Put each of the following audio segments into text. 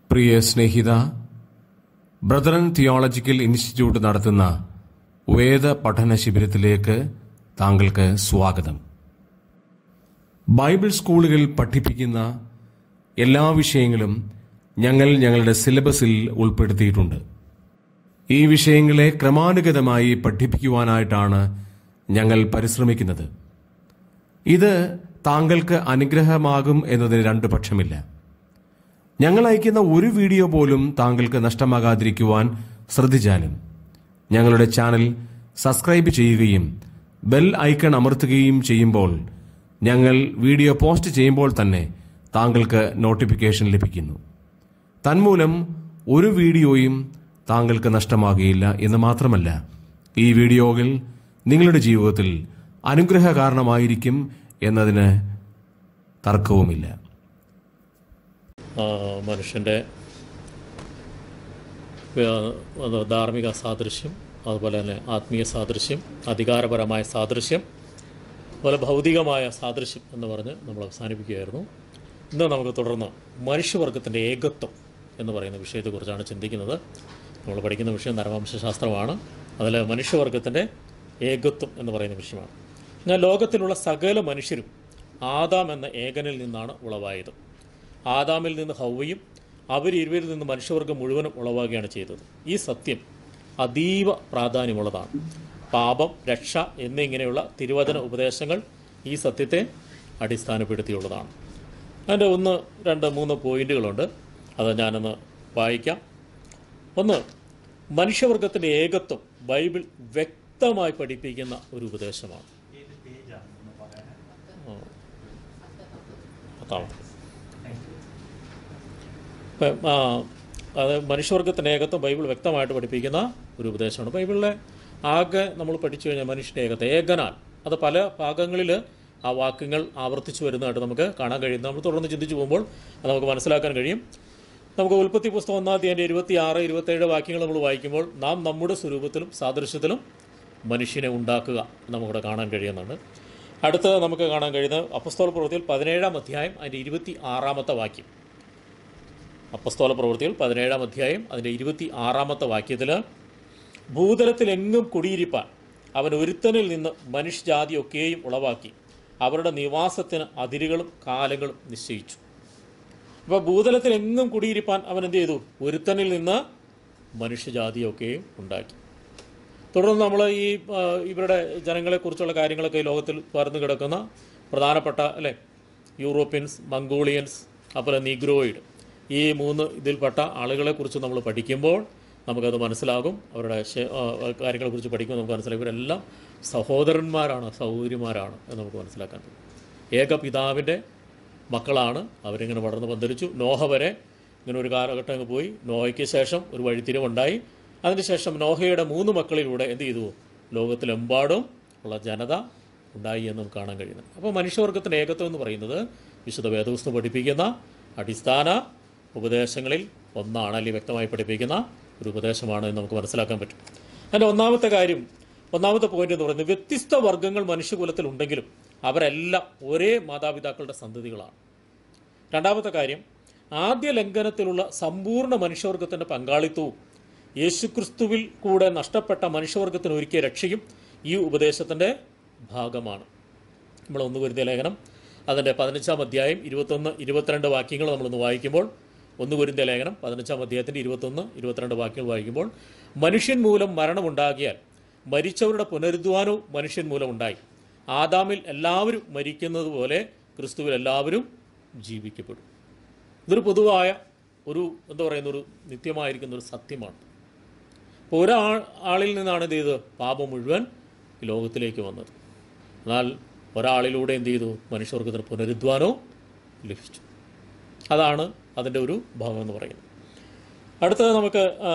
പ്രിയ സ്നേഹിത brethren theological institute നടത്തുന്ന വേദ പഠന ശിബിരത്തിലേക്ക് താങ്കൾക്ക് സ്വാഗതം ബൈബിൾ സ്കൂളുകൾ പഠിപ്പിക്കുന്ന എല്ലാ വിഷയങ്ങളും ഞങ്ങൾ ഞങ്ങളുടെ സിലബസിൽ ഉൾപ്പെടുത്തിയിട്ടുണ്ട് ഈ വിഷയങ്ങളെ ക്രമാനുഗതമായി പഠിപ്പിക്കുവാനായിട്ടാണ് ഞങ്ങൾ പരിശ്രമിക്കുന്നത് ഇത് താങ്കൾക്ക് അനുഗ്രഹമാകും എന്നതിന് രണ്ടു പക്ഷമില്ല ഞങ്ങൾ അയക്കുന്ന ഒരു വീഡിയോ പോലും താങ്കൾക്ക് നഷ്ടമാകാതിരിക്കുവാൻ ശ്രദ്ധിച്ചാലും ഞങ്ങളുടെ ചാനൽ സബ്സ്ക്രൈബ് ചെയ്യുകയും ബെൽ ഐക്കൺ അമർത്തുകയും ചെയ്യുമ്പോൾ ഞങ്ങൾ വീഡിയോ പോസ്റ്റ് ചെയ്യുമ്പോൾ തന്നെ താങ്കൾക്ക് നോട്ടിഫിക്കേഷൻ ലഭിക്കുന്നു തന്മൂലം ഒരു വീഡിയോയും താങ്കൾക്ക് നഷ്ടമാകുകയില്ല എന്ന് മാത്രമല്ല ഈ വീഡിയോകൾ നിങ്ങളുടെ ജീവിതത്തിൽ അനുഗ്രഹ കാരണമായിരിക്കും എന്നതിന് തർക്കവുമില്ല ആ, മനുഷ്യൻ്റെ വ്യ- അത് ധാർമ്മിക സാദൃശ്യം അതുപോലെ തന്നെ ആത്മീയ സാദൃശ്യം അധികാരപരമായ സാദൃശ്യം അതുപോലെ ഭൗതികമായ സാദൃശ്യം എന്ന് പറഞ്ഞ് നമ്മൾ അവസാനിപ്പിക്കുകയായിരുന്നു ഇന്ന് നമുക്ക് തുടർന്ന് മനുഷ്യവർഗത്തിൻ്റെ ഏകത്വം എന്ന് പറയുന്ന വിഷയത്തെക്കുറിച്ചാണ് ചിന്തിക്കുന്നത് നമ്മൾ പഠിക്കുന്ന വിഷയം നരവംശാസ്ത്രമാണ് അതിൽ മനുഷ്യവർഗത്തിൻ്റെ ഏകത്വം എന്ന് പറയുന്ന വിഷയമാണ് എന്നാൽ ലോകത്തിലുള്ള സകല മനുഷ്യരും ആദാം എന്ന ഏകനിൽ നിന്നാണ് ഉളവായത് ആദാമിൽ നിന്ന് ഹൗവയും അവർ ഇരുവരിൽ നിന്ന് മനുഷ്യവർഗം മുഴുവനും ഉളവാകുകയാണ് ചെയ്തത് ഈ സത്യം അതീവ പ്രാധാന്യമുള്ളതാണ് പാപം രക്ഷ എന്നിങ്ങനെയുള്ള തിരുവചന ഉപദേശങ്ങൾ ഈ സത്യത്തെ അടിസ്ഥാനപ്പെടുത്തിയുള്ളതാണ് അതിൻ്റെ ഒന്ന് രണ്ട് മൂന്ന് പോയിന്റുകളുണ്ട് അത് ഞാനൊന്ന് വായിക്കാം ഒന്ന് മനുഷ്യവർഗത്തിൻ്റെ ഏകത്വം ബൈബിൾ വ്യക്തമായി പഠിപ്പിക്കുന്ന ഒരു ഉപദേശമാണ് ആ. പത്താമത്തെ ഇപ്പം, ആ, അത് മനുഷ്യവർഗത്തിൻ്റെ ഏകത്വം ബൈബിൾ വ്യക്തമായിട്ട് പഠിപ്പിക്കുന്ന ഒരു ഉപദേശമാണ് ബൈബിളിലെ ആകെ നമ്മൾ പഠിച്ചു കഴിഞ്ഞാൽ മനുഷ്യൻ്റെ ഏകത്വം ഏകനാൽ അത് പല ഭാഗങ്ങളിൽ ആ വാക്യങ്ങൾ ആവർത്തിച്ചു വരുന്നതായിട്ട് നമുക്ക് കാണാൻ കഴിയും നമ്മൾ തുടർന്ന് ചിന്തിച്ചു പോകുമ്പോൾ അത് നമുക്ക് മനസ്സിലാക്കാൻ കഴിയും നമുക്ക് ഉൽപ്പത്തി പുസ്തകം ഒന്നാം തീയതി ഇരുപത്തി ആറ് ഇരുപത്തേഴ് വാക്യങ്ങൾ നമ്മൾ വായിക്കുമ്പോൾ നാം നമ്മുടെ സ്വരൂപത്തിലും സാദൃശ്യത്തിലും മനുഷ്യനെ ഉണ്ടാക്കുക എന്ന് നമുക്കിവിടെ കാണാൻ കഴിയുന്നുണ്ട് അടുത്ത് നമുക്ക് കാണാൻ കഴിയുന്നത് അപ്പസ്തോല പ്രവൃത്തിയിൽ പതിനേഴാം അധ്യായം അതിൻ്റെ ഇരുപത്തി ആറാമത്തെ വാക്യം അപ്പസ്തോല പ്രവൃത്തികൾ പതിനേഴാം അധ്യായം അതിൻ്റെ ഇരുപത്തി ആറാമത്തെ വാക്യത്തിൽ ഭൂതലത്തിലെങ്ങും കുടിയിരിപ്പാൻ അവൻ ഒരുത്തനിൽ നിന്ന് മനുഷ്യജാതിയൊക്കെയും ഉളവാക്കി അവരുടെ നിവാസത്തിന് അതിരുകളും കാലങ്ങളും നിശ്ചയിച്ചു അപ്പോൾ ഭൂതലത്തിലെങ്ങും കുടിയിരിപ്പാൻ അവൻ എന്ത് ചെയ്തു ഒരുത്തനിൽ നിന്ന് മനുഷ്യജാതിയൊക്കെയും ഉണ്ടാക്കി തുടർന്ന് നമ്മൾ ഈ ആ, ഇവരുടെ ജനങ്ങളെക്കുറിച്ചുള്ള കാര്യങ്ങളൊക്കെ ഈ ലോകത്തിൽ പരന്നു കിടക്കുന്ന പ്രധാനപ്പെട്ട അല്ലേ യൂറോപ്യൻസ് മംഗോളിയൻസ് അതുപോലെ നീഗ്രോയിഡ് ഈ മൂന്ന് ഇതിൽപ്പെട്ട ആളുകളെക്കുറിച്ച് നമ്മൾ പഠിക്കുമ്പോൾ നമുക്കത് മനസ്സിലാകും അവരുടെ ശ- ആ, കാര്യങ്ങളെക്കുറിച്ച് പഠിക്കുമ്പോൾ നമുക്ക് മനസ്സിലാകും ഇവരെല്ലാം സഹോദരന്മാരാണ് സഹോദരിമാരാണ് എന്ന് നമുക്ക് മനസ്സിലാക്കാൻ പറ്റും ഏക പിതാവിൻ്റെ മക്കളാണ് അവരിങ്ങനെ വളർന്ന് പന്തലിച്ചു നോഹ വരെ ഇങ്ങനെ ഒരു കാലഘട്ടം അങ്ങ് പോയി നോഹയ്ക്ക് ശേഷം ഒരു വഴിത്തിരിവുണ്ടായി അതിനുശേഷം നോഹയുടെ മൂന്ന് മക്കളിലൂടെ എന്ത് ചെയ്തു ലോകത്തിലെമ്പാടും ഉള്ള ജനത ഉണ്ടായി എന്ന് നമുക്ക് കാണാൻ കഴിയുന്നത് അപ്പോൾ മനുഷ്യവർഗത്തിൻ്റെ ഏകത്വം എന്ന് പറയുന്നത് വിശുദ്ധ വേദപുസ്തകം പഠിപ്പിക്കുന്ന അടിസ്ഥാന ഉപദേശങ്ങളിൽ ഒന്നാണ് അല്ലെങ്കിൽ വ്യക്തമായി പഠിപ്പിക്കുന്ന ഒരു ഉപദേശമാണ് എന്ന് നമുക്ക് മനസ്സിലാക്കാൻ പറ്റും അതിൻ്റെ ഒന്നാമത്തെ കാര്യം ഒന്നാമത്തെ പോയിന്റ് എന്ന് പറയുന്നത് വ്യത്യസ്ത വർഗ്ഗങ്ങൾ മനുഷ്യകുലത്തിൽ ഉണ്ടെങ്കിലും അവരെല്ലാം ഒരേ മാതാപിതാക്കളുടെ സന്തതികളാണ് രണ്ടാമത്തെ കാര്യം ആദ്യ ലംഘനത്തിലുള്ള സമ്പൂർണ്ണ മനുഷ്യവർഗത്തിൻ്റെ പങ്കാളിത്തവും യേശുക്രിസ്തുവിൽ കൂടെ നഷ്ടപ്പെട്ട മനുഷ്യവർഗത്തിന് ഒരുക്കിയ രക്ഷയും ഈ ഉപദേശത്തിൻ്റെ ഭാഗമാണ് നമ്മൾ ഒന്ന് വരുത്തിയ ലേഖനം അതിൻ്റെ പതിനഞ്ചാം അധ്യായം ഇരുപത്തൊന്ന് ഇരുപത്തിരണ്ട് വാക്യങ്ങൾ നമ്മളൊന്ന് വായിക്കുമ്പോൾ ഒന്ന് വരുത്തിയ ലേഖനം പതിനഞ്ചാം അധ്യായത്തിൻ്റെ ഇരുപത്തൊന്ന് ഇരുപത്തിരണ്ട് വാക്യങ്ങൾ വായിക്കുമ്പോൾ മനുഷ്യൻ മൂലം മരണമുണ്ടാകിയാൽ മരിച്ചവരുടെ പുനരുദ്ധാനവും മനുഷ്യൻ മൂലം ഉണ്ടായി ആദാമിൽ എല്ലാവരും മരിക്കുന്നത് പോലെ ക്രിസ്തുവിൽ എല്ലാവരും ജീവിക്കപ്പെടും ഇതൊരു പൊതുവായ ഒരു എന്താ പറയുന്ന ഒരു നിത്യമായിരിക്കുന്ന ഒരു സത്യമാണ് അപ്പോൾ ഒരാൾ ആളിൽ നിന്നാണ് എന്ത് ചെയ്തത് പാപം മുഴുവൻ ഈ ലോകത്തിലേക്ക് വന്നത് എന്നാൽ ഒരാളിലൂടെ എന്ത് ചെയ്തു മനുഷ്യവർഗത്തിന് പുനരുദ്ധാനവും ലഭിച്ചു അതാണ് അതിൻ്റെ ഒരു ഭാഗം എന്ന് പറയുന്നത് അടുത്തത് നമുക്ക് ആ,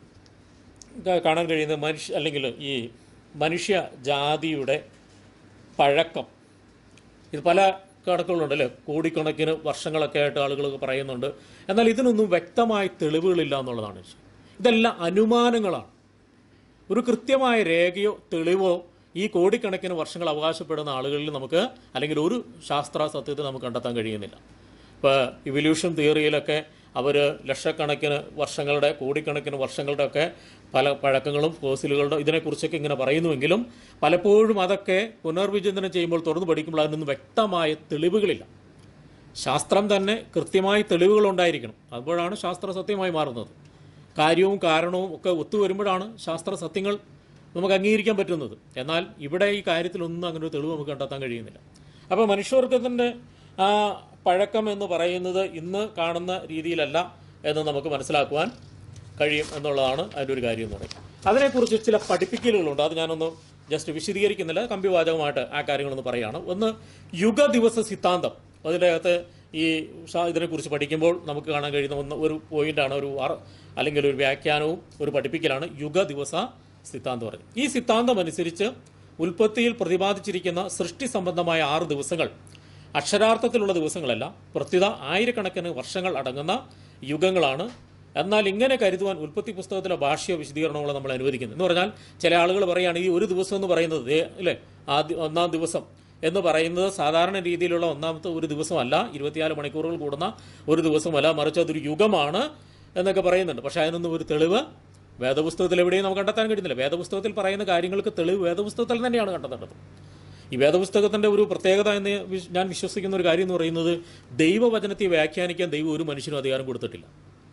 കാ- കാണാൻ കഴിയുന്നത് മനുഷ്യ അല്ലെങ്കിൽ ഈ മനുഷ്യ ജാതിയുടെ പഴക്കം ഇത് പല കണക്കുകളുണ്ട് അല്ലേ കോടിക്കണക്കിന് വർഷങ്ങളൊക്കെ ആയിട്ട് ആളുകൾ പറയുന്നുണ്ട് എന്നാൽ ഇതിനൊന്നും വ്യക്തമായ തെളിവുകളില്ല എന്നുള്ളതാണ് വിഷയം. ഇതെല്ലാം അനുമാനങ്ങളാണ് ഒരു കൃത്യമായ രേഖയോ തെളിവോ ഈ കോടിക്കണക്കിന് വർഷങ്ങൾ അവകാശപ്പെടുന്ന ആളുകളിൽ നമുക്ക് അല്ലെങ്കിൽ ഒരു ശാസ്ത്ര സത്യത്തെ നമുക്ക് കണ്ടെത്താൻ കഴിയുന്നില്ല ഇപ്പോൾ ഇവല്യൂഷൻ തിയറിയിലൊക്കെ അവർ ലക്ഷക്കണക്കിന് വർഷങ്ങളുടെ കോടിക്കണക്കിന് വർഷങ്ങളുടെ ഒക്കെ പല പഴക്കങ്ങളും ഫോസിലുകളുടെ ഇതിനെക്കുറിച്ചൊക്കെ ഇങ്ങനെ പറയുന്നുവെങ്കിലും പലപ്പോഴും അതൊക്കെ പുനർവിചിന്തനം ചെയ്യുമ്പോൾ തുറന്നു പഠിക്കുമ്പോൾ അതിനൊന്നും വ്യക്തമായ തെളിവുകളില്ല ശാസ്ത്രം തന്നെ കൃത്യമായി തെളിവുകളുണ്ടായിരിക്കണം അതുപോഴാണ് ശാസ്ത്ര സത്യമായി മാറുന്നത് കാര്യവും കാരണവും ഒക്കെ ഒത്തുവരുമ്പോഴാണ് ശാസ്ത്ര സത്യങ്ങൾ നമുക്ക് അംഗീകരിക്കാൻ പറ്റുന്നത് എന്നാൽ ഇവിടെ ഈ കാര്യത്തിലൊന്നും അങ്ങനെ ഒരു തെളിവ് നമുക്ക് കണ്ടെത്താൻ കഴിയുന്നില്ല അപ്പോൾ മനുഷ്യവർഗത്തിൻ്റെ ആ പഴക്കം എന്ന് പറയുന്നത് ഇന്ന് കാണുന്ന രീതിയിലല്ല എന്ന് നമുക്ക് മനസ്സിലാക്കുവാൻ കഴിയും എന്നുള്ളതാണ് അതിൻ്റെ ഒരു കാര്യം എന്ന് പറയുന്നത് അതിനെക്കുറിച്ച് ചില പഠിപ്പിക്കലുകളുണ്ട് അത് ഞാനൊന്ന് ജസ്റ്റ് വിശദീകരിക്കുന്നില്ല കമ്പിവാചകമായിട്ട് ആ കാര്യങ്ങളൊന്ന് പറയുകയാണ് ഒന്ന് യുഗ ദിവസ സിദ്ധാന്തം അതിൻ്റെ അകത്ത് ഈ ഷാ- ഇതിനെക്കുറിച്ച് പഠിക്കുമ്പോൾ നമുക്ക് കാണാൻ കഴിയുന്ന ഒന്ന് ഒരു പോയിന്റാണ് ഒരു അർ അല്ലെങ്കിൽ ഒരു വ്യാഖ്യാനവും ഒരു പഠിപ്പിക്കലാണ് യുഗ ദിവസ സിദ്ധാന്തം പറയുന്നത് ഈ സിദ്ധാന്തം അനുസരിച്ച് ഉൽപ്പത്തിയിൽ പ്രതിപാദിച്ചിരിക്കുന്ന സൃഷ്ടി സംബന്ധമായ ആറ് ദിവസങ്ങൾ അക്ഷരാർത്ഥത്തിലുള്ള ദിവസങ്ങളല്ല പ്രത്യുത ആയിരക്കണക്കിന് വർഷങ്ങൾ അടങ്ങുന്ന യുഗങ്ങളാണ് എന്നാൽ ഇങ്ങനെ കരുതുവാൻ ഉൽപ്പത്തി പുസ്തകത്തിലെ ഭാഷ്യ വിശദീകരണങ്ങൾ നമ്മൾ അനുവദിക്കുന്നു എന്ന് പറഞ്ഞാൽ ചില ആളുകൾ പറയുകയാണ് ഈ ഒരു ദിവസം എന്ന് പറയുന്നത് ദേ, അല്ലേ ആദ്യ ഒന്നാം ദിവസം എന്ന് പറയുന്നത് സാധാരണ രീതിയിലുള്ള ഒന്നാമത്തെ ഒരു ദിവസമല്ല ഇരുപത്തിനാല് മണിക്കൂറുകൾ കൂടുന്ന ഒരു ദിവസമല്ല മറിച്ച് അതൊരു യുഗമാണ് എന്നൊക്കെ പറയുന്നുണ്ട് പക്ഷേ അതിനൊന്നും ഒരു തെളിവ് വേദപുസ്തകത്തിൽ എവിടെയും നമുക്ക് കണ്ടെത്താൻ കഴിയുന്നില്ല വേദപുസ്തകത്തിൽ പറയുന്ന കാര്യങ്ങൾക്ക് തെളിവ് വേദപുസ്തകത്തിൽ തന്നെയാണ് കണ്ടെത്തേണ്ടത് ഈ വേദപുസ്തകത്തിന്റെ ഒരു പ്രത്യേകത എന്ന് വിശ്- ഞാൻ വിശ്വസിക്കുന്ന ഒരു കാര്യം എന്ന് പറയുന്നത് ദൈവവചനത്തെ വ്യാഖ്യാനിക്കാൻ ദൈവം ഒരു മനുഷ്യനും അധികാരം കൊടുത്തിട്ടില്ല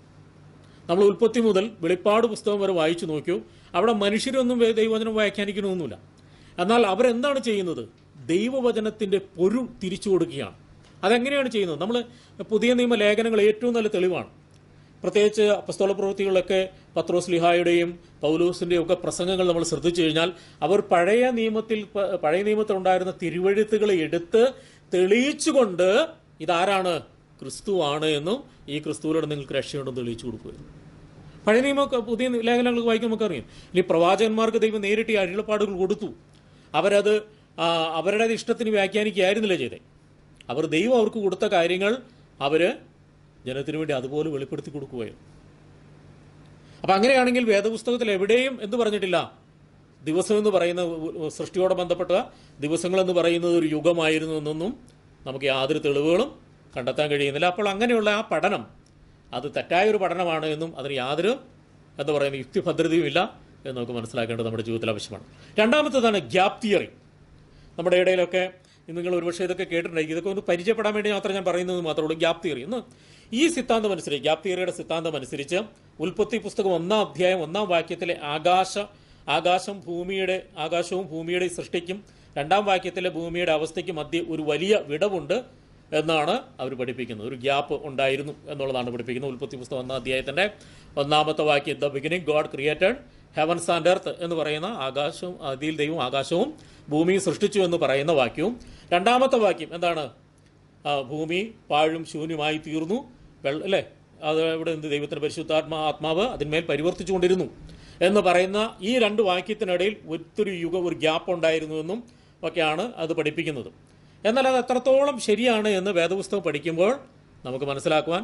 നമ്മൾ ഉൽപ്പത്തി മുതൽ വെളിപ്പാട് പുസ്തകം വരെ വായിച്ചു നോക്കൂ അവിടെ മനുഷ്യരൊന്നും വേ- ദൈവവചനം വ്യാഖ്യാനിക്കണമെന്നില്ല എന്നാൽ അവരെന്താണ് ചെയ്യുന്നത് ദൈവവചനത്തിന്റെ പൊരുൾ തിരിച്ചു കൊടുക്കുകയാണ് അതെങ്ങനെയാണ് ചെയ്യുന്നത് നമ്മൾ പുതിയ നിയമ ലേഖനങ്ങൾ ഏറ്റവും നല്ല തെളിവാണ് പ്രത്യേകിച്ച് അപ്പസ്തോല പ്രവൃത്തികളിലൊക്കെ പത്രോസ് ലിഹായുടെയും പൗലൂസിന്റെയും ഒക്കെ പ്രസംഗങ്ങൾ നമ്മൾ ശ്രദ്ധിച്ചു കഴിഞ്ഞാൽ അവർ പഴയ നിയമത്തിൽ പ- പഴയ നിയമത്തിൽ ഉണ്ടായിരുന്ന തിരുവഴുത്തുകളെ എടുത്ത് തെളിയിച്ചുകൊണ്ട് ഇതാരാണ് ക്രിസ്തുവാണ് എന്നും ഈ ക്രിസ്തുവിലൂടെ നിങ്ങൾക്ക് രക്ഷയുണ്ടെന്ന് തെളിയിച്ചു കൊടുക്കുകയായിരുന്നു പഴയ നിയമ പുതിയ ലേഖനങ്ങൾ വായിക്കാൻ നമുക്കറിയാം ഇനി പ്രവാചകന്മാർക്ക് ദൈവം നേരിട്ട് ഈ അരുളപ്പാടുകൾ കൊടുത്തു അവരത് ആ, അവരുടെ ഇഷ്ടത്തിന് വ്യാഖ്യാനിക്കുകയായിരുന്നില്ല ചെയ്തേ അവർ ദൈവം അവർക്ക് കൊടുത്ത കാര്യങ്ങൾ അവര് ജനത്തിനു വേണ്ടി അതുപോലെ വെളിപ്പെടുത്തി കൊടുക്കുകയായിരുന്നു അപ്പൊ അങ്ങനെയാണെങ്കിൽ വേദപുസ്തകത്തിൽ എവിടെയും എന്ത് പറഞ്ഞിട്ടില്ല ദിവസം എന്ന് പറയുന്ന ഉ- സൃഷ്ടിയോടെ ബന്ധപ്പെട്ട ദിവസങ്ങൾ എന്ന് പറയുന്നത് ഒരു യുഗമായിരുന്നു എന്നൊന്നും നമുക്ക് യാതൊരു തെളിവുകളും കണ്ടെത്താൻ കഴിയുന്നില്ല അപ്പോൾ അങ്ങനെയുള്ള ആ പഠനം അത് തെറ്റായ ഒരു പഠനമാണ് എന്നും അതിന് യാതൊരു എന്താ പറയുക യുക്തിഭദ്രതയുമില്ല എന്ന് നമുക്ക് മനസ്സിലാക്കേണ്ടത് നമ്മുടെ ജീവിതത്തിൽ ആവശ്യമാണ് രണ്ടാമത്തേതാണ് ഗ്യാപ് തിയറി നമ്മുടെ ഇടയിലൊക്കെ നിങ്ങൾ ഒരുപക്ഷെ ഇതൊക്കെ കേട്ടിട്ടുണ്ടായിരിക്കും ഇതൊക്കെ ഒന്ന് പരിചയപ്പെടാൻ വേണ്ടി മാത്രം ഞാൻ പറയുന്നത് മാത്രമേ ഉള്ളൂ ഗ്യാപ് തിയറി എന്ന് ഈ സിദ്ധാന്തം അനുസരിച്ച് ഗ്യാപ് തിയറിയുടെ സിദ്ധാന്തം അനുസരിച്ച് ഉൽപ്പത്തി പുസ്തകം ഒന്നാം അധ്യായം ഒന്നാം വാക്യത്തിലെ ആകാശ ആകാശം ഭൂമിയുടെ ആകാശവും ഭൂമിയുടെ സൃഷ്ടിക്കും രണ്ടാം വാക്യത്തിലെ ഭൂമിയുടെ അവസ്ഥയ്ക്ക് മധ്യ ഒരു വലിയ വിടവുണ്ട് എന്നാണ് അവർ പഠിപ്പിക്കുന്നത് ഒരു ഗ്യാപ്പ് ഉണ്ടായിരുന്നു എന്നുള്ളതാണ് പഠിപ്പിക്കുന്നത് ഉൽപ്പത്തി പുസ്തകം ഒന്നാം അധ്യായത്തിന്റെ ഒന്നാമത്തെ വാക്യം the beginning God created heavens and earth എന്ന് പറയുന്ന ആകാശവും അതിൽ ദൈവം ആകാശവും ഭൂമിയും സൃഷ്ടിച്ചു എന്ന് പറയുന്ന വാക്യവും രണ്ടാമത്തെ വാക്യം എന്താണ് ആ, ഭൂമി പാഴും ശൂന്യമായി തീർന്നു വെള്ള അല്ലേ അത് ഇവിടെ എന്ത് ദൈവത്തിന്റെ പരിശുദ്ധാത്മാ ആത്മാവ് അതിന്മേൽ പരിവർത്തിച്ചുകൊണ്ടിരുന്നു എന്ന് പറയുന്ന ഈ രണ്ട് വാക്യത്തിനിടയിൽ ഒത്തിരി യുഗം ഒരു ഗ്യാപ്പ് ഉണ്ടായിരുന്നുവെന്നും ഒക്കെയാണ് അത് പഠിപ്പിക്കുന്നത് എന്നാൽ അത് എത്രത്തോളം ശരിയാണ് എന്ന് വേദപുസ്തകം പഠിക്കുമ്പോൾ നമുക്ക് മനസ്സിലാക്കുവാൻ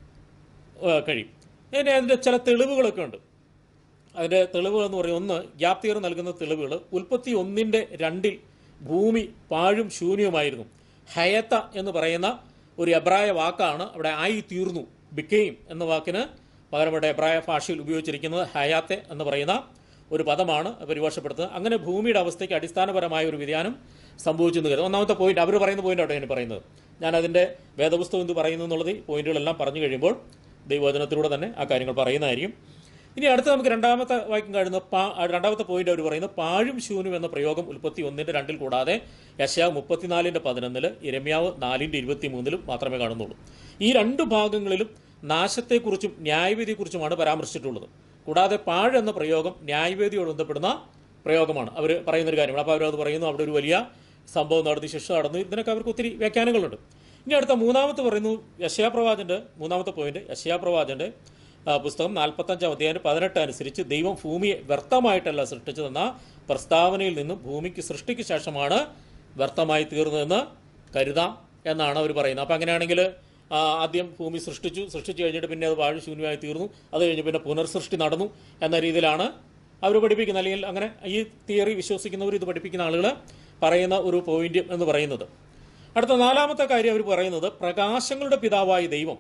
ആ, കഴിയും ഇനി അതിൻ്റെ ചില തെളിവുകളൊക്കെ ഉണ്ട് അതിൻ്റെ തെളിവുകൾ എന്ന് പറയുന്നത് ഒന്ന് ഗ്യാപ് തിയറി നൽകുന്ന തെളിവുകൾ ഉൽപ്പത്തി ഒന്നിൻ്റെ രണ്ടിൽ ഭൂമി പാഴും ശൂന്യവുമായിരുന്നു ഹയത്ത എന്ന് പറയുന്ന ഒരു എബ്രായ വാക്കാണ് അവിടെ ആയി തീർന്നു ബിക്കെയിം എന്ന വാക്കിന് പകരം ഇവിടെ എബ്രായ ഭാഷയിൽ ഉപയോഗിച്ചിരിക്കുന്നത് ഹയാത്തെ എന്ന് പറയുന്ന ഒരു പദമാണ് പരിഭാഷപ്പെടുത്തുന്നത് അങ്ങനെ ഭൂമിയുടെ അവസ്ഥയ്ക്ക് അടിസ്ഥാനപരമായ ഒരു വ്യതിയാനം സംഭവിച്ചു എന്ന് കരുതുന്നു ഒന്നാമത്തെ പോയിന്റ് അവർ പറയുന്ന പോയിന്റ് അവിടെ ഞാൻ പറയുന്നത് ഞാൻ അതിൻ്റെ വേദപുസ്തകം എന്ത് പറയുന്നു എന്നുള്ളത് ഈ പോയിന്റുകളെല്ലാം പറഞ്ഞു കഴിയുമ്പോൾ ദൈവവചനത്തിലൂടെ തന്നെ ആ കാര്യങ്ങൾ പറയുന്നതായിരിക്കും ഇനി അടുത്ത നമുക്ക് രണ്ടാമത്തെ വാക്യം കഴിയുന്ന പാ രണ്ടാമത്തെ പോയിന്റ് അവർ പറയുന്നത് പാഴും ശൂനും എന്ന പ്രയോഗം ഉൽപ്പത്തി ഒന്നിന്റെ രണ്ടിൽ കൂടാതെ യശയാവ് മുപ്പത്തിനാലിന്റെ പതിനൊന്നില് ഇരമ്യാവ് നാലിന്റെ ഇരുപത്തി മൂന്നിലും മാത്രമേ കാണുന്നുള്ളൂ ഈ രണ്ട് ഭാഗങ്ങളിലും നാശത്തെക്കുറിച്ചും ന്യായവിധിയെക്കുറിച്ചുമാണ് പരാമർശിച്ചിട്ടുള്ളത് കൂടാതെ പാഴ് എന്ന പ്രയോഗം ന്യായവേദിയോട് ബന്ധപ്പെടുന്ന പ്രയോഗമാണ് അവർ പറയുന്ന ഒരു കാര്യമാണ് അപ്പോൾ അവരത് പറയുന്നു അവിടെ ഒരു വലിയ സംഭവം നടന്നു ശിക്ഷ നടന്നു ഇതിനൊക്കെ അവർക്ക് ഒത്തിരി വ്യാഖ്യാനങ്ങളുണ്ട് ഇനി അടുത്ത മൂന്നാമത്തെ പറയുന്നു യശയാപ്രവാചന്റെ മൂന്നാമത്തെ പോയിന്റ് യശയാപ്രവാചന്റെ ആ, പുസ്തകം നാൽപ്പത്തഞ്ചാം അധ്യായം പതിനെട്ട് അനുസരിച്ച് ദൈവം ഭൂമിയെ വ്യർത്ഥമായിട്ടല്ല സൃഷ്ടിച്ചതെന്ന പ്രസ്താവനയിൽ നിന്നും ഭൂമിക്ക് സൃഷ്ടിക്ക് ശേഷമാണ് വ്യർത്ഥമായി തീർന്നതെന്ന് കരുതാം എന്നാണ് അവർ പറയുന്നത് അപ്പം അങ്ങനെയാണെങ്കിൽ ആ, ആദ്യം ഭൂമി സൃഷ്ടിച്ചു സൃഷ്ടിച്ചു കഴിഞ്ഞിട്ട് പിന്നെ അത് വാഴ ശൂന്യമായി തീർന്നു അത് കഴിഞ്ഞ് പിന്നെ പുനർസൃഷ്ടി നടന്നു എന്ന രീതിയിലാണ് അവർ പഠിപ്പിക്കുന്നത് അല്ലെങ്കിൽ അങ്ങനെ ഈ തിയറി വിശ്വസിക്കുന്നവർ ഇത് പഠിപ്പിക്കുന്ന ആളുകൾ പറയുന്ന ഒരു പോയിന്റ് എന്ന് പറയുന്നത് അടുത്ത നാലാമത്തെ കാര്യം അവർ പറയുന്നത് പ്രകാശങ്ങളുടെ പിതാവായ ദൈവം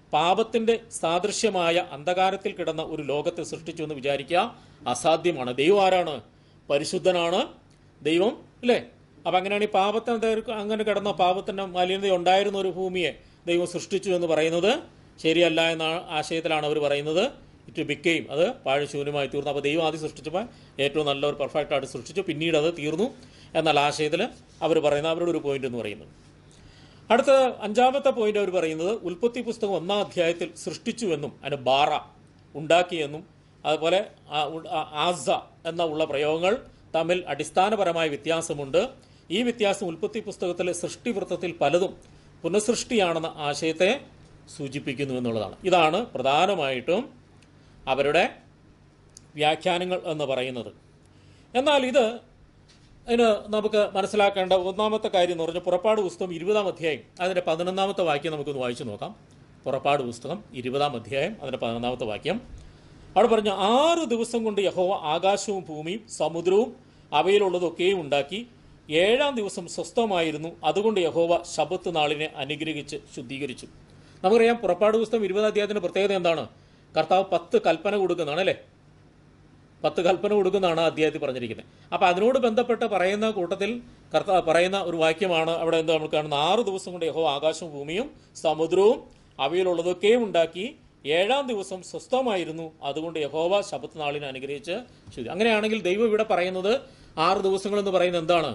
പാപത്തിന്റെ സാദൃശ്യമായ അന്ധകാരത്തിൽ കിടന്ന ഒരു ലോകത്തെ സൃഷ്ടിച്ചു എന്ന് വിചാരിക്കുക അസാധ്യമാണ് ദൈവം ആരാണ് പരിശുദ്ധനാണ് ദൈവം അല്ലേ അപ്പം അങ്ങനെയാണ് ഈ പാപത്തിന് നേർക്ക് അങ്ങനെ കിടന്ന പാപത്തിന് മലിനത ഉണ്ടായിരുന്ന ഒരു ഭൂമിയെ ദൈവം സൃഷ്ടിച്ചു എന്ന് പറയുന്നത് ശരിയല്ല എന്ന ആശയത്തിലാണ് അവർ പറയുന്നത് ഇറ്റ് ബിക്കെയും അത് പാഴ്ശൂന്യമായി തീർന്നു അപ്പോൾ ദൈവം ആദ്യം സൃഷ്ടിച്ചപ്പോൾ ഏറ്റവും നല്ല ഒരു പെർഫെക്റ്റ് ആയിട്ട് സൃഷ്ടിച്ചു പിന്നീട് അത് തീർന്നു എന്നുള്ള ആശയത്തിൽ അവർ പറയുന്ന അവരുടെ ഒരു പോയിന്റ് എന്ന് പറയുന്നത് അടുത്ത അഞ്ചാമത്തെ പോയിന്റ് അവർ പറയുന്നത് ഉൽപ്പത്തി പുസ്തകം ഒന്നാം അധ്യായത്തിൽ സൃഷ്ടിച്ചുവെന്നും അതിന് ബാറ ഉണ്ടാക്കിയെന്നും അതുപോലെ ആ ഉ- ആ- ആസ എന്ന ഉള്ള പ്രയോഗങ്ങൾ തമ്മിൽ അടിസ്ഥാനപരമായ വ്യത്യാസമുണ്ട് ഈ വ്യത്യാസം ഉൽപ്പത്തി പുസ്തകത്തിലെ സൃഷ്ടിവൃത്തത്തിൽ പലതും പുനഃസൃഷ്ടിയാണെന്ന ആശയത്തെ സൂചിപ്പിക്കുന്നു എന്നുള്ളതാണ് ഇതാണ് പ്രധാനമായിട്ടും അവരുടെ വ്യാഖ്യാനങ്ങൾ എന്ന് പറയുന്നത് എന്നാൽ ഇത് അതിന് നമുക്ക് മനസ്സിലാക്കേണ്ട ഒന്നാമത്തെ കാര്യം എന്ന് പറഞ്ഞാൽ പുറപ്പാട് പുസ്തകം ഇരുപതാം അധ്യായം അതിൻ്റെ പതിനൊന്നാമത്തെ വാക്യം നമുക്കൊന്ന് വായിച്ചു നോക്കാം പുറപ്പാട് പുസ്തകം ഇരുപതാം അധ്യായം അതിൻ്റെ പതിനൊന്നാമത്തെ വാക്യം അവിടെ പറഞ്ഞു ആറ് ദിവസം കൊണ്ട് യഹോവ ആകാശവും ഭൂമിയും സമുദ്രവും അവയിലുള്ളതൊക്കെയും ഉണ്ടാക്കി ഏഴാം ദിവസം സ്വസ്ഥമായിരുന്നു അതുകൊണ്ട് യഹോവ ശബത്ത് നാളിനെ അനുഗ്രഹിച്ച് ശുദ്ധീകരിച്ചു നമുക്കറിയാം പുറപ്പാട് പുസ്തകം ഇരുപതാം അധ്യായത്തിന്റെ പ്രത്യേകത എന്താണ് കർത്താവ് പത്ത് കൽപ്പന കൊടുക്കുന്നതാണ് അല്ലേ പത്ത് കൽപ്പന കൊടുക്കുന്നതാണ് ആ അധ്യായത്തിൽ പറഞ്ഞിരിക്കുന്നത് അപ്പോൾ അതിനോട് ബന്ധപ്പെട്ട് പറയുന്ന കൂട്ടത്തിൽ കർത്ത പറയുന്ന ഒരു വാക്യമാണ് അവിടെ എന്താ നമ്മൾ കാണുന്നത് ആറ് ദിവസം കൊണ്ട് യഹോ ആകാശവും ഭൂമിയും സമുദ്രവും അവയിലുള്ളതൊക്കെയും ഉണ്ടാക്കി ഏഴാം ദിവസം സ്വസ്ഥമായിരുന്നു അതുകൊണ്ട് യഹോവ ശബത്ത് നാളിനെ അനുഗ്രഹിച്ച് ശുദ്ധി അങ്ങനെയാണെങ്കിൽ ദൈവം ഇവിടെ പറയുന്നത് ആറ് ദിവസങ്ങൾ എന്ന് പറയുന്നത് എന്താണ്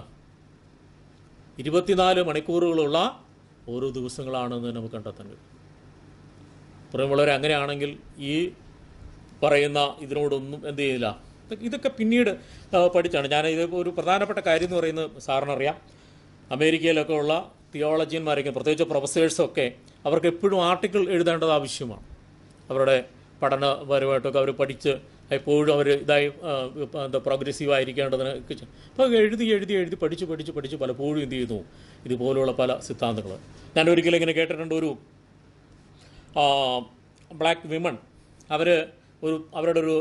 ഇരുപത്തിനാല് മണിക്കൂറുകളുള്ള ഓരോ ദിവസങ്ങളാണെന്ന് നമുക്ക് കണ്ടെത്താൻ കഴിയും പ്രിയമുള്ളവരെ അങ്ങനെയാണെങ്കിൽ ഈ പറയുന്ന ഇതിനോടൊന്നും എന്ത് ചെയ്യില്ല ഇതൊക്കെ- ഇതൊക്കെ പിന്നീട് ആ, പഠിച്ചാണ് ഞാൻ ഇത് ഒരു പ്രധാനപ്പെട്ട കാര്യം എന്ന് പറയുന്നത് സാറിനറിയാം അമേരിക്കയിലൊക്കെ ഉള്ള തിയോളജിയന്മാരൊക്കെ പ്രത്യേകിച്ച് പ്രൊഫസേഴ്സൊക്കെ അവർക്ക് എപ്പോഴും ആർട്ടിക്കിൾ എഴുതേണ്ടത് ആവശ്യമാണ് അവരുടെ പഠനപരമായിട്ടൊക്കെ അവർ പഠിച്ച് എപ്പോഴും അവർ ഇതായി ആ, ഇപ്പം എന്താ പ്രോഗ്രസീവ് ആയിരിക്കേണ്ടതിന് ഒക്കെ ചെയ്യും. അപ്പോൾ എഴുതി എഴുതി എഴുതി പഠിച്ച് പഠിച്ച് പഠിച്ച് പലപ്പോഴും എന്ത് ചെയ്യുന്നു ഇതുപോലുള്ള പല സിദ്ധാന്തങ്ങൾ ഞാൻ ഒരിക്കലും ഇങ്ങനെ കേട്ടിട്ടുണ്ട് ഒരു ബ്ലാക്ക് വിമൺ അവർ ഒരു അവരുടെ ഒരു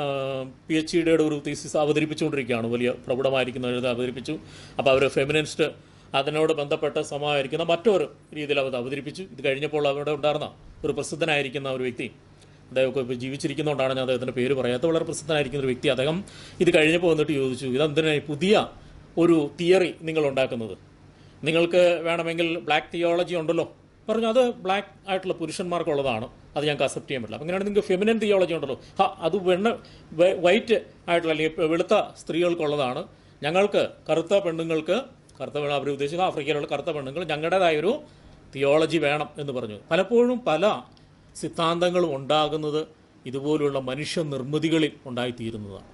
പി എച്ച് ഡിയുടെ ഒരു തീസിസ് അവതരിപ്പിച്ചുകൊണ്ടിരിക്കുകയാണ് വലിയ പ്രൗഢമായിരിക്കുന്ന ഒരു ഇത് അവതരിപ്പിച്ചു അപ്പോൾ അവർ ഫെമിനിസ്റ്റ് അതിനോട് ബന്ധപ്പെട്ട് സമമായിരിക്കുന്ന മറ്റൊരു രീതിയിൽ അവർ അവതരിപ്പിച്ചു ഇത് കഴിഞ്ഞപ്പോൾ അവിടെ ഉണ്ടായിരുന്ന ഒരു പ്രസിദ്ധനായിരിക്കുന്ന ഒരു വ്യക്തി അദ്ദേഹമൊക്കെ ഇപ്പോൾ ജീവിച്ചിരിക്കുന്നതുകൊണ്ടാണ് ഞാൻ അദ്ദേഹത്തിൻ്റെ പേര് പറയാത്ത വളരെ പ്രസിദ്ധനായിരിക്കുന്ന ഒരു വ്യക്തി അദ്ദേഹം ഇത് കഴിഞ്ഞപ്പോൾ വന്നിട്ട് ചോദിച്ചു ഇതെന്തിനാണ് ഈ പുതിയ ഒരു തിയറി നിങ്ങൾ ഉണ്ടാക്കുന്നത് നിങ്ങൾക്ക് വേണമെങ്കിൽ ബ്ലാക്ക് തിയോളജി ഉണ്ടല്ലോ പറഞ്ഞു അത് ബ്ലാക്ക് ആയിട്ടുള്ള പുരുഷന്മാർക്കുള്ളതാണ് അത് ഞങ്ങൾക്ക് അക്സെപ്റ്റ് ചെയ്യാൻ പറ്റില്ല അപ്പം അങ്ങനെയാണ് നിങ്ങൾക്ക് ഫെമിനൻ തിയോളജി ഉണ്ടല്ലോ ഹാ അത് വെണ്ണ വൈറ്റ് ആയിട്ടുള്ള അല്ലെങ്കിൽ വെളുത്ത സ്ത്രീകൾക്കുള്ളതാണ് ഞങ്ങൾക്ക് കറുത്ത പെണ്ണുങ്ങൾക്ക് കറുത്ത പെണ്ണ് അവർ ഉദ്ദേശിച്ച ആഫ്രിക്കയിലുള്ള കറുത്ത പെണ്ണുങ്ങൾ ഞങ്ങളുടേതായൊരു തിയോളജി വേണം എന്ന് പറഞ്ഞു പലപ്പോഴും പല സിദ്ധാന്തങ്ങളും ഉണ്ടാകുന്നത് ഇതുപോലുള്ള മനുഷ്യ നിർമ്മിതികളിൽ ഉണ്ടായിത്തീരുന്നതാണ്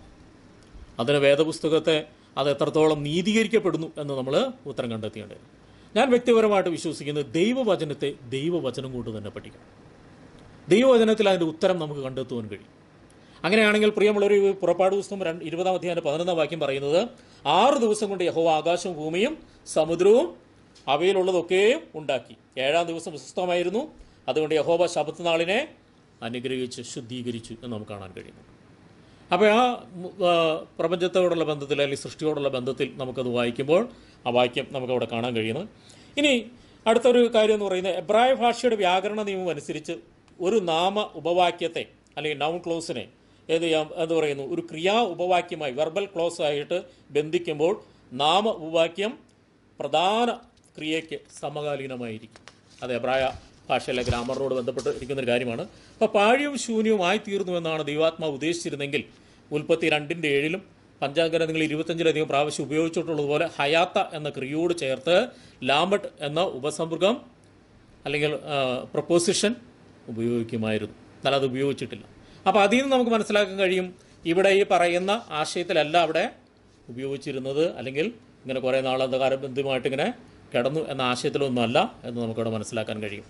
അതിന് വേദപുസ്തകത്തെ അത് എത്രത്തോളം നീതീകരിക്കപ്പെടുന്നു എന്ന് നമ്മൾ ഉത്തരം കണ്ടെത്തേണ്ടത് ഞാൻ വ്യക്തിപരമായിട്ട് വിശ്വസിക്കുന്നത് ദൈവവചനത്തെ ദൈവവചനം കൊണ്ട് തന്നെ പഠിക്കണം ദൈവവചനത്തിൽ അതിൻ്റെ ഉത്തരം നമുക്ക് കണ്ടെത്തുവാൻ കഴിയും അങ്ങനെയാണെങ്കിൽ പ്രിയമുള്ളൊരു പുറപ്പാട് പുസ്തകം രണ്ട് ഇരുപതാം അധ്യായം പതിനൊന്നാം വാക്യം പറയുന്നത് ആറ് ദിവസം കൊണ്ട് യഹോവ ആകാശവും ഭൂമിയും സമുദ്രവും അവയിലുള്ളതൊക്കെയും ഉണ്ടാക്കി ഏഴാം ദിവസം സ്വസ്ഥമായിരുന്നു അതുകൊണ്ട് യഹോവ ശബത്ത് നാളിനെ അനുഗ്രഹിച്ച് ശുദ്ധീകരിച്ചു എന്ന് നമുക്ക് കാണാൻ കഴിയുന്നു അപ്പോൾ ആ ഉം, ആ, പ്രപഞ്ചത്തോടുള്ള ബന്ധത്തിൽ അല്ലെങ്കിൽ സൃഷ്ടിയോടുള്ള ബന്ധത്തിൽ നമുക്കത് വായിക്കുമ്പോൾ ആ വാക്യം നമുക്കവിടെ കാണാൻ കഴിയുന്നു ഇനി അടുത്തൊരു കാര്യം എന്ന് പറയുന്നത് എബ്രായ ഭാഷയുടെ വ്യാകരണ നിയമം അനുസരിച്ച് ഒരു നാമ ഉപവാക്യത്തെ അല്ലെങ്കിൽ നൗൺ ക്ലോസിനെ ഏത് ചെയ്യാം എന്ന് പറയുന്നു ഒരു ക്രിയാ ഉപവാക്യമായി വെർബൽ ക്ലോസ് ആയിട്ട് ബന്ധിക്കുമ്പോൾ നാമ ഉപവാക്യം പ്രധാന ക്രിയയ്ക്ക് സമകാലീനമായിരിക്കും അത് എബ്രായ ഭാഷയിലെ ഗ്രാമറിനോട് ബന്ധപ്പെട്ട് ഇരിക്കുന്ന ഒരു കാര്യമാണ് അപ്പോൾ പാഴ്യവും ശൂന്യവുമായി തീർന്നു എന്നാണ് ദൈവാത്മാവ് ഉദ്ദേശിച്ചിരുന്നെങ്കിൽ ഉൽപ്പത്തി രണ്ടിൻ്റെ ഏഴിലും പഞ്ചാംഗരങ്ങൾ ഇരുപത്തഞ്ചിലധികം പ്രാവശ്യം ഉപയോഗിച്ചിട്ടുള്ളതുപോലെ ഹയാത്ത എന്ന ക്രിയയോട് ചേർത്ത് ലാമട്ട് എന്ന ഉപസംവർഗം അല്ലെങ്കിൽ പ്രപ്പോസിഷൻ ഉപയോഗിക്കുമായിരുന്നു എന്നാൽ അത് ഉപയോഗിച്ചിട്ടില്ല അപ്പോൾ അതിൽ നിന്ന് നമുക്ക് മനസ്സിലാക്കാൻ കഴിയും ഇവിടെ ഈ പറയുന്ന ആശയത്തിലല്ല അവിടെ ഉപയോഗിച്ചിരുന്നത് അല്ലെങ്കിൽ ഇങ്ങനെ കുറേ നാൾ അന്ധകാര ബന്ധുമായിട്ട് ഇങ്ങനെ കിടന്നു എന്ന ആശയത്തിലൊന്നുമല്ല എന്ന് നമുക്കവിടെ മനസ്സിലാക്കാൻ കഴിയും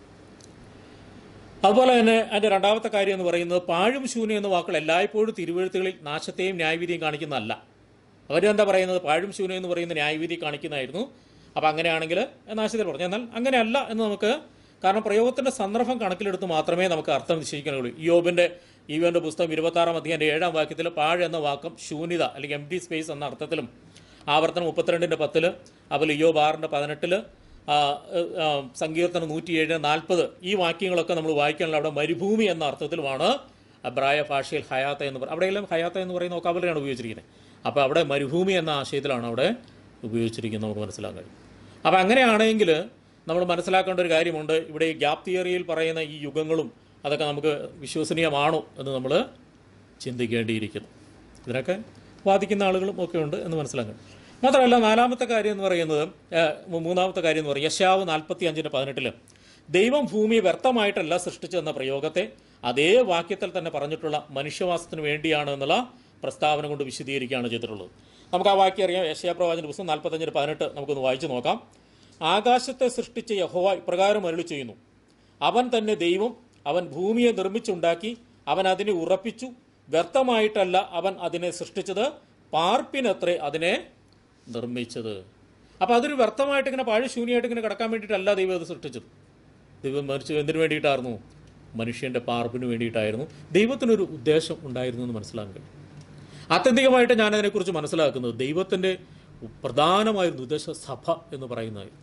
അതുപോലെ തന്നെ അതിൻ്റെ രണ്ടാമത്തെ കാര്യം എന്ന് പറയുന്നത് പാഴും ശൂന്യം എന്ന വാക്കുകൾ എല്ലായ്പ്പോഴും തിരുവഴുത്തുകളിൽ നാശത്തെയും ന്യായവിധിയും കാണിക്കുന്നതല്ല അവരെന്താ പറയുന്നത് പാഴും ശൂന്യം എന്ന് പറയുന്ന ന്യായവിധി കാണിക്കുന്നതായിരുന്നു അപ്പോൾ അങ്ങനെയാണെങ്കിൽ നാശത്തിൽ പറഞ്ഞു എന്നാൽ അങ്ങനെയല്ല എന്ന് നമുക്ക് കാരണം പ്രയോഗത്തിൻ്റെ സന്ദർഭം കണക്കിലെടുത്ത് മാത്രമേ നമുക്ക് അർത്ഥം നിശ്ചയിക്കാൻ കഴിയൂ യോബിൻ്റെ ഈവൻ്റെ പുസ്തകം ഇരുപത്താറാം അധ്യായൻ്റെ ഏഴാം വാക്യത്തിൽ പാഴ് എന്ന വാക്കും ശൂന്യത അല്ലെങ്കിൽ എം ടി സ്പേസ് എന്ന അർത്ഥത്തിലും ആവർത്തനം മുപ്പത്തിരണ്ടിൻ്റെ പത്തിൽ അതുപോലെ യോബ് ആറിൻ്റെ പതിനെട്ടിൽ ആ, ആ, സങ്കീർത്തനം നൂറ്റിയേഴ് നാൽപ്പത് ഈ വാക്യങ്ങളൊക്കെ നമ്മൾ വായിക്കാനുള്ള അവിടെ മരുഭൂമി എന്ന അർത്ഥത്തിലുമാണ് അബ്രായ ഭാഷയിൽ ഹയാത്ത എന്ന് പറയുന്നത് അവിടെയെല്ലാം ഹയാത്ത എന്ന് പറയുന്ന ഒക്കാബലയാണ് ഉപയോഗിച്ചിരിക്കുന്നത് അപ്പോൾ അവിടെ മരുഭൂമി എന്ന ആശയത്തിലാണ് അവിടെ ഉപയോഗിച്ചിരിക്കുന്നത് നമുക്ക് മനസ്സിലാക്കാൻ കഴിയും അപ്പോൾ അങ്ങനെയാണെങ്കിൽ നമ്മൾ മനസ്സിലാക്കേണ്ട ഒരു കാര്യമുണ്ട് ഇവിടെ ഈ ഗ്യാപ് തിയറിയിൽ പറയുന്ന ഈ യുഗങ്ങളും അതൊക്കെ നമുക്ക് വിശ്വസനീയമാണോ എന്ന് നമ്മൾ ചിന്തിക്കേണ്ടിയിരിക്കുന്നു ഇതിനൊക്കെ വാദിക്കുന്ന ആളുകളും ഒക്കെ ഉണ്ട് എന്ന് മനസ്സിലാക്കണം മാത്രമല്ല നാലാമത്തെ കാര്യം എന്ന് പറയുന്നത് ഏഹ്, മൂന്നാമത്തെ കാര്യം എന്ന് പറയുന്നത് യശാവ് നാൽപ്പത്തി അഞ്ചിൻ്റെ പതിനെട്ടില് ദൈവം ഭൂമിയെ വ്യർത്ഥമായിട്ടല്ല സൃഷ്ടിച്ചതെന്ന പ്രയോഗത്തെ അതേ വാക്യത്തിൽ തന്നെ പറഞ്ഞിട്ടുള്ള മനുഷ്യവാസത്തിന് വേണ്ടിയാണ് എന്നുള്ള പ്രസ്താവന കൊണ്ട് വിശദീകരിക്കുകയാണ് ചെയ്തിട്ടുള്ളത് നമുക്ക് ആ വാക്യം അറിയാം യശയാ പ്രവാചന പുസ്തകം നാൽപ്പത്തഞ്ചിന് പതിനെട്ട് നമുക്കൊന്ന് വായിച്ചു നോക്കാം ആകാശത്തെ സൃഷ്ടിച്ച യഹോവ ഇപ്രകാരം അരുളി ചെയ്യുന്നു അവൻ തന്നെ ദൈവം അവൻ ഭൂമിയെ നിർമ്മിച്ചുണ്ടാക്കി അവൻ അതിനെ ഉറപ്പിച്ചു വ്യർത്ഥമായിട്ടല്ല അവൻ അതിനെ സൃഷ്ടിച്ചത് പാർപ്പിനത്രേ അതിനെ നിർമ്മിച്ചത് അപ്പോൾ അതൊരു വ്യർത്ഥമായിട്ട് ഇങ്ങനെ പാഴ്ശൂന്യമായിട്ട് ഇങ്ങനെ കിടക്കാൻ വേണ്ടിയിട്ടല്ല ദൈവം അത് സൃഷ്ടിച്ചത് ദൈവം മരിച്ചു എന്തിനു വേണ്ടിയിട്ടായിരുന്നു മനുഷ്യൻ്റെ പാർപ്പിന് വേണ്ടിയിട്ടായിരുന്നു ദൈവത്തിനൊരു ഉദ്ദേശം ഉണ്ടായിരുന്നു എന്ന് മനസ്സിലാക്കാൻ കഴിയും ആത്യന്തികമായിട്ട് ഞാൻ അതിനെക്കുറിച്ച് മനസ്സിലാക്കുന്നത് ദൈവത്തിൻ്റെ പ്രധാനമായൊരു ഉദ്ദേശ സഭ എന്ന് പറയുന്നത്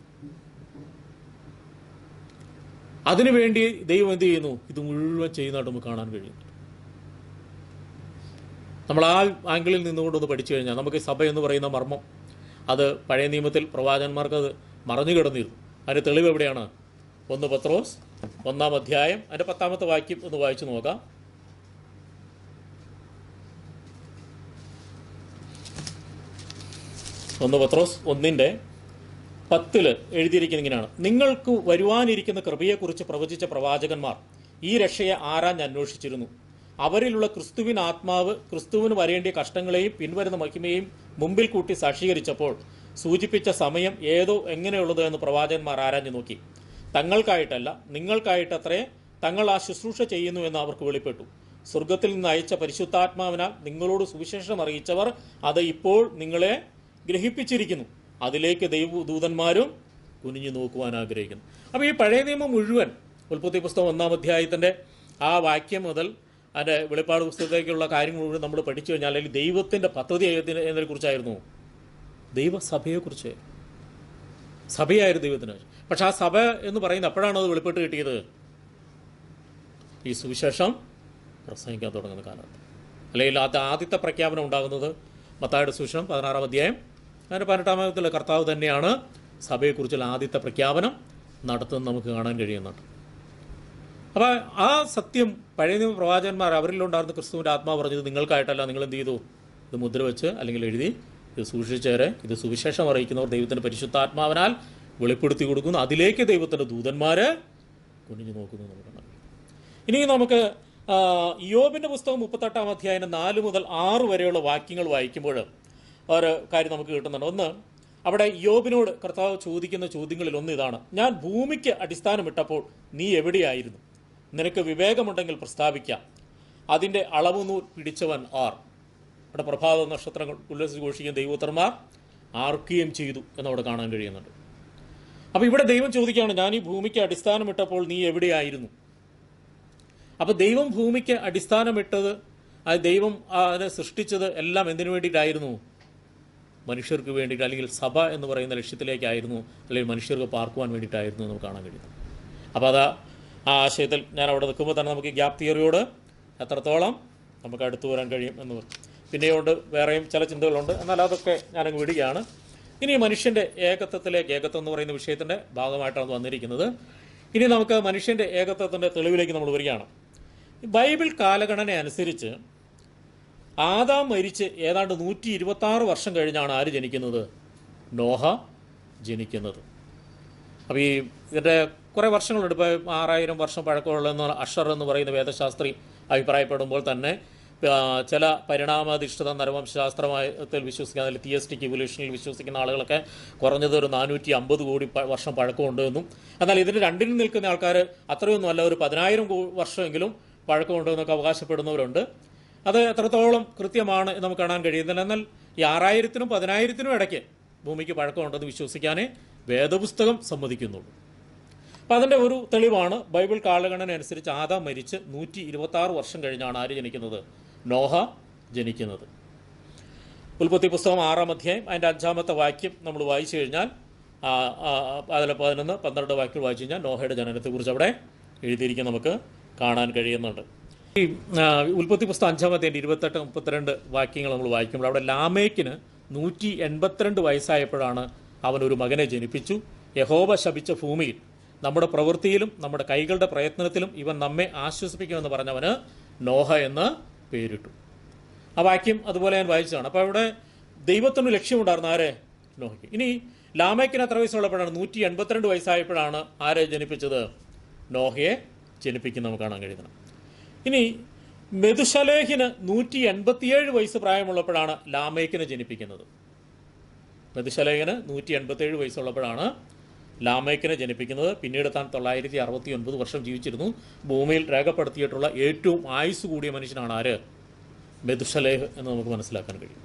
അതിനുവേണ്ടി ദൈവം എന്ത് ചെയ്യുന്നു ഇത് മുഴുവൻ ചെയ്യുന്നതായിട്ട് നമുക്ക് കാണാൻ കഴിയും നമ്മൾ ആ ആംഗിളിൽ നിന്നുകൊണ്ടൊന്ന് പഠിച്ചു കഴിഞ്ഞാൽ നമുക്ക് സഭ എന്ന് പറയുന്ന മർമ്മം അത് പഴയ നിയമത്തിൽ പ്രവാചകന്മാർക്ക് അത് മറഞ്ഞു കിടന്നിരുന്നു അതിൻ്റെ തെളിവ് എവിടെയാണ് ഒന്ന് പത്രോസ് ഒന്നാം അധ്യായം അതിൻ്റെ പത്താമത്തെ വാക്യം ഒന്ന് വായിച്ചു നോക്കാം ഒന്ന് പത്രോസ് ഒന്നിൻ്റെ പത്തില് എഴുതിയിരിക്കുന്ന ഇങ്ങനെയാണ് നിങ്ങൾക്ക് വരുവാനിരിക്കുന്ന കൃപയെക്കുറിച്ച് പ്രവചിച്ച പ്രവാചകന്മാർ ഈ രക്ഷയെ ആരാഞ്ഞ് അന്വേഷിച്ചിരുന്നു അവരിലുള്ള ക്രിസ്തുവിൻ ആത്മാവ് ക്രിസ്തുവിന് വരേണ്ടിയ കഷ്ടങ്ങളെയും പിൻവരുന്ന മഹിമയും മുമ്പിൽ കൂട്ടി സാക്ഷീകരിച്ചപ്പോൾ സൂചിപ്പിച്ച സമയം ഏതോ എങ്ങനെയുള്ളത് എന്ന് പ്രവാചകന്മാർ ആരാഞ്ഞു നോക്കി തങ്ങൾക്കായിട്ടല്ല നിങ്ങൾക്കായിട്ടത്രേ തങ്ങൾ ആ ശുശ്രൂഷ ചെയ്യുന്നു എന്ന് അവർക്ക് വെളിപ്പെട്ടു സ്വർഗത്തിൽ നിന്ന് അയച്ച പരിശുദ്ധാത്മാവിനാൽ നിങ്ങളോട് സുവിശേഷം അറിയിച്ചവർ അത് ഇപ്പോൾ നിങ്ങളെ ഗ്രഹിപ്പിച്ചിരിക്കുന്നു അതിലേക്ക് ദൈവദൂതന്മാരും കുനിഞ്ഞു നോക്കുവാൻ ആഗ്രഹിക്കുന്നു അപ്പോൾ ഈ പഴയ നിയമം മുഴുവൻ ഉൽപ്പത്തി പുസ്തകം ഒന്നാം അധ്യായത്തിൻ്റെ ആ വാക്യം മുതൽ അതിൻ്റെ വെളിപ്പാട് പുസ്തകത്തേക്കുള്ള കാര്യങ്ങൾ മുഴുവൻ നമ്മൾ പഠിച്ചു കഴിഞ്ഞാൽ അല്ലെങ്കിൽ ദൈവത്തിൻ്റെ പദ്ധതി ഏതിനെ എന്നതിനെക്കുറിച്ചായിരുന്നു ദൈവസഭയെക്കുറിച്ച് സഭയായിരുന്നു ദൈവത്തിന് പക്ഷെ ആ സഭ എന്ന് പറയുന്നത് എപ്പോഴാണ് അത് വെളിപ്പെട്ട് കിട്ടിയത് ഈ സുവിശേഷം പ്രസംഗിക്കാൻ തുടങ്ങുന്ന കാലത്ത് അല്ലെങ്കിൽ അത് ആദ്യത്തെ പ്രഖ്യാപനം ഉണ്ടാകുന്നത് മത്തായുടെ സുവിശേഷം പതിനാറാം അധ്യായം അതിൻ്റെ പതിനെട്ടാമത്തിലെ കർത്താവ് തന്നെയാണ് സഭയെക്കുറിച്ചുള്ള ആദ്യത്തെ പ്രഖ്യാപനം നടത്തുന്നത് നമുക്ക് കാണാൻ കഴിയുന്നുണ്ട് അപ്പോൾ ആ സത്യം പഴയ നിയമ പ്രവാചകന്മാർ അവരിലുണ്ടായിരുന്ന ക്രിസ്തുവിൻ്റെ ആത്മാവ് പറഞ്ഞത് നിങ്ങൾക്കായിട്ടല്ല നിങ്ങൾ എന്ത് ചെയ്തു ഇത് മുദ്ര വെച്ച് അല്ലെങ്കിൽ എഴുതി ഇത് സൂക്ഷിച്ചവരെ ഇത് സുവിശേഷം അറിയിക്കുന്നവർ ദൈവത്തിൻ്റെ പരിശുദ്ധാത്മാവിനാൽ വെളിപ്പെടുത്തി കൊടുക്കുന്നു അതിലേക്ക് ദൈവത്തിൻ്റെ ദൂതന്മാർ കുനിഞ്ഞു നോക്കുന്നു എന്ന് നമുക്ക് കാണാം ഇനി നമുക്ക് ആ, യോബിന്റെ പുസ്തകം മുപ്പത്തെട്ടാം അധ്യായം നാല് മുതൽ ആറ് വരെയുള്ള വാക്യങ്ങൾ വായിക്കുമ്പോൾ ഒരു കാര്യം നമുക്ക് കിട്ടുന്നുണ്ട് ഒന്ന് അവിടെ യോബിനോട് കർത്താവ് ചോദിക്കുന്ന ചോദ്യങ്ങളിൽ ഒന്ന് ഇതാണ് ഞാൻ ഭൂമിക്ക് അടിസ്ഥാനമിട്ടപ്പോൾ നീ എവിടെയായിരുന്നു നിനക്ക് വിവേകമുണ്ടെങ്കിൽ പ്രസ്താവിക്കാം അതിൻ്റെ അളവുനൂൽ പിടിച്ചവൻ ആർ അവിടെ പ്രഭാത നക്ഷത്രങ്ങൾ ഉല്ലസിച്ച് ഘോഷിക്കുന്ന ദൈവോത്തർമാർ ആർക്കുകയും ചെയ്തു എന്നവിടെ കാണാൻ കഴിയുന്നുണ്ട് അപ്പോൾ ഇവിടെ ദൈവം ചോദിക്കുകയാണ് ഞാൻ ഈ ഭൂമിക്ക് അടിസ്ഥാനമിട്ടപ്പോൾ നീ എവിടെയായിരുന്നു അപ്പോൾ ദൈവം ഭൂമിക്ക് അടിസ്ഥാനമിട്ടത് അത് ദൈവം ആ, അതിനെ സൃഷ്ടിച്ചത് എല്ലാം എന്തിനു വേണ്ടിയിട്ടായിരുന്നു മനുഷ്യർക്ക് വേണ്ടിയിട്ട് അല്ലെങ്കിൽ സഭ എന്ന് പറയുന്ന ലക്ഷ്യത്തിലേക്കായിരുന്നു അല്ലെങ്കിൽ മനുഷ്യർക്ക് പാർക്കുവാൻ വേണ്ടിയിട്ടായിരുന്നു എന്ന് നമുക്ക് കാണാൻ കഴിയും അപ്പോൾ അത് ആ ആശയത്തിൽ ഞാൻ അവിടെ നിൽക്കുമ്പോൾ തന്നെ നമുക്ക് ഗ്യാപ് തിയറിയോട് എത്രത്തോളം നമുക്ക് അടുത്തു വരാൻ കഴിയും എന്ന് പറയും പിന്നെയുണ്ട് വേറെയും ചില ചിന്തകളുണ്ട് എന്നാൽ അതൊക്കെ ഞാനങ്ങ് വിടുകയാണ് ഇനി മനുഷ്യൻ്റെ ഏകത്വത്തിലേക്ക് ഏകത്വം എന്ന് പറയുന്ന വിഷയത്തിൻ്റെ ഭാഗമായിട്ടാണ് വന്നിരിക്കുന്നത് ഇനി നമുക്ക് മനുഷ്യൻ്റെ ഏകത്വത്തിൻ്റെ തെളിവിലേക്ക് നമ്മൾ വരികയാണ് ബൈബിൾ കാലഗണന അനുസരിച്ച് ആദാം മരിച്ച് ഏതാണ്ട് നൂറ്റി ഇരുപത്തി ആറ് വർഷം കഴിഞ്ഞാണ് ആര് ജനിക്കുന്നത് നോഹ ജനിക്കുന്നത് അപ്പോൾ ഈ ഇതിൻ്റെ കുറേ വർഷങ്ങളുണ്ട് ഇപ്പോൾ ആറായിരം വർഷം പഴക്കമുള്ള അഷർ എന്ന് പറയുന്ന വേദശാസ്ത്രി അഭിപ്രായപ്പെടുമ്പോൾ തന്നെ ആ, ചില പരിണാമാധിഷ്ഠിത നരവംശാസ്ത്രത്തിൽ വിശ്വസിക്കുന്ന അല്ലെങ്കിൽ തിയസ്റ്റിക് ഇവല്യൂഷനിൽ വിശ്വസിക്കുന്ന ആളുകളൊക്കെ കുറഞ്ഞത് ഒരു നാനൂറ്റി അമ്പത് കോടി പ- വർഷം പഴക്കമുണ്ട് എന്നും എന്നാൽ ഇതിന് രണ്ടിനും നിൽക്കുന്ന ആൾക്കാർ അത്രയൊന്നും അല്ല ഒരു പതിനായിരം കോ- വർഷമെങ്കിലും പഴക്കമുണ്ട് എന്നൊക്കെ അവകാശപ്പെടുന്നവരുണ്ട് അത് എത്രത്തോളം കൃത്യമാണ് എന്ന് നമുക്ക് കാണാൻ കഴിയുന്നില്ല എന്നാൽ ഈ ആറായിരത്തിനും പതിനായിരത്തിനും ഇടയ്ക്ക് ഭൂമിക്ക് പഴക്കമുണ്ടെന്ന് വിശ്വസിക്കാനേ വേദപുസ്തകം സമ്മതിക്കുന്നുള്ളൂ അപ്പം അതിൻ്റെ ഒരു തെളിവാണ് ബൈബിൾ കാലഗണന അനുസരിച്ച് ആദാം മരിച്ച് നൂറ്റി ഇരുപത്തി ആറ് വർഷം കഴിഞ്ഞാണ് ആര് ജനിക്കുന്നത് നോഹ ജനിക്കുന്നത് ഉൽപ്പത്തി പുസ്തകം ആറാം അധ്യായം അതിൻ്റെ അഞ്ചാമത്തെ വാക്യം നമ്മൾ വായിച്ചു കഴിഞ്ഞാൽ ആ, ആ, അതിലെ പതിനൊന്ന് പന്ത്രണ്ട് വാക്യങ്ങൾ വായിച്ചു കഴിഞ്ഞാൽ നോഹയുടെ ജനനത്തെക്കുറിച്ച് അവിടെ എഴുതിയിരിക്കാൻ നമുക്ക് കാണാൻ കഴിയുന്നുണ്ട് ഈ ആ, ഉൽപ്പത്തി പുസ്തകം അഞ്ചാമത്തേൻ്റെ ഇരുപത്തെട്ട് മുപ്പത്തിരണ്ട് വാക്യങ്ങൾ നമ്മൾ വായിക്കുമ്പോൾ അവിടെ ലാമേക്കിന് നൂറ്റി എൺപത്തിരണ്ട് വയസ്സായപ്പോഴാണ് അവൻ ഒരു മകനെ ജനിപ്പിച്ചു യഹോവ ശപിച്ച ഭൂമിയിൽ നമ്മുടെ പ്രവൃത്തിയിലും നമ്മുടെ കൈകളുടെ പ്രയത്നത്തിലും ഇവൻ നമ്മെ ആശ്വസിപ്പിക്കുമെന്ന് പറഞ്ഞവന് നോഹ എന്ന് പേരിട്ടു ആ വാക്യം അതുപോലെ ഞാൻ വായിച്ചതാണ് അപ്പോൾ അവിടെ ദൈവത്തിന് ലക്ഷ്യമുണ്ടായിരുന്നു ആരെ നോഹയ്ക്ക് ഇനി ലാമയ്ക്കിന് എത്ര വയസ്സുള്ളപ്പോഴാണ് നൂറ്റി എൺപത്തിരണ്ട് വയസ്സായപ്പോഴാണ് ആരെ ജനിപ്പിച്ചത് നോഹയെ ജനിപ്പിക്കുന്ന നമുക്ക് കാണാൻ കഴിയുന്നത് ഇനി മെതുശലേഹിന് നൂറ്റി എൺപത്തിയേഴ് വയസ്സ് പ്രായമുള്ളപ്പോഴാണ് ലാമേക്കിനെ ജനിപ്പിക്കുന്നത് മെതുശലേഹിന് നൂറ്റി എൺപത്തിയേഴ് വയസ്സുള്ളപ്പോഴാണ് ലാമേക്കിനെ ജനിപ്പിക്കുന്നത് പിന്നീട് താൻ തൊള്ളായിരത്തി അറുപത്തി ഒൻപത് വർഷം ജീവിച്ചിരുന്നു ഭൂമിയിൽ രേഖപ്പെടുത്തിയിട്ടുള്ള ഏറ്റവും ആയുസ് കൂടിയ മനുഷ്യനാണ് ആര് മെതുഷലേഹ് എന്ന് നമുക്ക് മനസ്സിലാക്കാൻ കഴിയും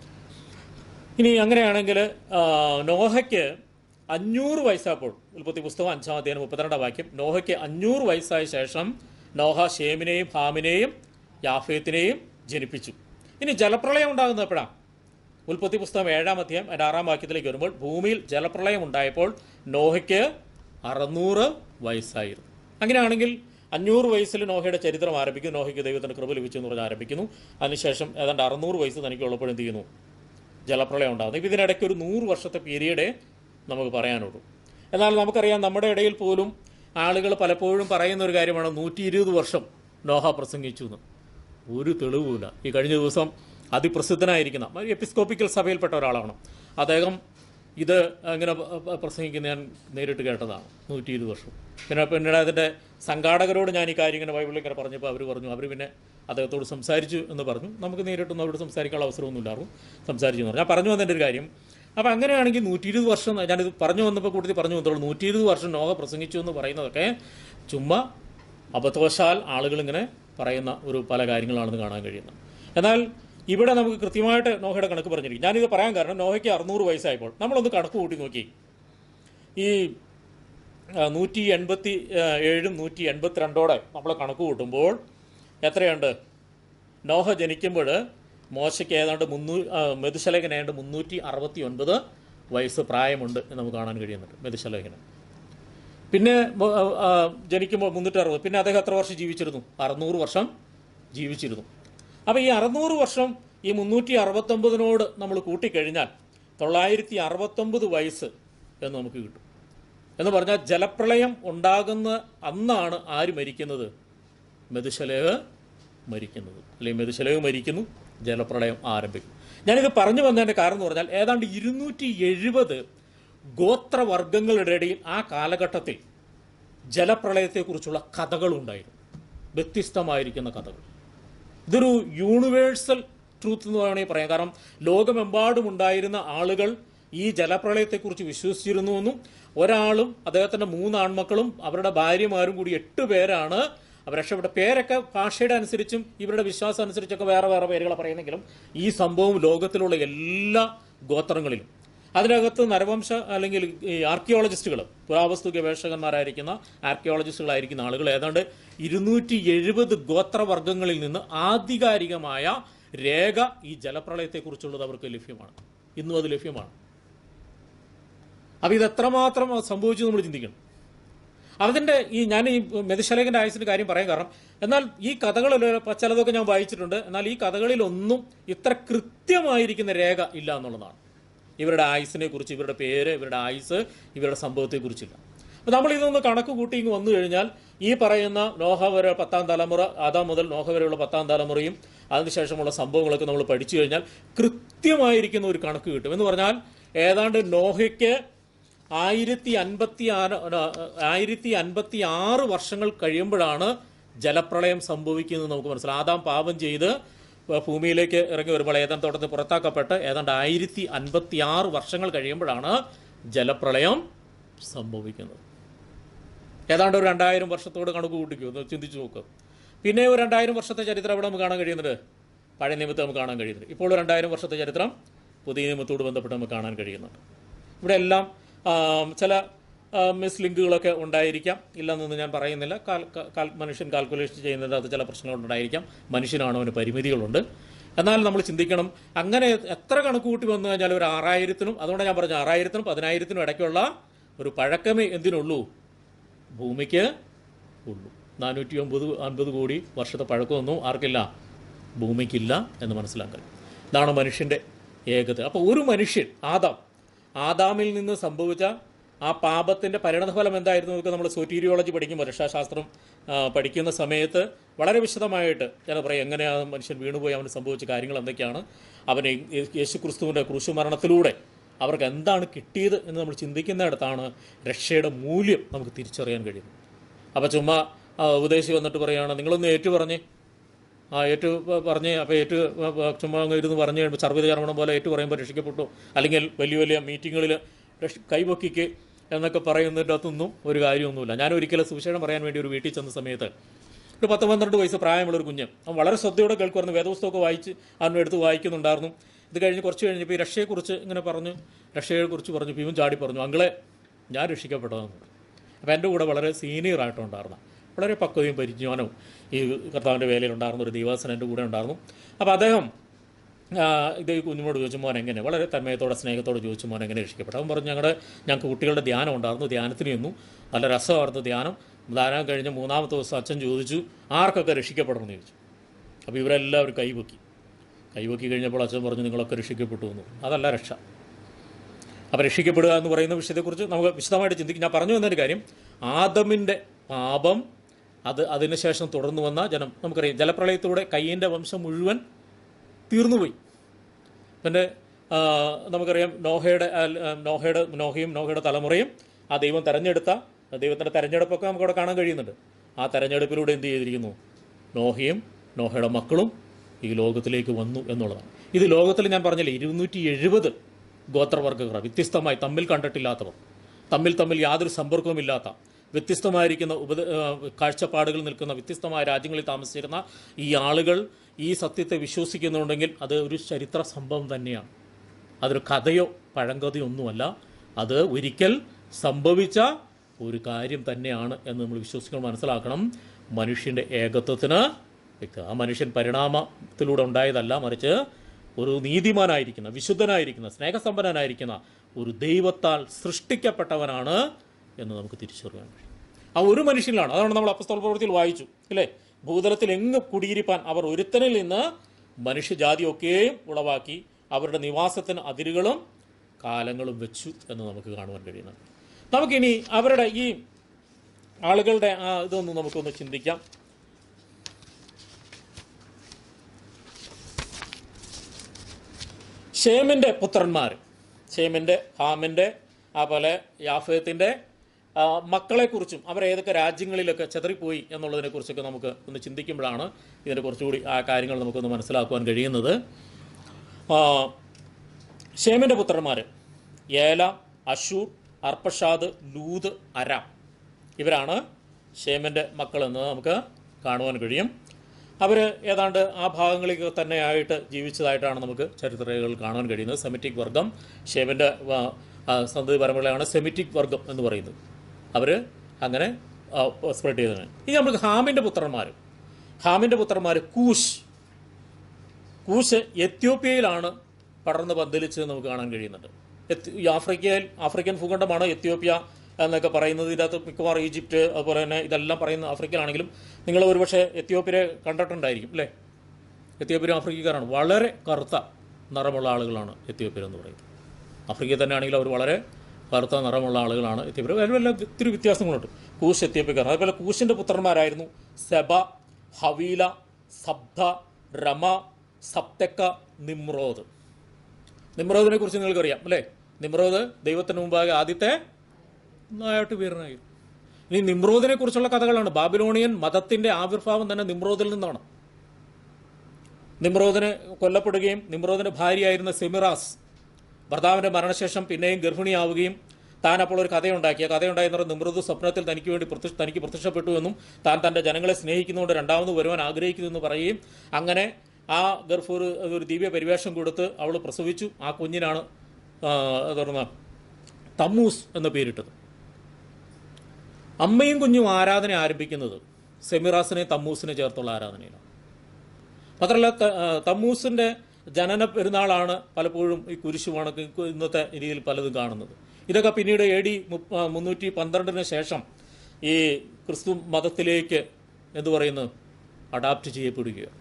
ഇനി അങ്ങനെയാണെങ്കിൽ ആ, നോഹയ്ക്ക് അഞ്ഞൂറ് വയസ്സായപ്പോൾ ഉൽപ്പത്തി പുസ്തകം അഞ്ചാം അധ്യായം മുപ്പത്തിരണ്ടാം വാക്യം നോഹയ്ക്ക് അഞ്ഞൂറ് വയസ്സായ ശേഷം നോഹ ഷേമിനെയും ഹാമിനെയും യാഫേത്തിനെയും ജനിപ്പിച്ചു ഇനി ജലപ്രളയം ഉണ്ടാകുന്നത് എപ്പോഴാണ് ഉൽപ്പത്തി പുസ്തകം ഏഴാം അധ്യായം അതിൻ്റെ ആറാം വാക്യത്തിലേക്ക് വരുമ്പോൾ ഭൂമിയിൽ ജലപ്രളയം ഉണ്ടായപ്പോൾ നോഹയ്ക്ക് അറുന്നൂറ് വയസ്സായിരുന്നു അങ്ങനെയാണെങ്കിൽ അഞ്ഞൂറ് വയസ്സിൽ നോഹയുടെ ചരിത്രം ആരംഭിക്കുന്നു നോഹയ്ക്ക് ദൈവത്തിൻ്റെ കൃപ ലഭിച്ചു എന്ന് പറഞ്ഞ് ആരംഭിക്കുന്നു അതിനുശേഷം ഏതാണ്ട് അറുന്നൂറ് വയസ്സ് തനിക്കുള്ളപ്പോൾ എന്ത് ചെയ്യുന്നു ജലപ്രളയം ഉണ്ടാകുന്നു ഇപ്പം ഇതിനിടയ്ക്ക് ഒരു നൂറ് വർഷത്തെ പീരീഡേ നമുക്ക് പറയാനുള്ളൂ എന്നാൽ നമുക്കറിയാം നമ്മുടെ ഇടയിൽ പോലും ആളുകൾ പലപ്പോഴും പറയുന്ന ഒരു കാര്യമാണ് നൂറ്റി ഇരുപത് വർഷം നോഹ പ്രസംഗിച്ചു എന്ന് ഒരു തെളിവുമില്ല ഈ കഴിഞ്ഞ ദിവസം അതിപ്രസിദ്ധനായിരിക്കുന്ന ഒരു എപ്പിസ്കോപ്പിക്കൽ സഭയിൽപ്പെട്ട ഒരാളാണ് അദ്ദേഹം ഇത് ഇങ്ങനെ പ- പ- പ്രസംഗിക്കുന്ന ഞാൻ നേരിട്ട് കേട്ടതാണ് നൂറ്റി ഇരുപത് വർഷം പിന്നെ പിന്നീട് അതിൻ്റെ സംഘാടകരോട് ഞാൻ ഈ കാര്യം ഇങ്ങനെ ബൈബിളിൽ ഇങ്ങനെ പറഞ്ഞപ്പോൾ അവർ പറഞ്ഞു അവർ പിന്നെ അദ്ദേഹത്തോട് സംസാരിച്ചു എന്ന് പറഞ്ഞു നമുക്ക് നേരിട്ടൊന്നും അവരോട് സംസാരിക്കാനുള്ള അവസരമൊന്നും ഇല്ലായിരുന്നു സംസാരിച്ചു എന്ന് പറഞ്ഞു ഞാൻ പറഞ്ഞു വന്നതിൻ്റെ ഒരു കാര്യം അപ്പോൾ അങ്ങനെയാണെങ്കിൽ നൂറ്റി ഇരുപത് വർഷം ഞാനിത് പറഞ്ഞു വന്നപ്പോൾ കൂട്ടത്തിൽ പറഞ്ഞു വന്നോളൂ നൂറ്റി ഇരുപത് വർഷം നോഹ പ്രസംഗിച്ചു എന്ന് പറയുന്നതൊക്കെ ചുമ്മാ അബദ്ധവശാൽ ആളുകൾ ഇങ്ങനെ പറയുന്ന ഒരു പല കാര്യങ്ങളാണെന്ന് കാണാൻ കഴിയുന്നത് എന്നാൽ ഇവിടെ നമുക്ക് കൃത്യമായിട്ട് നോഹയുടെ കണക്ക് പറഞ്ഞിരിക്കും ഞാനിത് പറയാൻ കാരണം നോഹയ്ക്ക് അറുന്നൂറ് വയസ്സായപ്പോൾ നമ്മളൊന്ന് കണക്ക് കൂട്ടി നോക്കി ഈ ആ, നൂറ്റി എൺപത്തി ആ, ഏഴും നൂറ്റി എൺപത്തിരണ്ടോടെ നമ്മൾ കണക്ക് കൂട്ടുമ്പോൾ എത്രയുണ്ട് നോഹ ജനിക്കുമ്പോൾ മോശയ്ക്ക് ഏതാണ്ട് മുന്നൂ മെതുശലേഖന് ഏതാണ്ട് മുന്നൂറ്റി അറുപത്തി ഒൻപത് വയസ്സ് പ്രായമുണ്ട് എന്ന് നമുക്ക് കാണാൻ കഴിയുന്നുണ്ട് മെതുശലേഖന് പിന്നെ മ- ആ, ആ, ജനിക്കുമ്പോൾ മുന്നൂറ്റി അറുപത് പിന്നെ അദ്ദേഹം എത്ര വർഷം ജീവിച്ചിരുന്നു അറുന്നൂറ് വർഷം ജീവിച്ചിരുന്നു അപ്പോൾ ഈ അറുന്നൂറ് വർഷം ഈ മുന്നൂറ്റി അറുപത്തൊമ്പതിനോട് നമ്മൾ കൂട്ടിക്കഴിഞ്ഞാൽ തൊള്ളായിരത്തി അറുപത്തൊമ്പത് വയസ്സ് എന്ന് നമുക്ക് കിട്ടും എന്ന് പറഞ്ഞാൽ ജലപ്രളയം ഉണ്ടാകുന്ന അന്നാണ് ആര് മരിക്കുന്നത് മെതുശലേഹ് മരിക്കുന്നത് അല്ലെങ്കിൽ മെതുശലേഹ് മരിക്കുന്നു ജലപ്രളയം ആരംഭിക്കും ഞാനിത് പറഞ്ഞു വന്നതിൻ്റെ കാരണം എന്ന് പറഞ്ഞാൽ ഏതാണ്ട് ഇരുന്നൂറ്റി എഴുപത് ഗോത്രവർഗങ്ങളുടെ ഇടയിൽ ആ കാലഘട്ടത്തിൽ ജലപ്രളയത്തെക്കുറിച്ചുള്ള കഥകളുണ്ടായിരുന്നു വ്യത്യസ്തമായിരിക്കുന്ന കഥകൾ ഇതൊരു യൂണിവേഴ്സൽ ട്രൂത്ത് എന്ന് വേണമെങ്കിൽ പറയാം കാരണം ലോകമെമ്പാടും ഉണ്ടായിരുന്ന ആളുകൾ ഈ ജലപ്രളയത്തെക്കുറിച്ച് വിശ്വസിച്ചിരുന്നുവെന്നും ഒരാളും അദ്ദേഹത്തിന്റെ മൂന്ന് ആൺമക്കളും അവരുടെ ഭാര്യമാരും കൂടി എട്ട് പേരാണ് അവർ രക്ഷപ്പെട്ട പേരൊക്കെ ഭാഷയുടെ അനുസരിച്ചും ഇവരുടെ വിശ്വാസം അനുസരിച്ചൊക്കെ വേറെ വേറെ പേരുകൾ പറയുന്നെങ്കിലും ഈ സംഭവം ലോകത്തിലുള്ള എല്ലാ ഗോത്രങ്ങളിലും അതിനകത്ത് നരവംശ അല്ലെങ്കിൽ ഈ ആർക്കിയോളജിസ്റ്റുകൾ പുരാവസ്തു ഗവേഷകന്മാരായിരിക്കുന്ന ആർക്കിയോളജിസ്റ്റുകളായിരിക്കുന്ന ആളുകൾ ഏതാണ്ട് ഇരുന്നൂറ്റി എഴുപത് ഗോത്രവർഗങ്ങളിൽ നിന്ന് ആധികാരികമായ രേഖ ഈ ജലപ്രളയത്തെക്കുറിച്ചുള്ളത് അവർക്ക് ലഭ്യമാണ് ഇന്നും അത് ലഭ്യമാണ് അപ്പോൾ ഇത് എത്രമാത്രം അത് സംഭവിച്ചു നമ്മൾ ചിന്തിക്കണം അതിൻ്റെ ഈ ഞാൻ ഈ മെതിശലേഖൻ്റെ ആയുസിൻ്റെ കാര്യം പറയാൻ കാരണം എന്നാൽ ഈ കഥകളിൽ ചിലതൊക്കെ ഞാൻ വായിച്ചിട്ടുണ്ട് എന്നാൽ ഈ കഥകളിലൊന്നും ഇത്ര കൃത്യമായിരിക്കുന്ന രേഖ ഇല്ല എന്നുള്ളതാണ് ഇവരുടെ ആയുസിനെ കുറിച്ച് ഇവരുടെ പേര് ഇവരുടെ ആയുസ് ഇവരുടെ സംഭവത്തെക്കുറിച്ചില്ല അപ്പോൾ നമ്മൾ ഇതൊന്ന് കണക്ക് കൂട്ടി ഇങ്ങ് വന്നു കഴിഞ്ഞാൽ ഈ പറയുന്ന നോഹ വരെ പത്താം തലമുറ ആദാം മുതൽ നോഹ വരെയുള്ള പത്താം തലമുറയും അതിനുശേഷമുള്ള സംഭവങ്ങളൊക്കെ നമ്മൾ പഠിച്ചു കഴിഞ്ഞാൽ കൃത്യമായിരിക്കുന്ന ഒരു കണക്ക് കിട്ടും എന്ന് പറഞ്ഞാൽ ഏതാണ്ട് നോഹയ്ക്ക് ആയിരത്തി അൻപത്തി ആറ് ആയിരത്തി അൻപത്തി ആറ് വർഷങ്ങൾ കഴിയുമ്പോഴാണ് ജലപ്രളയം സംഭവിക്കുന്നത് നമുക്ക് മനസ്സിലാവും ആദാം പാപം ചെയ്ത് ഭൂമിയിലേക്ക് ഇറങ്ങി വരുമ്പോൾ ഏതാണ്ട് തോട്ടത്തിൽ പുറത്താക്കപ്പെട്ട് ഏതാണ്ട് ആയിരത്തി അൻപത്തി ആറ് വർഷങ്ങൾ കഴിയുമ്പോഴാണ് ജലപ്രളയം സംഭവിക്കുന്നത് ഏതാണ്ട് ഒരു രണ്ടായിരം വർഷത്തോട് കണക്ക് കൂട്ടിക്കോ ഒന്ന് ചിന്തിച്ചു നോക്ക് പിന്നെ ഒരു രണ്ടായിരം വർഷത്തെ ചരിത്രം അവിടെ നമുക്ക് കാണാൻ കഴിയുന്നുണ്ട് പഴയ നിയമത്തെ നമുക്ക് കാണാൻ കഴിയുന്നുണ്ട് ഇപ്പോൾ ഒരു രണ്ടായിരം വർഷത്തെ ചരിത്രം പുതിയ നിയമത്തോട് ബന്ധപ്പെട്ട് നമുക്ക് കാണാൻ കഴിയുന്നുണ്ട് ഇവിടെ എല്ലാം ആ, ചില മിസ് ലിങ്കുകളൊക്കെ ഉണ്ടായിരിക്കാം ഇല്ലെന്നൊന്നും ഞാൻ പറയുന്നില്ല കാൽ കാൽ മനുഷ്യൻ കാൽക്കുലേഷൻ ചെയ്യുന്നതിനകത്ത് ചില പ്രശ്നങ്ങളുണ്ടായിരിക്കാം മനുഷ്യനാണ് അവന് പരിമിതികളുണ്ട് എന്നാൽ നമ്മൾ ചിന്തിക്കണം അങ്ങനെ എത്ര കണക്ക് കൂട്ടി വന്നു കഴിഞ്ഞാൽ ഒരു ആറായിരത്തിനും അതുകൊണ്ടാണ് ഞാൻ പറഞ്ഞ ആറായിരത്തിനും പതിനായിരത്തിനും ഇടയ്ക്കുള്ള ഒരു പഴക്കമേ എന്തിനുള്ളൂ ഭൂമിക്ക് ഉള്ളൂ നാനൂറ്റി ഒമ്പത് അൻപത് കോടി വർഷത്തെ പഴക്കമൊന്നും ആർക്കില്ല ഭൂമിക്കില്ല എന്ന് മനസ്സിലാക്കൽ ഇതാണ് മനുഷ്യൻ്റെ ഏകത അപ്പോൾ ഒരു മനുഷ്യൻ ആദാം ആദാമിൽ നിന്ന് സംഭവിച്ച ആ പാപത്തിൻ്റെ പരിണതഫലം എന്തായിരുന്നു എന്നൊക്കെ നമ്മൾ സോറ്റീരിയോളജി പഠിക്കുമ്പോൾ രക്ഷാശാസ്ത്രം ആ, പഠിക്കുന്ന സമയത്ത് വളരെ വിശദമായിട്ട് ഞാൻ പറയാം എങ്ങനെയാണ് മനുഷ്യൻ വീണുപോയി അവന് സംഭവിച്ച കാര്യങ്ങൾ എന്തൊക്കെയാണ് അവന് യേശു ക്രിസ്തുവിൻ്റെ ക്രൂശു മരണത്തിലൂടെ അവർക്ക് എന്താണ് കിട്ടിയത് എന്ന് നമ്മൾ ചിന്തിക്കുന്നിടത്താണ് രക്ഷയുടെ മൂല്യം നമുക്ക് തിരിച്ചറിയാൻ കഴിയുന്നത് അപ്പോൾ ചുമ്മാ ആ, ഉപദേശി വന്നിട്ട് പറയുകയാണ് നിങ്ങളൊന്ന് ഏറ്റു പറഞ്ഞേ ആ ഏറ്റു പ- പറഞ്ഞ് അപ്പോൾ ഏറ്റു പ- പ- ചുമ്മാ അങ്ങ് ഇരുന്ന് പറഞ്ഞു കഴിയുമ്പോൾ സർവ്വത ചർമ്മണം പോലെ ഏറ്റു പറയുമ്പോൾ രക്ഷിക്കപ്പെട്ടു അല്ലെങ്കിൽ വലിയ വലിയ മീറ്റിങ്ങുകളിൽ രക്ഷ കൈപൊക്കിക്ക് എന്നൊക്കെ പറയുന്നതിൻ്റെ അകത്തൊന്നും ഒരു കാര്യമൊന്നുമില്ല ഞാൻ ഒരിക്കലും സുവിശേഷം പറയാൻ വേണ്ടി ഒരു വീട്ടിൽ ചെന്ന സമയത്ത് ഒരു പത്ത് പന്ത്രണ്ട് വയസ്സ് പ്രായമുള്ള ഒരു കുഞ്ഞ് അവൻ വളരെ ശ്രദ്ധയോടെ കേൾക്കുമായിരുന്നു വേദപുസ്തകമൊക്കെ വായിച്ച് അവനും എടുത്ത് വായിക്കുന്നുണ്ടായിരുന്നു ഇത് കഴിഞ്ഞ് കുറച്ച് കഴിഞ്ഞപ്പോൾ ഈ രക്ഷയെക്കുറിച്ച് ഇങ്ങനെ പറഞ്ഞു രക്ഷയെക്കുറിച്ച് പറഞ്ഞു ഇവൻ ചാടി പറഞ്ഞു അങ്ങളെ ഞാൻ രക്ഷിക്കപ്പെട്ടതെന്ന് പറഞ്ഞു അപ്പോൾ എൻ്റെ കൂടെ വളരെ സീനിയർ ആയിട്ടുണ്ടായിരുന്ന വളരെ പക്വതയും പരിജ്ഞാനവും ഈ കർത്താവിൻ്റെ വേലയിലുണ്ടായിരുന്ന ഒരു ദിവസം എൻ്റെ കൂടെ ഉണ്ടായിരുന്നു അപ്പോൾ അദ്ദേഹം ആ, ഇത് ഈ കുഞ്ഞിനോട് ചോദിച്ചു മോൻ എങ്ങനെ വളരെ തന്മയത്തോടെ സ്നേഹത്തോടെ ചോദിച്ചു മോൻ എങ്ങനെ രക്ഷിക്കപ്പെട്ടു അവൻ പറഞ്ഞു ഞങ്ങളുടെ ഞങ്ങൾക്ക് കുട്ടികളുടെ ധ്യാനം ഉണ്ടായിരുന്നു ധ്യാനത്തിന് ചെന്നു നല്ല രസമായിരുന്നു ധ്യാനം ധ്യാനം കഴിഞ്ഞ് മൂന്നാമത്തെ ദിവസം അച്ഛൻ ചോദിച്ചു ആർക്കൊക്കെ രക്ഷിക്കപ്പെടണമെന്ന് ചോദിച്ചു അപ്പോൾ ഇവരെല്ലാവരും കൈപൊക്കി കൈപൊക്കി കഴിഞ്ഞപ്പോൾ അച്ഛൻ പറഞ്ഞു നിങ്ങളൊക്കെ രക്ഷിക്കപ്പെട്ടു എന്ന് അതല്ല രക്ഷ അപ്പോൾ രക്ഷിക്കപ്പെടുക എന്ന് പറയുന്ന വിഷയത്തെക്കുറിച്ച് നമുക്ക് വിശദമായിട്ട് ചിന്തിക്കും ഞാൻ പറഞ്ഞു വന്നൊരു കാര്യം ആദമിൻ്റെ പാപം അത് അതിനുശേഷം തുടർന്നു വന്ന ജനം നമുക്കറിയാം ജലപ്രളയത്തിലൂടെ കയ്യൻ്റെ വംശം മുഴുവൻ തീർന്നുപോയി പിന്നെ ആ, നമുക്കറിയാം നോഹയുടെ അൽ- ആ, നോഹയുടെ നോഹയും നോഹയുടെ തലമുറയും ആ ദൈവം തെരഞ്ഞെടുത്ത ആ ദൈവത്തിൻ്റെ തെരഞ്ഞെടുപ്പൊക്കെ നമുക്കവിടെ കാണാൻ കഴിയുന്നുണ്ട് ആ തെരഞ്ഞെടുപ്പിലൂടെ എന്ത് ചെയ്തിരിക്കുന്നു നോഹയും നോഹയുടെ മക്കളും ഈ ലോകത്തിലേക്ക് വന്നു എന്നുള്ളതാണ് ഇത് ലോകത്തിൽ ഞാൻ പറഞ്ഞില്ലേ ഇരുന്നൂറ്റി എഴുപത് ഗോത്രവർഗ്ഗക്കാർ വ്യത്യസ്തമായി തമ്മിൽ കണ്ടിട്ടില്ലാത്തവർ തമ്മിൽ തമ്മിൽ യാതൊരു സമ്പർക്കവുമില്ലാത്ത വ്യത്യസ്തമായിരിക്കുന്ന ഉപദ ആ, കാഴ്ചപ്പാടുകൾ നിൽക്കുന്ന വ്യത്യസ്തമായ രാജ്യങ്ങളിൽ താമസിച്ചിരുന്ന ഈ ആളുകൾ ഈ സത്യത്തെ വിശ്വസിക്കുന്നുണ്ടെങ്കിൽ അത് ഒരു ചരിത്ര സംഭവം തന്നെയാണ് അതൊരു കഥയോ പഴങ്കഥയോ ഒന്നുമല്ല അത് ഒരിക്കൽ സംഭവിച്ച ഒരു കാര്യം തന്നെയാണ് എന്ന് നമ്മൾ വിശ്വസിക്കണം മനസ്സിലാക്കണം മനുഷ്യൻ്റെ ഏകത്വത്തിന് വ്യക്തി ആ മനുഷ്യൻ പരിണാമത്തിലൂടെ ഉണ്ടായതല്ല മറിച്ച് ഒരു നീതിമാനായിരിക്കുന്ന വിശുദ്ധനായിരിക്കുന്ന സ്നേഹസമ്പന്നനായിരിക്കുന്ന ഒരു ദൈവത്താൽ സൃഷ്ടിക്കപ്പെട്ടവനാണ് എന്ന് നമുക്ക് തിരിച്ചറിയാൻ കഴിയും ആ ഒരു മനുഷ്യനിലാണ് അതാണ് നമ്മൾ അപ്പസ്തോല പ്രവൃത്തിയിൽ വായിച്ചു അല്ലേ ഭൂതലത്തിൽ എങ്ങ് കുടിയിരിപ്പാൻ അവർ ഒരുത്തനിൽ നിന്ന് മനുഷ്യജാതിയൊക്കെയും ഉളവാക്കി അവരുടെ നിവാസത്തിന് അതിരുകളും കാലങ്ങളും വെച്ചു എന്ന് നമുക്ക് കാണുവാൻ കഴിയുന്നുണ്ട് നമുക്കിനി അവരുടെ ഈ ആളുകളുടെ ആ ഇതൊന്ന് നമുക്കൊന്ന് ചിന്തിക്കാം ഷേമിൻ്റെ പുത്രന്മാർ ഷേമിൻ്റെ ഹാമിൻ്റെ അതുപോലെ യാഫേത്തിൻ്റെ ആ, മക്കളെക്കുറിച്ചും അവർ ഏതൊക്കെ രാജ്യങ്ങളിലൊക്കെ ചെതറിപ്പോയി എന്നുള്ളതിനെക്കുറിച്ചൊക്കെ നമുക്ക് ഒന്ന് ചിന്തിക്കുമ്പോഴാണ് ഇതിൻ്റെ കുറച്ചുകൂടി ആ കാര്യങ്ങൾ നമുക്കൊന്ന് മനസ്സിലാക്കുവാൻ കഴിയുന്നത് ആ, ഷേമിൻ്റെ പുത്രന്മാർ ഏല അഷൂർ അർപ്പഷാദ് ലൂത് അരാം ഇവരാണ് ഷേമിൻ്റെ മക്കളെന്ന് നമുക്ക് കാണുവാൻ കഴിയും അവർ ഏതാണ്ട് ആ ഭാഗങ്ങളിലേക്ക് തന്നെയായിട്ട് ജീവിച്ചതായിട്ടാണ് നമുക്ക് ചരിത്രരേഖകൾ കാണാൻ കഴിയുന്നത് സെമിറ്റിക് വർഗം ഷേമിൻ്റെ സന്തതി പരമ്പരയാണ് സെമിറ്റിക് വർഗം എന്ന് പറയുന്നത് അവർ അങ്ങനെ സ്പ്രെഡ് ചെയ്തതാണ് ഇനി നമുക്ക് ഹാമിൻ്റെ പുത്രന്മാർ ഹാമിൻ്റെ പുത്രന്മാർ കൂഷ് കൂശ് എത്യോപ്യയിലാണ് പടർന്ന് പന്തലിച്ചത് നമുക്ക് കാണാൻ കഴിയുന്നുണ്ട് എത്ത് ഈ ആഫ്രിക്കയിൽ ആഫ്രിക്കൻ ഭൂഖണ്ഡമാണ് എത്യോപ്യ എന്നൊക്കെ പറയുന്നത് ഇതിനകത്ത് മിക്കവാറും ഈജിപ്റ്റ് അതുപോലെ തന്നെ ഇതെല്ലാം പറയുന്ന ആഫ്രിക്കയിലാണെങ്കിലും നിങ്ങൾ ഒരുപക്ഷെ എത്യോപ്യരെ കണ്ടിട്ടുണ്ടായിരിക്കും അല്ലേ എത്യോപ്യരും ആഫ്രിക്കക്കാരാണ് വളരെ കറുത്ത നിറമുള്ള ആളുകളാണ് എത്യോപ്യർ എന്ന് പറയുന്നത് ആഫ്രിക്കയിൽ തന്നെ ആണെങ്കിലും അവർ വളരെ കറുത്ത നിറമുള്ള ആളുകളാണ് എത്യോപ്യർ അതിലെല്ലാം ഒത്തിരി വ്യത്യാസങ്ങളുണ്ട് കൂശ് എത്യോപ്യക്കാർ അതുപോലെ കൂശിൻ്റെ പുത്രന്മാരായിരുന്നു Seba Havilah Sabtah Raamah Sabtecha Nimrod നിമ്രോദിനെ കുറിച്ച് നിങ്ങൾക്കറിയാം അല്ലേ നിമ്രോദ് ദൈവത്തിന് മുമ്പാകെ ആദ്യത്തെ നായാട്ട് വീരനായിരുന്നു ഇനി നിമ്രോദിനെ കുറിച്ചുള്ള കഥകളാണ് ബാബിലോണിയൻ മതത്തിന്റെ ആവിർഭാവം തന്നെ നിമ്രോദിൽ നിന്നാണ് നിമ്രോദിന് കൊല്ലപ്പെടുകയും നിമ്രോദിന്റെ ഭാര്യയായിരുന്ന സെമിറാസ് ഭർത്താവിന്റെ മരണശേഷം പിന്നെയും ഗർഭിണിയാവുകയും താൻ അപ്പോൾ ഒരു കഥയുണ്ടാക്കി ആ കഥയുണ്ടായിരുന്ന നിമ്രോദ് സ്വപ്നത്തിൽ തനിക്ക് വേണ്ടി പ്രത്യക്ഷ തനിക്ക് പ്രത്യക്ഷപ്പെട്ടു എന്നും താൻ തൻ്റെ ജനങ്ങളെ സ്നേഹിക്കുന്നതുകൊണ്ട് രണ്ടാമത് വരുവാൻ ആഗ്രഹിക്കുന്നു എന്ന് പറയുകയും അങ്ങനെ ആ ഗർഭ ഒരു ഒരു ദിവ്യ പരിവേഷം കൊടുത്ത് അവൾ പ്രസവിച്ചു ആ കുഞ്ഞിനാണ് ആ, തുടർന്ന് തമ്മൂസ് എന്ന പേരിട്ടത് അമ്മയും കുഞ്ഞും ആരാധന ആരംഭിക്കുന്നത് സെമിറാസിനെ തമ്മൂസിനെ ചേർത്തുള്ള ആരാധനയിലാണ് മാത്രമല്ല ത- ആ, തമ്മൂസിന്റെ ജനന പെരുന്നാളാണ് പലപ്പോഴും ഈ കുരിശു വണക്ക് ഇന്നത്തെ രീതിയിൽ പലതും കാണുന്നത് ഇതൊക്കെ പിന്നീട് എ ഡി മുന്നൂറ്റി പന്ത്രണ്ടിന് ശേഷം ഈ ക്രിസ്തു മതത്തിലേക്ക് എന്തു പറയുന്നു അഡാപ്റ്റ് ചെയ്യപ്പെടുകയാണ്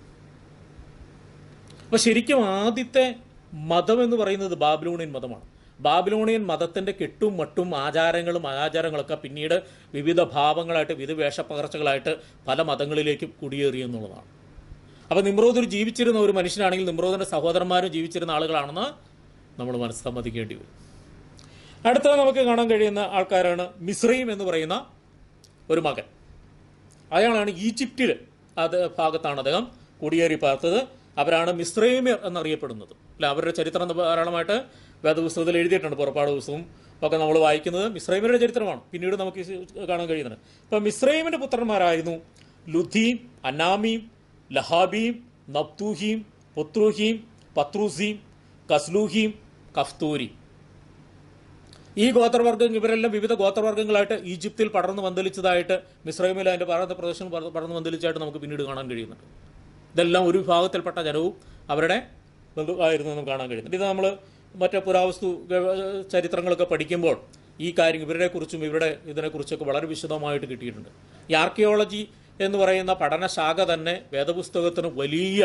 അപ്പൊ ശരിക്കും ആദ്യത്തെ മതം എന്ന് പറയുന്നത് ബാബിലോണിയൻ മതമാണ് ബാബിലോണിയൻ മതത്തിന്റെ കെട്ടും മട്ടും ആചാരങ്ങളും അനാചാരങ്ങളൊക്കെ പിന്നീട് വിവിധ ഭാവങ്ങളായിട്ട് വിവിധ വേഷപ്പകർച്ചകളായിട്ട് പല മതങ്ങളിലേക്കും കുടിയേറി എന്നുള്ളതാണ് അപ്പൊ നിമ്രോദ് ഒരു ജീവിച്ചിരുന്ന ഒരു മനുഷ്യനാണെങ്കിൽ നിമ്രോദിന്റെ സഹോദരന്മാരും ജീവിച്ചിരുന്ന ആളുകളാണെന്ന് നമ്മൾ മനസ്സമ്മതിക്കേണ്ടി വരും അടുത്തത് നമുക്ക് കാണാൻ കഴിയുന്ന ആൾക്കാരാണ് മിശ്രയും എന്ന് പറയുന്ന ഒരു മകൻ അയാളാണ് ഈജിപ്തിൽ അത് ഭാഗത്താണ് അദ്ദേഹം കുടിയേറി പാർത്തത് അവരാണ് മിശ്രൈമ്യർ എന്നറിയപ്പെടുന്നത് അല്ല അവരുടെ ചരിത്രം ധാരാളമായിട്ട് വേദപുസ്തകത്തിൽ എഴുതിയിട്ടുണ്ട് പുറപ്പാട് ദിവസവും ഒക്കെ നമ്മൾ വായിക്കുന്നത് മിശ്രൈമിയുടെ ചരിത്രമാണ് പിന്നീട് നമുക്ക് ഇത് കാണാൻ കഴിയുന്നത് ഇപ്പം മിശ്രൈമിന്റെ പുത്രന്മാരായിരുന്നു ലുധീം അനാമീം ലഹാബീം നബ്തൂഹീം പുത്രൂഹീം പത്രൂസീം കസ്ലൂഹീം കഫ്തൂരി ഈ ഗോത്രവർഗ്ഗം ഇവരെല്ലാം വിവിധ ഗോത്രവർഗ്ഗങ്ങളായിട്ട് ഈജിപ്തിൽ പടർന്നു വന്തലിച്ചതായിട്ട് മിശ്രൈമിൽ അതിന്റെ ഭാരത പ്രദേശം പടർന്ന് പടർന്നു വന്തലിച്ചായിട്ട് നമുക്ക് പിന്നീട് കാണാൻ കഴിയുന്നുണ്ട് ഇതെല്ലാം ഒരു വിഭാഗത്തിൽപ്പെട്ട ജനവും അവരുടെ ബന്ധുവായിരുന്നു എന്ന് കാണാൻ കഴിയുന്നുണ്ട് ഇത് നമ്മൾ മറ്റേ പുരാവസ്തു ഗവ- ചരിത്രങ്ങളൊക്കെ പഠിക്കുമ്പോൾ ഈ കാര്യം ഇവരുടെ കുറിച്ചും ഇവരുടെ ഇതിനെക്കുറിച്ചൊക്കെ വളരെ വിശദമായിട്ട് കിട്ടിയിട്ടുണ്ട് ഈ ആർക്കിയോളജി എന്ന് പറയുന്ന പഠനശാഖ തന്നെ വേദപുസ്തകത്തിന് വലിയ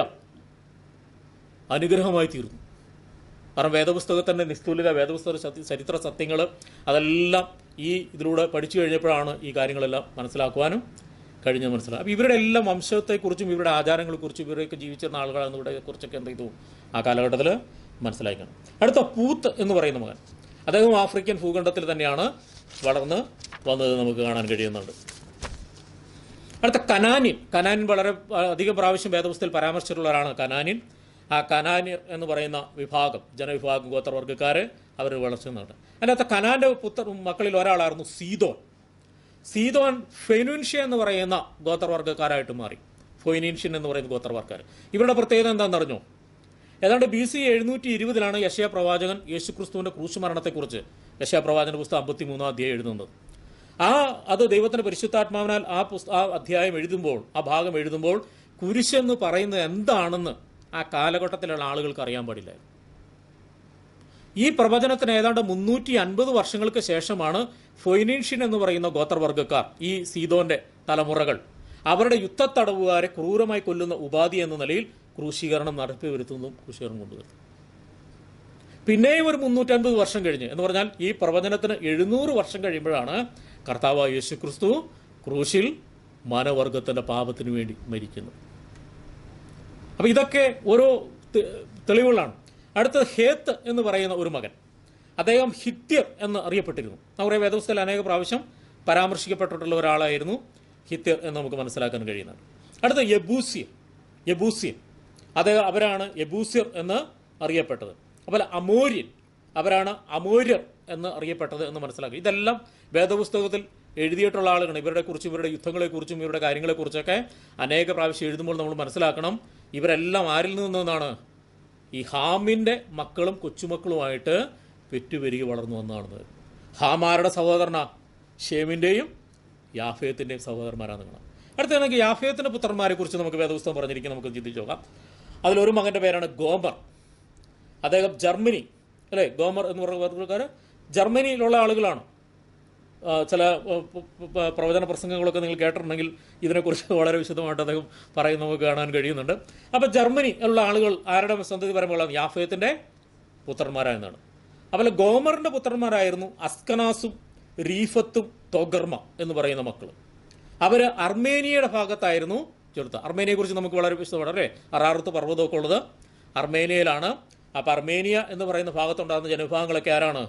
അനുഗ്രഹമായി തീർന്നു കാരണം വേദപുസ്തകത്തിൻ്റെ നിസ്തുലിത വേദപുസ്തക സത്യ- ചരിത്ര സത്യങ്ങൾ അതെല്ലാം ഈ ഇതിലൂടെ പഠിച്ചു കഴിഞ്ഞപ്പോഴാണ് ഈ കാര്യങ്ങളെല്ലാം മനസ്സിലാക്കുവാനും കഴിഞ്ഞ് മനസ്സിലാക്കും അപ്പോൾ ഇവരുടെ എല്ലാം വംശത്തെക്കുറിച്ചും ഇവരുടെ ആചാരങ്ങളെക്കുറിച്ചും ഇവരൊക്കെ ജീവിച്ചിരുന്ന ആളുകളാണ് ഇവിടെ കുറിച്ചൊക്കെ എന്ത് ചെയ്തു ആ കാലഘട്ടത്തിൽ മനസ്സിലാക്കണം അടുത്ത പൂത്ത് എന്ന് പറയുന്ന മകൻ അദ്ദേഹം ആഫ്രിക്കൻ ഭൂഖണ്ഡത്തിൽ തന്നെയാണ് വളർന്ന് വന്നത് നമുക്ക് കാണാൻ കഴിയുന്നുണ്ട് അടുത്ത കനാനിൻ കനാനിൻ വളരെ ആ, അധികം പ്രാവശ്യം വേദപുസ്തകത്തിൽ പരാമർശിച്ചിട്ടുള്ള ഒരാളാണ് കനാനിൻ ആ കനാനിർ എന്ന് പറയുന്ന വിഭാഗം ജനവിഭാഗം ഗോത്രവർഗ്ഗക്കാർ അവർ വളർച്ച നിന്നുണ്ട് അതിനകത്ത് കനാന്റെ പുത്ര മക്കളിൽ ഒരാളായിരുന്നു സീതോൻ സീതോൻ ഫെനുൻഷ്യ എന്ന് പറയുന്ന ഗോത്രവർഗ്ഗക്കാരായിട്ട് മാറി ഫൊയ്നീൻഷ്യൻ എന്ന് പറയുന്ന ഗോത്രവർഗ്ഗക്കാർ ഇവരുടെ പ്രത്യേകത എന്താണെന്ന് അറിഞ്ഞോ ഏതാണ്ട് ബി സി എഴുന്നൂറ്റി ഇരുപതിലാണ് യശയ പ്രവാചകൻ യേശുക്രിസ്തുവിന്റെ ക്രൂശ് മരണത്തെക്കുറിച്ച് യശയ പ്രവാചന പുസ്തകം അമ്പത്തി മൂന്നാം അധ്യായം എഴുതുന്നത് ആ അത് ദൈവത്തിന്റെ പരിശുദ്ധാത്മാവിനാൽ ആ പുസ്ത ആ അധ്യായം എഴുതുമ്പോൾ ആ ഭാഗം എഴുതുമ്പോൾ കുരിശെന്ന് പറയുന്നത് എന്താണെന്ന് ആ കാലഘട്ടത്തിലുള്ള ആളുകൾക്ക് അറിയാൻ പാടില്ലായിരുന്നു ഈ പ്രവചനത്തിന് ഏതാണ്ട് മുന്നൂറ്റി അൻപത് വർഷങ്ങൾക്ക് ശേഷമാണ് ഫൊയ്നീഷ്യൻ എന്ന് പറയുന്ന ഗോത്രവർഗ്ഗക്കാർ ഈ സീതോന്റെ തലമുറകൾ അവരുടെ യുദ്ധത്തടവുകാരെ ക്രൂരമായി കൊല്ലുന്ന ഉപാധി എന്ന നിലയിൽ ക്രൂശീകരണം നടത്തി വരുത്തുന്നതും ക്രൂശീകരണം കൊണ്ടുവരുന്നു പിന്നെയും ഒരു മുന്നൂറ്റൻപത് വർഷം കഴിഞ്ഞ് എന്ന് പറഞ്ഞാൽ ഈ പ്രവചനത്തിന് എഴുന്നൂറ് വർഷം കഴിയുമ്പോഴാണ് കർത്താവ് യേശു ക്രിസ്തു ക്രൂശിൽ മാനവർഗത്തിന്റെ പാപത്തിന് വേണ്ടി മരിക്കുന്നത് അപ്പൊ ഇതൊക്കെ ഓരോ തെ- തെളിവുകളാണ് അടുത്തത് ഹേത്ത് എന്ന് പറയുന്ന ഒരു മകൻ അദ്ദേഹം ഹിത്യർ എന്ന് അറിയപ്പെട്ടിരുന്നു നമ്മുടെ വേദപുസ്തകത്തിൽ അനേക പ്രാവശ്യം പരാമർശിക്കപ്പെട്ടിട്ടുള്ള ഒരാളായിരുന്നു ഹിത്യർ എന്ന് നമുക്ക് മനസ്സിലാക്കാൻ കഴിയുന്നത് അടുത്ത യബൂസ്യർ യബൂസ്യൻ അദ്ദേഹം അവരാണ് യബൂസ്യർ എന്ന് അറിയപ്പെട്ടത് അതുപോലെ അമോര്യൻ അവരാണ് അമോര്യർ എന്ന് അറിയപ്പെട്ടത് എന്ന് മനസ്സിലാക്കി ഇതെല്ലാം വേദപുസ്തകത്തിൽ എഴുതിയിട്ടുള്ള ആളുകളാണ് ഇവരുടെ കുറിച്ചും ഇവരുടെ യുദ്ധങ്ങളെക്കുറിച്ചും ഇവരുടെ കാര്യങ്ങളെക്കുറിച്ചൊക്കെ അനേക പ്രാവശ്യം എഴുതുമ്പോൾ നമ്മൾ മനസ്സിലാക്കണം ഇവരെല്ലാം ആരിൽ നിന്നാണ് ഈ ഹാമിന്റെ മക്കളും കൊച്ചുമക്കളുമായിട്ട് പെറ്റുപെരുകി വളർന്നു വന്നതാണ് ഹാമാരുടെ സഹോദരനാ ഷേമിന്റെയും യാഫേത്തിന്റെയും സഹോദരന്മാരാണ് കാണാം അടുത്ത നമുക്ക് യാഫേത്തിന്റെ പുത്രന്മാരെ കുറിച്ച് നമുക്ക് വേദപുസ്തകം പറഞ്ഞിരിക്കും നമുക്ക് ചിന്തിച്ചു നോക്കാം അതിലൊരു മകന്റെ പേരാണ് ഗോമർ അദ്ദേഹം ജർമ്മനി അല്ലേ ഗോമർ എന്ന് പറയുന്ന ജർമ്മനിയിലുള്ള ആളുകളാണ് ആ, ചില ആ, പ- പ- പ്രവചന പ്രസംഗങ്ങളൊക്കെ നിങ്ങൾ കേട്ടിട്ടുണ്ടെങ്കിൽ ഇതിനെക്കുറിച്ച് വളരെ വിശദമായിട്ട് അദ്ദേഹം പറയുന്നത് നമുക്ക് കാണാൻ കഴിയുന്നുണ്ട് അപ്പോൾ ജർമ്മനി ഉള്ള ആളുകൾ ആരുടെ സന്തതി പരമ്പകളാണ് യാഫയത്തിന്റെ പുത്രന്മാരായെന്നാണ് അതുപോലെ ഗോമറിന്റെ പുത്രന്മാരായിരുന്നു അസ്കനാസും റീഫത്തും തൊഗർമ എന്ന് പറയുന്ന മക്കൾ അവര് അർമേനിയയുടെ ഭാഗത്തായിരുന്നു ചെറുത്ത അർമേനിയയെ കുറിച്ച് നമുക്ക് വളരെ വിശദമാണ് അല്ലേ അറാറത്ത് പർവ്വതമൊക്കെ ഉള്ളത് അർമേനിയയിലാണ് അപ്പൊ അർമേനിയ എന്ന് പറയുന്ന ഭാഗത്തുണ്ടാകുന്ന ജനവിഭാഗങ്ങളൊക്കെ ആരാണ്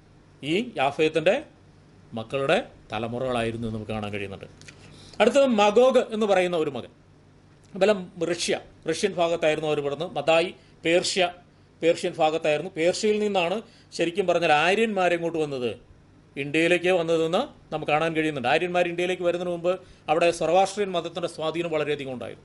ഈ യാഫയത്തിന്റെ മക്കളുടെ തലമുറകളായിരുന്നു എന്ന് നമുക്ക് കാണാൻ കഴിയുന്നുണ്ട് അടുത്തത് മഗോഗ് എന്ന് പറയുന്ന ഒരു മകൻ ബലം റഷ്യ റഷ്യൻ ഭാഗത്തായിരുന്നു അവർ പിറന്ന് മതായി പേർഷ്യ പേർഷ്യൻ ഭാഗത്തായിരുന്നു പേർഷ്യയിൽ നിന്നാണ് ശരിക്കും പറഞ്ഞാൽ ആര്യന്മാരെ ഇങ്ങോട്ട് വന്നത് ഇന്ത്യയിലേക്ക് വന്നതെന്ന് നമുക്ക് കാണാൻ കഴിയുന്നുണ്ട് ആര്യന്മാർ ഇന്ത്യയിലേക്ക് വരുന്നതിന് മുമ്പ് അവിടെ സർവാഷ്ട്രീയൻ മതത്തിന്റെ സ്വാധീനം വളരെയധികം ഉണ്ടായിരുന്നു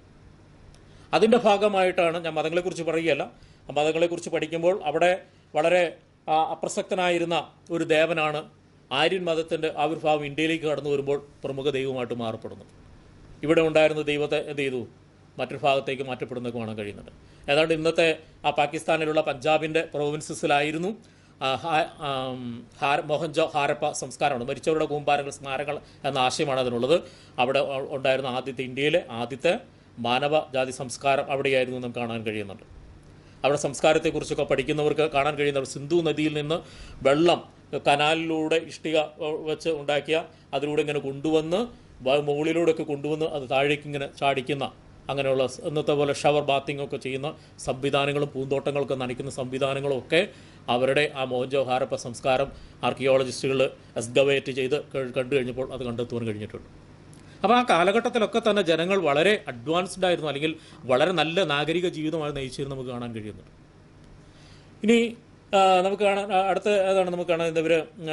അതിന്റെ ഭാഗമായിട്ടാണ് ഞാൻ മതങ്ങളെക്കുറിച്ച് പറയുകയല്ല ആ മതങ്ങളെക്കുറിച്ച് പഠിക്കുമ്പോൾ അവിടെ വളരെ ആ, അപ്രസക്തനായിരുന്ന ഒരു ദേവനാണ് ആര്യൻ മതത്തിന്റെ ആവിർഭാവം ഇന്ത്യയിലേക്ക് കടന്നു വരുമ്പോൾ പ്രമുഖ ദൈവമായിട്ട് മാറപ്പെടുന്നത് ഇവിടെ ഉണ്ടായിരുന്ന ദൈവത്തെ എന്ത് ചെയ്തു മറ്റൊരു ഭാഗത്തേക്ക് മാറ്റപ്പെടുന്നതൊക്കെ കാണാൻ കഴിയുന്നുണ്ട് ഏതാണ്ട് ഇന്നത്തെ ആ പാകിസ്ഥാനിലുള്ള പഞ്ചാബിൻ്റെ പ്രൊവിൻസസിലായിരുന്നു ആ, ഹാ- ആം, ഹാര മോഹൻജോ ഹാരപ്പ സംസ്കാരമാണ് മരിച്ചവരുടെ കൂമ്പാരങ്ങൾ സ്മാരകങ്ങൾ എന്ന ആശയമാണ് അതിനുള്ളത് അവിടെ ഉ- ഉണ്ടായിരുന്ന ആദ്യത്തെ ഇന്ത്യയിലെ ആദ്യത്തെ മാനവ ജാതി സംസ്കാരം അവിടെയായിരുന്നു നമുക്ക് കാണാൻ കഴിയുന്നുണ്ട് അവിടെ സംസ്കാരത്തെക്കുറിച്ചൊക്കെ പഠിക്കുന്നവർക്ക് കാണാൻ കഴിയുന്നത് സിന്ധു നദിയിൽ നിന്ന് വെള്ളം കനാലിലൂടെ ഇഷ്ടിക ഏഹ്, വെച്ച് ഉണ്ടാക്കിയ അതിലൂടെ ഇങ്ങനെ കൊണ്ടുവന്ന് വ- മുകളിലൂടെയൊക്കെ കൊണ്ടുവന്ന് അത് താഴേക്ക് ഇങ്ങനെ ചാടിക്കുന്ന അങ്ങനെയുള്ള സ് ഇന്നത്തെ പോലെ ഷവർ ബാത്തിങ് ഒക്കെ ചെയ്യുന്ന സംവിധാനങ്ങളും പൂന്തോട്ടങ്ങളൊക്കെ നനയ്ക്കുന്ന സംവിധാനങ്ങളും ഒക്കെ അവരുടെ ആ മോഹൻജോ ഹാരപ്പ സംസ്കാരം ആർക്കിയോളജിസ്റ്റുകൾ എസ്ഗവേറ്റ് ചെയ്ത് ക- കണ്ടു കഴിഞ്ഞപ്പോൾ അത് കണ്ടെത്തുവാൻ കഴിഞ്ഞിട്ടുണ്ട് അപ്പോൾ ആ കാലഘട്ടത്തിലൊക്കെ തന്നെ ജനങ്ങൾ വളരെ അഡ്വാൻസ്ഡ് ആയിരുന്നു അല്ലെങ്കിൽ വളരെ നല്ല നാഗരിക ജീവിതമായി നയിച്ചിരുന്നു നമുക്ക് കാണാൻ കഴിയുന്നുണ്ട് ഇനി ആ, നമുക്ക് കാണാൻ ആ, അടുത്ത ഏതാണ് നമുക്ക് കാണാൻ ഇവർ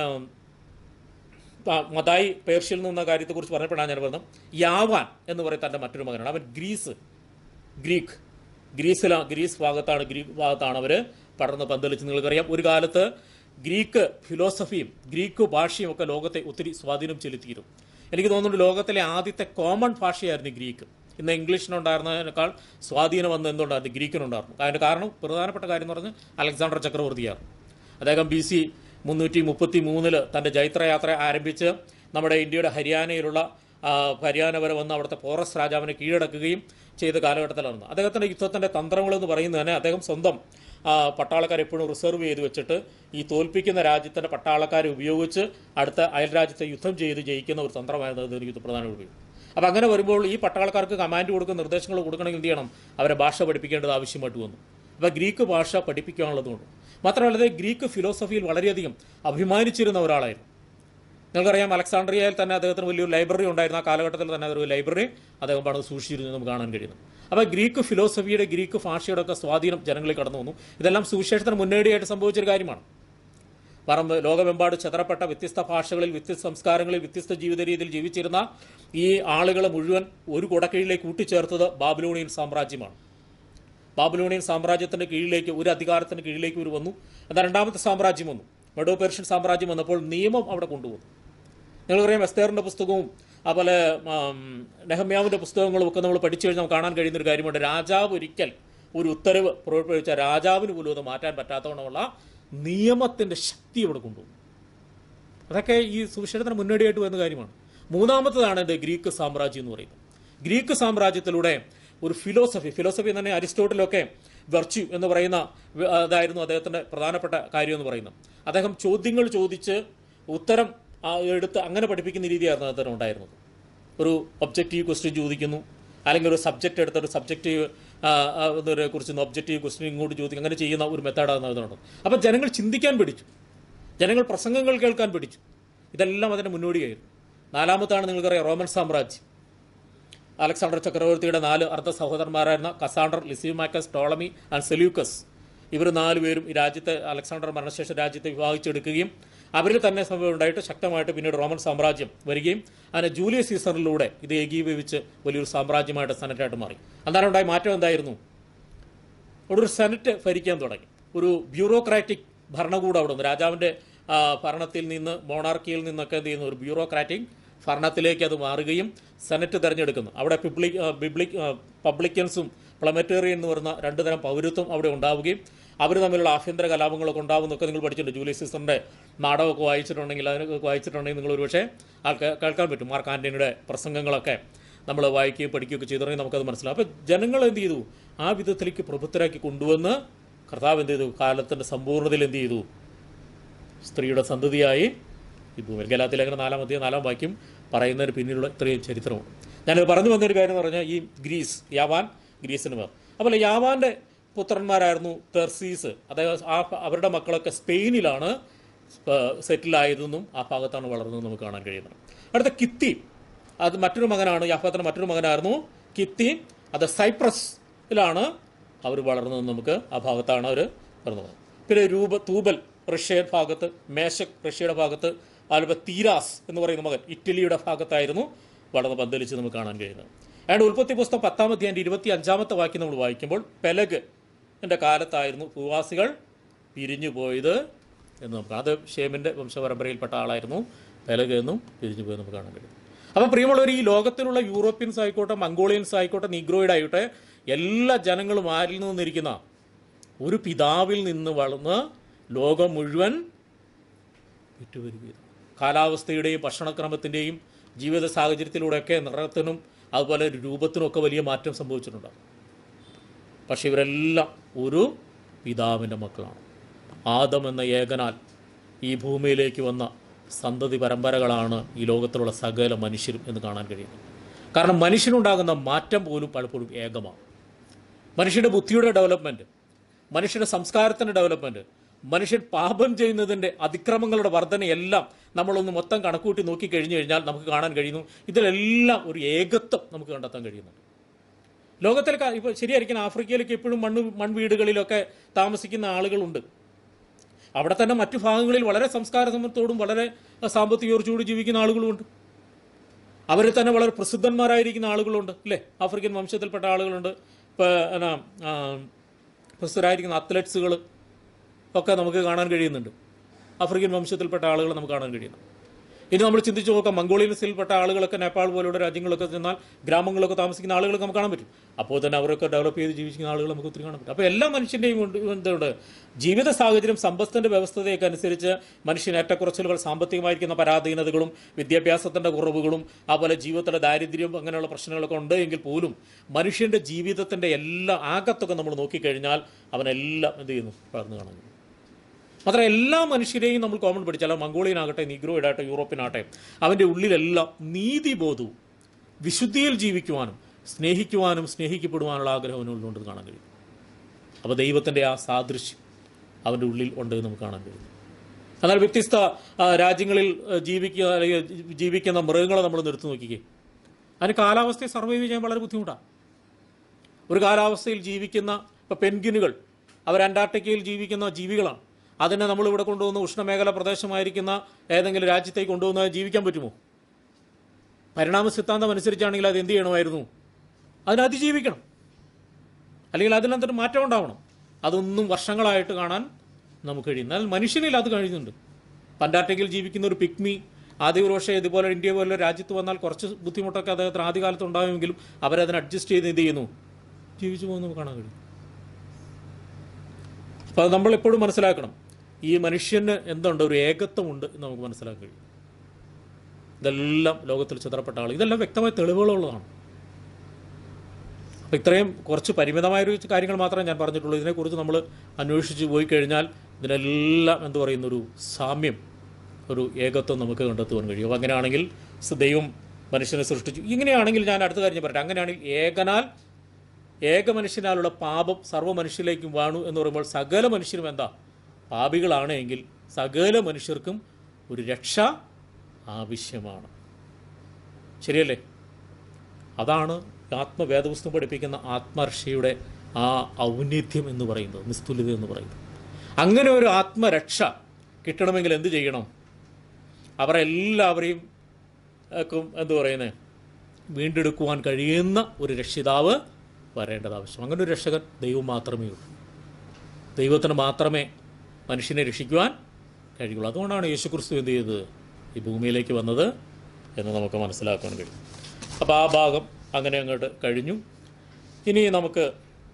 മതായി പേർഷ്യയിൽ നിന്ന കാര്യത്തെക്കുറിച്ച് പറഞ്ഞപ്പോഴാണ് ഞാൻ പറഞ്ഞത് യാവാൻ എന്ന് പറയുന്ന തൻ്റെ മറ്റൊരു മകനാണ് അവൻ ഗ്രീസ് ഗ്രീക്ക് ഗ്രീസിലാ ഗ്രീസ് ഭാഗത്താണ് ഗ്രീക്ക് ഭാഗത്താണ് അവർ പടർന്ന് പന്തലിച്ച് നിങ്ങൾക്കറിയാം ഒരു കാലത്ത് ഗ്രീക്ക് ഫിലോസഫിയും ഗ്രീക്ക് ഭാഷയും ഒക്കെ ലോകത്തെ ഒത്തിരി സ്വാധീനം ചെലുത്തിയിരുന്നു എനിക്ക് തോന്നുന്നു ലോകത്തിലെ ആദ്യത്തെ കോമൺ ഭാഷയായിരുന്നു ഈ ഗ്രീക്ക് ഇന്ന് ഇംഗ്ലീഷിനുണ്ടായിരുന്നതിനേക്കാൾ സ്വാധീനം വന്ന് എന്തുണ്ടായിരുന്നു ഗ്രീക്കിനുണ്ടായിരുന്നു അതിൻ്റെ കാരണം പ്രധാനപ്പെട്ട കാര്യം എന്ന് പറഞ്ഞാൽ അലക്സാണ്ടർ ചക്രവർത്തിയാണ് അദ്ദേഹം ബി സി മുന്നൂറ്റി മുപ്പത്തി മൂന്നില് തൻ്റെ ജൈത്രയാത്ര ആരംഭിച്ച് നമ്മുടെ ഇന്ത്യയുടെ ഹരിയാനയിലുള്ള ആ, ഹരിയാന വരെ വന്ന് അവിടുത്തെ പോറസ് രാജാവിനെ കീഴടക്കുകയും ചെയ്ത കാലഘട്ടത്തിലാണ് അദ്ദേഹത്തിൻ്റെ യുദ്ധത്തിൻ്റെ തന്ത്രങ്ങളെന്ന് പറയുന്നത് തന്നെ അദ്ദേഹം സ്വന്തം ആ, പട്ടാളക്കാരെ എപ്പോഴും റിസർവ് ചെയ്ത് വെച്ചിട്ട് ഈ തോൽപ്പിക്കുന്ന രാജ്യത്തിൻ്റെ പട്ടാളക്കാരെ ഉപയോഗിച്ച് അടുത്ത അയൽ രാജ്യത്തെ യുദ്ധം ചെയ്ത് ജയിക്കുന്ന ഒരു തന്ത്രമായിരുന്നു അദ്ദേഹം യുദ്ധ പ്രധാന ഉപയോഗം അപ്പോൾ അങ്ങനെ വരുമ്പോൾ ഈ പട്ടാളക്കാർക്ക് കമാൻഡ് കൊടുക്കുന്ന നിർദ്ദേശങ്ങൾ കൊടുക്കണമെങ്കിൽ എന്ത് ചെയ്യണം അവരെ ഭാഷ പഠിപ്പിക്കേണ്ടത് ആവശ്യമായിട്ട് വന്നു അപ്പോൾ ഗ്രീക്ക് ഭാഷ പഠിപ്പിക്കാനുള്ളതുകൊണ്ട് മാത്രമല്ല അദ്ദേഹം ഗ്രീക്ക് ഫിലോസഫിയിൽ വളരെയധികം അഭിമാനിച്ചിരുന്ന ഒരാളായിരുന്നു നിങ്ങൾക്കറിയാം അലക്സാണ്ട്രിയയിൽ തന്നെ അദ്ദേഹത്തിന് വലിയൊരു ലൈബ്രറി ഉണ്ടായിരുന്ന ആ കാലഘട്ടത്തിൽ തന്നെ ഒരു ലൈബ്രറി അദ്ദേഹം പണിത് സൂക്ഷിച്ചിരുന്നു എന്ന് നമുക്ക് കാണാൻ കഴിയുന്നു അപ്പോൾ ഗ്രീക്ക് ഫിലോസഫിയുടെ ഗ്രീക്ക് ഭാഷയുടെ ഒക്കെ സ്വാധീനം ജനങ്ങളിൽ കടന്നു വന്നു ഇതെല്ലാം സുവിശേഷത്തിന് മുന്നോടിയായിട്ട് സംഭവിച്ചൊരു കാര്യമാണ് പറമ്പ് ലോകമെമ്പാട് ചെതറപ്പെട്ട വ്യത്യസ്ത ഭാഷകളിൽ വ്യത്യസ്ത സംസ്കാരങ്ങളിൽ വ്യത്യസ്ത ജീവിത രീതിയിൽ ജീവിച്ചിരുന്ന ഈ ആളുകളെ മുഴുവൻ ഒരു കുടക്കീഴിലേക്ക് കൂട്ടിച്ചേർത്തത് ബാബിലോണിയൻ സാമ്രാജ്യമാണ് ബാബിലോണിയൻ സാമ്രാജ്യത്തിന്റെ കീഴിലേക്ക് ഒരു അധികാരത്തിന്റെ കീഴിലേക്ക് ഒരു വന്നു എന്നാൽ രണ്ടാമത്തെ സാമ്രാജ്യം വന്നു മെഡോ പേർഷ്യൻ സാമ്രാജ്യം വന്നപ്പോൾ നിയമം അവിടെ കൊണ്ടുവന്നു നിങ്ങൾക്കറിയാം എസ്തേറിന്റെ പുസ്തകവും അതുപോലെ ആം, നെഹമ്യാവിന്റെ പുസ്തകങ്ങളും ഒക്കെ നമ്മൾ പഠിച്ചു കഴിഞ്ഞാൽ നമുക്ക് കാണാൻ കഴിയുന്ന ഒരു കാര്യമുണ്ട് രാജാവ് ഒരിക്കൽ ഒരു ഉത്തരവ് പുറപ്പെടുവിച്ച രാജാവിന് പോലും അത് മാറ്റാൻ പറ്റാത്തവണ്ണമുള്ള നിയമത്തിന്റെ ശക്തി അവിടെ കൊണ്ടുവന്നു അതൊക്കെ ഈ സുവിശേഷത്തിന് മുന്നോടിയായിട്ട് വരുന്ന കാര്യമാണ് മൂന്നാമത്തതാണ് ഇത് ഗ്രീക്ക് സാമ്രാജ്യം എന്ന് പറയുന്നത് ഗ്രീക്ക് സാമ്രാജ്യത്തിലൂടെ ഒരു ഫിലോസഫി ഫിലോസഫി തന്നെ അരിസ്റ്റോട്ടിലൊക്കെ വെർച്യു എന്ന് പറയുന്ന വ- അതായിരുന്നു അദ്ദേഹത്തിന്റെ പ്രധാനപ്പെട്ട കാര്യം എന്ന് പറയുന്നത് അദ്ദേഹം ചോദ്യങ്ങൾ ചോദിച്ച് ഉത്തരം ആ, എടുത്ത് അങ്ങനെ പഠിപ്പിക്കുന്ന രീതിയായിരുന്നു അദ്ദേഹത്തിന് ഉണ്ടായിരുന്നത് ഒരു ഒബ്ജക്റ്റീവ് ക്വസ്റ്റ്യൻ ചോദിക്കുന്നു അല്ലെങ്കിൽ ഒരു സബ്ജക്റ്റ് എടുത്ത ഒരു സബ്ജക്റ്റീവ് കുറിച്ച് ഒബ്ജക്റ്റീവ് ക്വസ്റ്റ്യൻ ഇങ്ങോട്ട് ചോദിക്കും അങ്ങനെ ചെയ്യുന്ന ഒരു മെത്തേഡാണ് അതിനുണ്ട് അപ്പം ജനങ്ങൾ ചിന്തിക്കാൻ പഠിച്ചു ജനങ്ങൾ പ്രസംഗങ്ങൾ കേൾക്കാൻ പഠിച്ചു ഇതെല്ലാം അതിന് മുന്നോടിയായിരുന്നു നാലാമത്താണ് നിങ്ങൾക്കറിയാം റോമൻ സാമ്രാജ്യം അലക്സാണ്ടർ ചക്രവർത്തിയുടെ നാല് അർദ്ധ സഹോദരന്മാരായിരുന്ന Cassander Lysimachus Ptolemy and Seleucus ഇവർ നാലുപേരും ഈ രാജ്യത്തെ അലക്സാണ്ടർ മരണശേഷം രാജ്യത്തെ വിഭാഗിച്ചെടുക്കുകയും അവരിൽ തന്നെ സംഭവം ഉണ്ടായിട്ട് ശക്തമായിട്ട് പിന്നീട് റോമൻ സാമ്രാജ്യം വരികയും അങ്ങനെ ജൂലിയസ് സീസറിലൂടെ ഇത് ഏകീഭവിച്ച് വലിയൊരു സാമ്രാജ്യമായിട്ട് സെനറ്റായിട്ട് മാറി അന്നേരം ഉണ്ടായ മാറ്റം എന്തായിരുന്നു അവിടെ ഒരു സെനറ്റ് ഭരിക്കാൻ തുടങ്ങി ഒരു ബ്യൂറോക്രാറ്റിക് ഭരണകൂടം അവിടെ വന്നു രാജാവിൻ്റെ ആ, ഭരണത്തിൽ നിന്ന് മോണാർക്കിയിൽ നിന്നൊക്കെ എന്ത് ചെയ്യുന്നു ഒരു ബ്യൂറോക്രാറ്റിക് ഭരണത്തിലേക്ക് അത് മാറുകയും സെനറ്റ് തിരഞ്ഞെടുക്കുന്നു അവിടെ പിബ്ലിക് ബിബ്ലിക് പബ്ലിക്കൻസും പ്ലമറ്റേറിയൻ എന്ന് പറയുന്ന രണ്ട് തരം പൗരത്വം അവിടെ ഉണ്ടാവുകയും അവർ തമ്മിലുള്ള ആഭ്യന്തര കലാപങ്ങളൊക്കെ ഉണ്ടാവുന്നൊക്കെ നിങ്ങൾ പഠിച്ചിട്ടുണ്ട് ജൂലിയസ് സീസറിൻ്റെ നാടകമൊക്കെ വായിച്ചിട്ടുണ്ടെങ്കിൽ അതിനൊക്കെ വായിച്ചിട്ടുണ്ടെങ്കിൽ നിങ്ങൾ ഒരുപക്ഷെ ആൾക്ക് കേൾക്കാൻ പറ്റും മാർക്ക് ആൻ്റണിയുടെ പ്രസംഗങ്ങളൊക്കെ നമ്മൾ വായിക്കുകയും പഠിക്കുകയൊക്കെ ചെയ്തിട്ടുണ്ടെങ്കിൽ നമുക്കത് മനസ്സിലാവും അപ്പോൾ ജനങ്ങൾ എന്ത് ചെയ്തു ആ വിധത്തിലേക്ക് പ്രബുദ്ധരാക്കി കൊണ്ടുവന്ന് കർത്താവ് എന്ത് ചെയ്തു കാലത്തിൻ്റെ സമ്പൂർണ്ണതയിൽ എന്ത് ചെയ്തു സ്ത്രീയുടെ സന്തതിയായി ഈ ഭൂമിയിൽ ഗലാത്തിലേഖന നാലാം അധ്യായം നാലാം വാക്യം പറയുന്നതിന് പിന്നിലുള്ള ഇത്രയും ചരിത്രമുണ്ട് ഞാനത് പറഞ്ഞു വന്നൊരു കാര്യം എന്ന് പറഞ്ഞാൽ ഈ ഗ്രീസ് യാവാൻ ഗ്രീസിന് പേർ അതുപോലെ യാവാൻ്റെ പുത്രന്മാരായിരുന്നു തെർസീസ് അതായത് ആ അവരുടെ മക്കളൊക്കെ സ്പെയിനിലാണ് സെറ്റിലായതെന്നും ആ ഭാഗത്താണ് വളർന്നതെന്നും നമുക്ക് കാണാൻ കഴിയുന്നത് അടുത്ത കിത്തി അത് മറ്റൊരു മകനാണ് യാഫാത്തിൻ്റെ മറ്റൊരു മകനായിരുന്നു കിത്തി അത് സൈപ്രസിലാണ് അവർ വളർന്നതെന്ന് നമുക്ക് ആ ഭാഗത്താണ് അവർ വളർന്നത് പിന്നെ രൂപ തൂബൽ റഷ്യൻ ഭാഗത്ത് മേശക് റഷ്യയുടെ ഭാഗത്ത് അതുപോലെ തീരാസ് എന്ന് പറയുന്ന മകൻ ഇറ്റലിയുടെ ഭാഗത്തായിരുന്നു വളർന്ന് പന്തലിച്ച് നമുക്ക് കാണാൻ കഴിയുന്നത് അയാളുടെ ഉൽപ്പത്തി പുസ്തകം പത്താം അധ്യായം ഇരുപത്തി അഞ്ചാമത്തെ വാക്യം നമ്മൾ വായിക്കുമ്പോൾ പെലഗ് എൻ്റെ കാലത്തായിരുന്നു ഭൂവാസികൾ പിരിഞ്ഞു പോയത് എന്ന് നമുക്ക് അത് ഷേമിൻ്റെ വംശപരമ്പരയിൽപ്പെട്ട ആളായിരുന്നു പെലഗ് എന്നും പിരിഞ്ഞു പോയത് നമുക്ക് കാണാൻ കഴിയും അപ്പം പ്രിയമുള്ളവർ ഈ ലോകത്തിലുള്ള യൂറോപ്യൻസ് ആയിക്കോട്ടെ മംഗോളിയൻസ് ആയിക്കോട്ടെ നീഗ്രോയിഡ് ആയിക്കോട്ടെ എല്ലാ ജനങ്ങളും ആരിൽ നിന്നിരിക്കുന്ന ഒരു പിതാവിൽ നിന്ന് വളർന്ന് ലോകം മുഴുവൻ വിറ്റുവരികയാണ് കാലാവസ്ഥയുടെയും ഭക്ഷണക്രമത്തിൻ്റെയും ജീവിത സാഹചര്യത്തിലൂടെയൊക്കെ നിറത്തിനും അതുപോലെ രൂപത്തിനും ഒക്കെ വലിയ മാറ്റം സംഭവിച്ചിട്ടുണ്ടാകും പക്ഷെ ഇവരെല്ലാം ഒരു പിതാവിൻ്റെ മക്കളാണ് ആദം എന്ന ഏകനാൽ ഈ ഭൂമിയിലേക്ക് വന്ന സന്തതി പരമ്പരകളാണ് ഈ ലോകത്തിലുള്ള സകല മനുഷ്യരും എന്ന് കാണാൻ കഴിയുന്നത് കാരണം മനുഷ്യനുണ്ടാകുന്ന മാറ്റം പോലും പലപ്പോഴും ഏകമാണ് മനുഷ്യൻ്റെ ബുദ്ധിയുടെ ഡെവലപ്മെൻറ്റ് മനുഷ്യൻ്റെ സംസ്കാരത്തിൻ്റെ ഡെവലപ്മെൻറ്റ് മനുഷ്യൻ പാപം ചെയ്യുന്നതിൻ്റെ അതിക്രമങ്ങളുടെ വർധനയെല്ലാം നമ്മളൊന്ന് മൊത്തം കണക്കൂട്ടി നോക്കി കഴിഞ്ഞു കഴിഞ്ഞാൽ നമുക്ക് കാണാൻ കഴിയുന്നു ഇതിലെല്ലാം ഒരു ഏകത്വം നമുക്ക് കണ്ടെത്താൻ കഴിയുന്നുണ്ട് ലോകത്തിലെ ക- ഇപ്പോൾ ശരിയായിരിക്കും ആഫ്രിക്കയിലൊക്കെ എപ്പോഴും മണ്ണ് മൺവീടുകളിലൊക്കെ താമസിക്കുന്ന ആളുകളുണ്ട് അവിടെ തന്നെ മറ്റു ഭാഗങ്ങളിൽ വളരെ സംസ്കാര സമ്പത്തോടും വളരെ സാമ്പത്തികോർച്ചയോട് ജീവിക്കുന്ന ആളുകളുമുണ്ട് അവരിൽ തന്നെ വളരെ പ്രസിദ്ധന്മാരായിരിക്കുന്ന ആളുകളുണ്ട് അല്ലേ ആഫ്രിക്കൻ വംശത്തിൽപ്പെട്ട ആളുകളുണ്ട് ഇപ്പോൾ എന്നാ ആ, പ്രസിദ്ധരായിരിക്കുന്ന അത്ലറ്റ്സുകൾ ഒക്കെ നമുക്ക് കാണാൻ കഴിയുന്നുണ്ട് ആഫ്രിക്കൻ വംശത്തിൽപ്പെട്ട ആളുകൾ നമുക്ക് കാണാൻ കഴിയുന്നു ഇനി നമ്മൾ ചിന്തിച്ചു നോക്കാം മംഗോളിയൻസിൽപ്പെട്ട ആളുകളൊക്കെ നേപ്പാൾ പോലുള്ള രാജ്യങ്ങളൊക്കെ ചെന്നാൽ ഗ്രാമങ്ങളൊക്കെ താമസിക്കുന്ന ആളുകളൊക്കെ നമുക്ക് കാണാൻ പറ്റും അപ്പോൾ തന്നെ അവരൊക്കെ ഡെവലപ്പ് ചെയ്ത് ജീവിക്കുന്ന ആളുകൾ നമുക്ക് ഒത്തിരി കാണാൻ പറ്റും അപ്പോൾ എല്ലാ മനുഷ്യൻ്റെയും ഉണ്ട് എന്തുണ്ട് ജീവിത സാഹചര്യം സമ്പത്തിൻ്റെ വ്യവസ്ഥതയൊക്കെ അനുസരിച്ച് മനുഷ്യന് ഏറ്റക്കുറച്ചിലുകൾ സാമ്പത്തികമായിരിക്കുന്ന പരാധീനതകളും വിദ്യാഭ്യാസത്തിൻ്റെ കുറവുകളും അതുപോലെ ജീവിതത്തിലെ ദാരിദ്ര്യം അങ്ങനെയുള്ള പ്രശ്നങ്ങളൊക്കെ ഉണ്ട് എങ്കിൽ പോലും മനുഷ്യൻ്റെ ജീവിതത്തിൻ്റെ എല്ലാ ആകത്തൊക്കെ നമ്മൾ നോക്കിക്കഴിഞ്ഞാൽ അവനെല്ലാം എന്ത് ചെയ്യുന്നു വളർന്നു കാണാൻ കഴിയും. മാത്രമല്ല എല്ലാ മനുഷ്യരെയും നമ്മൾ കോമൺ പഠിച്ചാൽ മംഗോളിയനാകട്ടെ നീഗ്രോയിഡാകട്ടെ യൂറോപ്പിനാകട്ടെ അവൻ്റെ ഉള്ളിലെല്ലാം നീതിബോധവും വിശുദ്ധിയിൽ ജീവിക്കുവാനും സ്നേഹിക്കുവാനും സ്നേഹിക്കപ്പെടുവാനുള്ള ആഗ്രഹം അവനുള്ളിലുണ്ട് കാണാൻ കഴിയും അപ്പോൾ ദൈവത്തിൻ്റെ ആ സാദൃശ്യം അവൻ്റെ ഉള്ളിൽ ഉണ്ട് എന്ന് നമുക്ക് കാണാൻ കഴിയും എന്നാൽ വ്യത്യസ്ത ആ, രാജ്യങ്ങളിൽ ആ, ജീവിക്കുക അല്ലെങ്കിൽ ജീവിക്കുന്ന മൃഗങ്ങളെ നമ്മൾ നിർത്തി നോക്കിക്കേ അതിന് കാലാവസ്ഥയെ സർവൈവ് ചെയ്യാൻ വളരെ ബുദ്ധിമുട്ടാണ് ഒരു കാലാവസ്ഥയിൽ ജീവിക്കുന്ന ഇപ്പോൾ പെൻഗ്വിനുകൾ അവർ അന്റാർട്ടിക്കയിൽ ജീവിക്കുന്ന ജീവികളാണ് അതിനെ നമ്മളിവിടെ കൊണ്ടുവന്ന് ഉഷ്ണമേഖല പ്രദേശമായിരിക്കുന്ന ഏതെങ്കിലും രാജ്യത്തേക്ക് കൊണ്ടുവന്ന് ജീവിക്കാൻ പറ്റുമോ പരിണാമ സിദ്ധാന്തം അനുസരിച്ചാണെങ്കിൽ അത് എന്ത് ചെയ്യണമായിരുന്നു അതിനെ അതിജീവിക്കണം അല്ലെങ്കിൽ അതിനെന്തൊരു മാറ്റം ഉണ്ടാവണം അതൊന്നും വർഷങ്ങളായിട്ട് കാണാൻ നമുക്ക് കഴിയും എന്നാൽ മനുഷ്യനിൽ അത് കഴിയുന്നുണ്ട് അന്റാർട്ടിക്കയിൽ ജീവിക്കുന്ന ഒരു പിക്മി ആദ്യ ഒരു പക്ഷേ ഇതുപോലെ ഇന്ത്യ പോലെ രാജ്യത്ത് വന്നാൽ കുറച്ച് ബുദ്ധിമുട്ടൊക്കെ അദ്ദേഹത്തിന് ആദ്യകാലത്ത് ഉണ്ടാകുമെങ്കിലും അവരതിനെ അഡ്ജസ്റ്റ് ചെയ്ത് എന്ത് ചെയ്യുന്നു ജീവിച്ചു പോകുന്നത് നമുക്ക് കാണാൻ കഴിയും അപ്പോൾ അത് നമ്മൾ എപ്പോഴും മനസ്സിലാക്കണം ഈ മനുഷ്യന് എന്തുണ്ട് ഒരു ഏകത്വമുണ്ട് എന്ന് നമുക്ക് മനസ്സിലാക്കാൻ കഴിയും ഇതെല്ലാം ലോകത്തിൽ ചിതറപ്പെട്ട ആൾ ഇതെല്ലാം വ്യക്തമായ തെളിവുകളുള്ളതാണ് അപ്പോൾ ഇത്രയും കുറച്ച് പരിമിതമായൊരു കാര്യങ്ങൾ മാത്രമേ ഞാൻ പറഞ്ഞിട്ടുള്ളൂ ഇതിനെക്കുറിച്ച് നമ്മൾ അന്വേഷിച്ച് പോയി കഴിഞ്ഞാൽ ഇതിനെല്ലാം എന്ത് പറയുന്ന ഒരു സാമ്യം ഒരു ഏകത്വം നമുക്ക് കണ്ടെത്തുവാൻ കഴിയും അപ്പോൾ അങ്ങനെയാണെങ്കിൽ സ് ദൈവം മനുഷ്യനെ സൃഷ്ടിച്ചു ഇങ്ങനെയാണെങ്കിൽ ഞാൻ അടുത്ത കാര്യം ഞാൻ പറയട്ടെ അങ്ങനെയാണെങ്കിൽ ഏകനാൽ ഏക മനുഷ്യനാലുള്ള പാപം സർവ്വ മനുഷ്യരിലേക്കും വാണു എന്ന് പറയുമ്പോൾ സകല മനുഷ്യരും എന്താ പാപികളാണ് എങ്കിൽ സകല മനുഷ്യർക്കും ഒരു രക്ഷ ആവശ്യമാണ് ശരിയല്ലേ അതാണ് ആത്മവേദപുസ്തകം പഠിപ്പിക്കുന്ന ആത്മരക്ഷയുടെ ആ ഔന്നിധ്യം എന്ന് പറയുന്നത് നിസ്തുല്യത എന്ന് പറയുന്നത് അങ്ങനെ ഒരു ആത്മരക്ഷ കിട്ടണമെങ്കിൽ എന്ത് ചെയ്യണം അവരെല്ലാവരെയും ക്കും എന്തു പറയുന്നത് വീണ്ടെടുക്കുവാൻ കഴിയുന്ന ഒരു രക്ഷിതാവ് വരേണ്ടത് ആവശ്യം അങ്ങനെ ഒരു രക്ഷകൻ ദൈവം മാത്രമേ ഉള്ളൂ ദൈവത്തിന് മാത്രമേ മനുഷ്യനെ രക്ഷിക്കുവാൻ കഴിയുള്ളൂ അതുകൊണ്ടാണ് യേശുക്രിസ്തു എന്ത് ചെയ്തത് ഈ ഭൂമിയിലേക്ക് വന്നത് എന്ന് നമുക്ക് മനസ്സിലാക്കാൻ കഴിയും അപ്പോൾ ആ ഭാഗം അങ്ങനെ അങ്ങോട്ട് കഴിഞ്ഞു ഇനി നമുക്ക്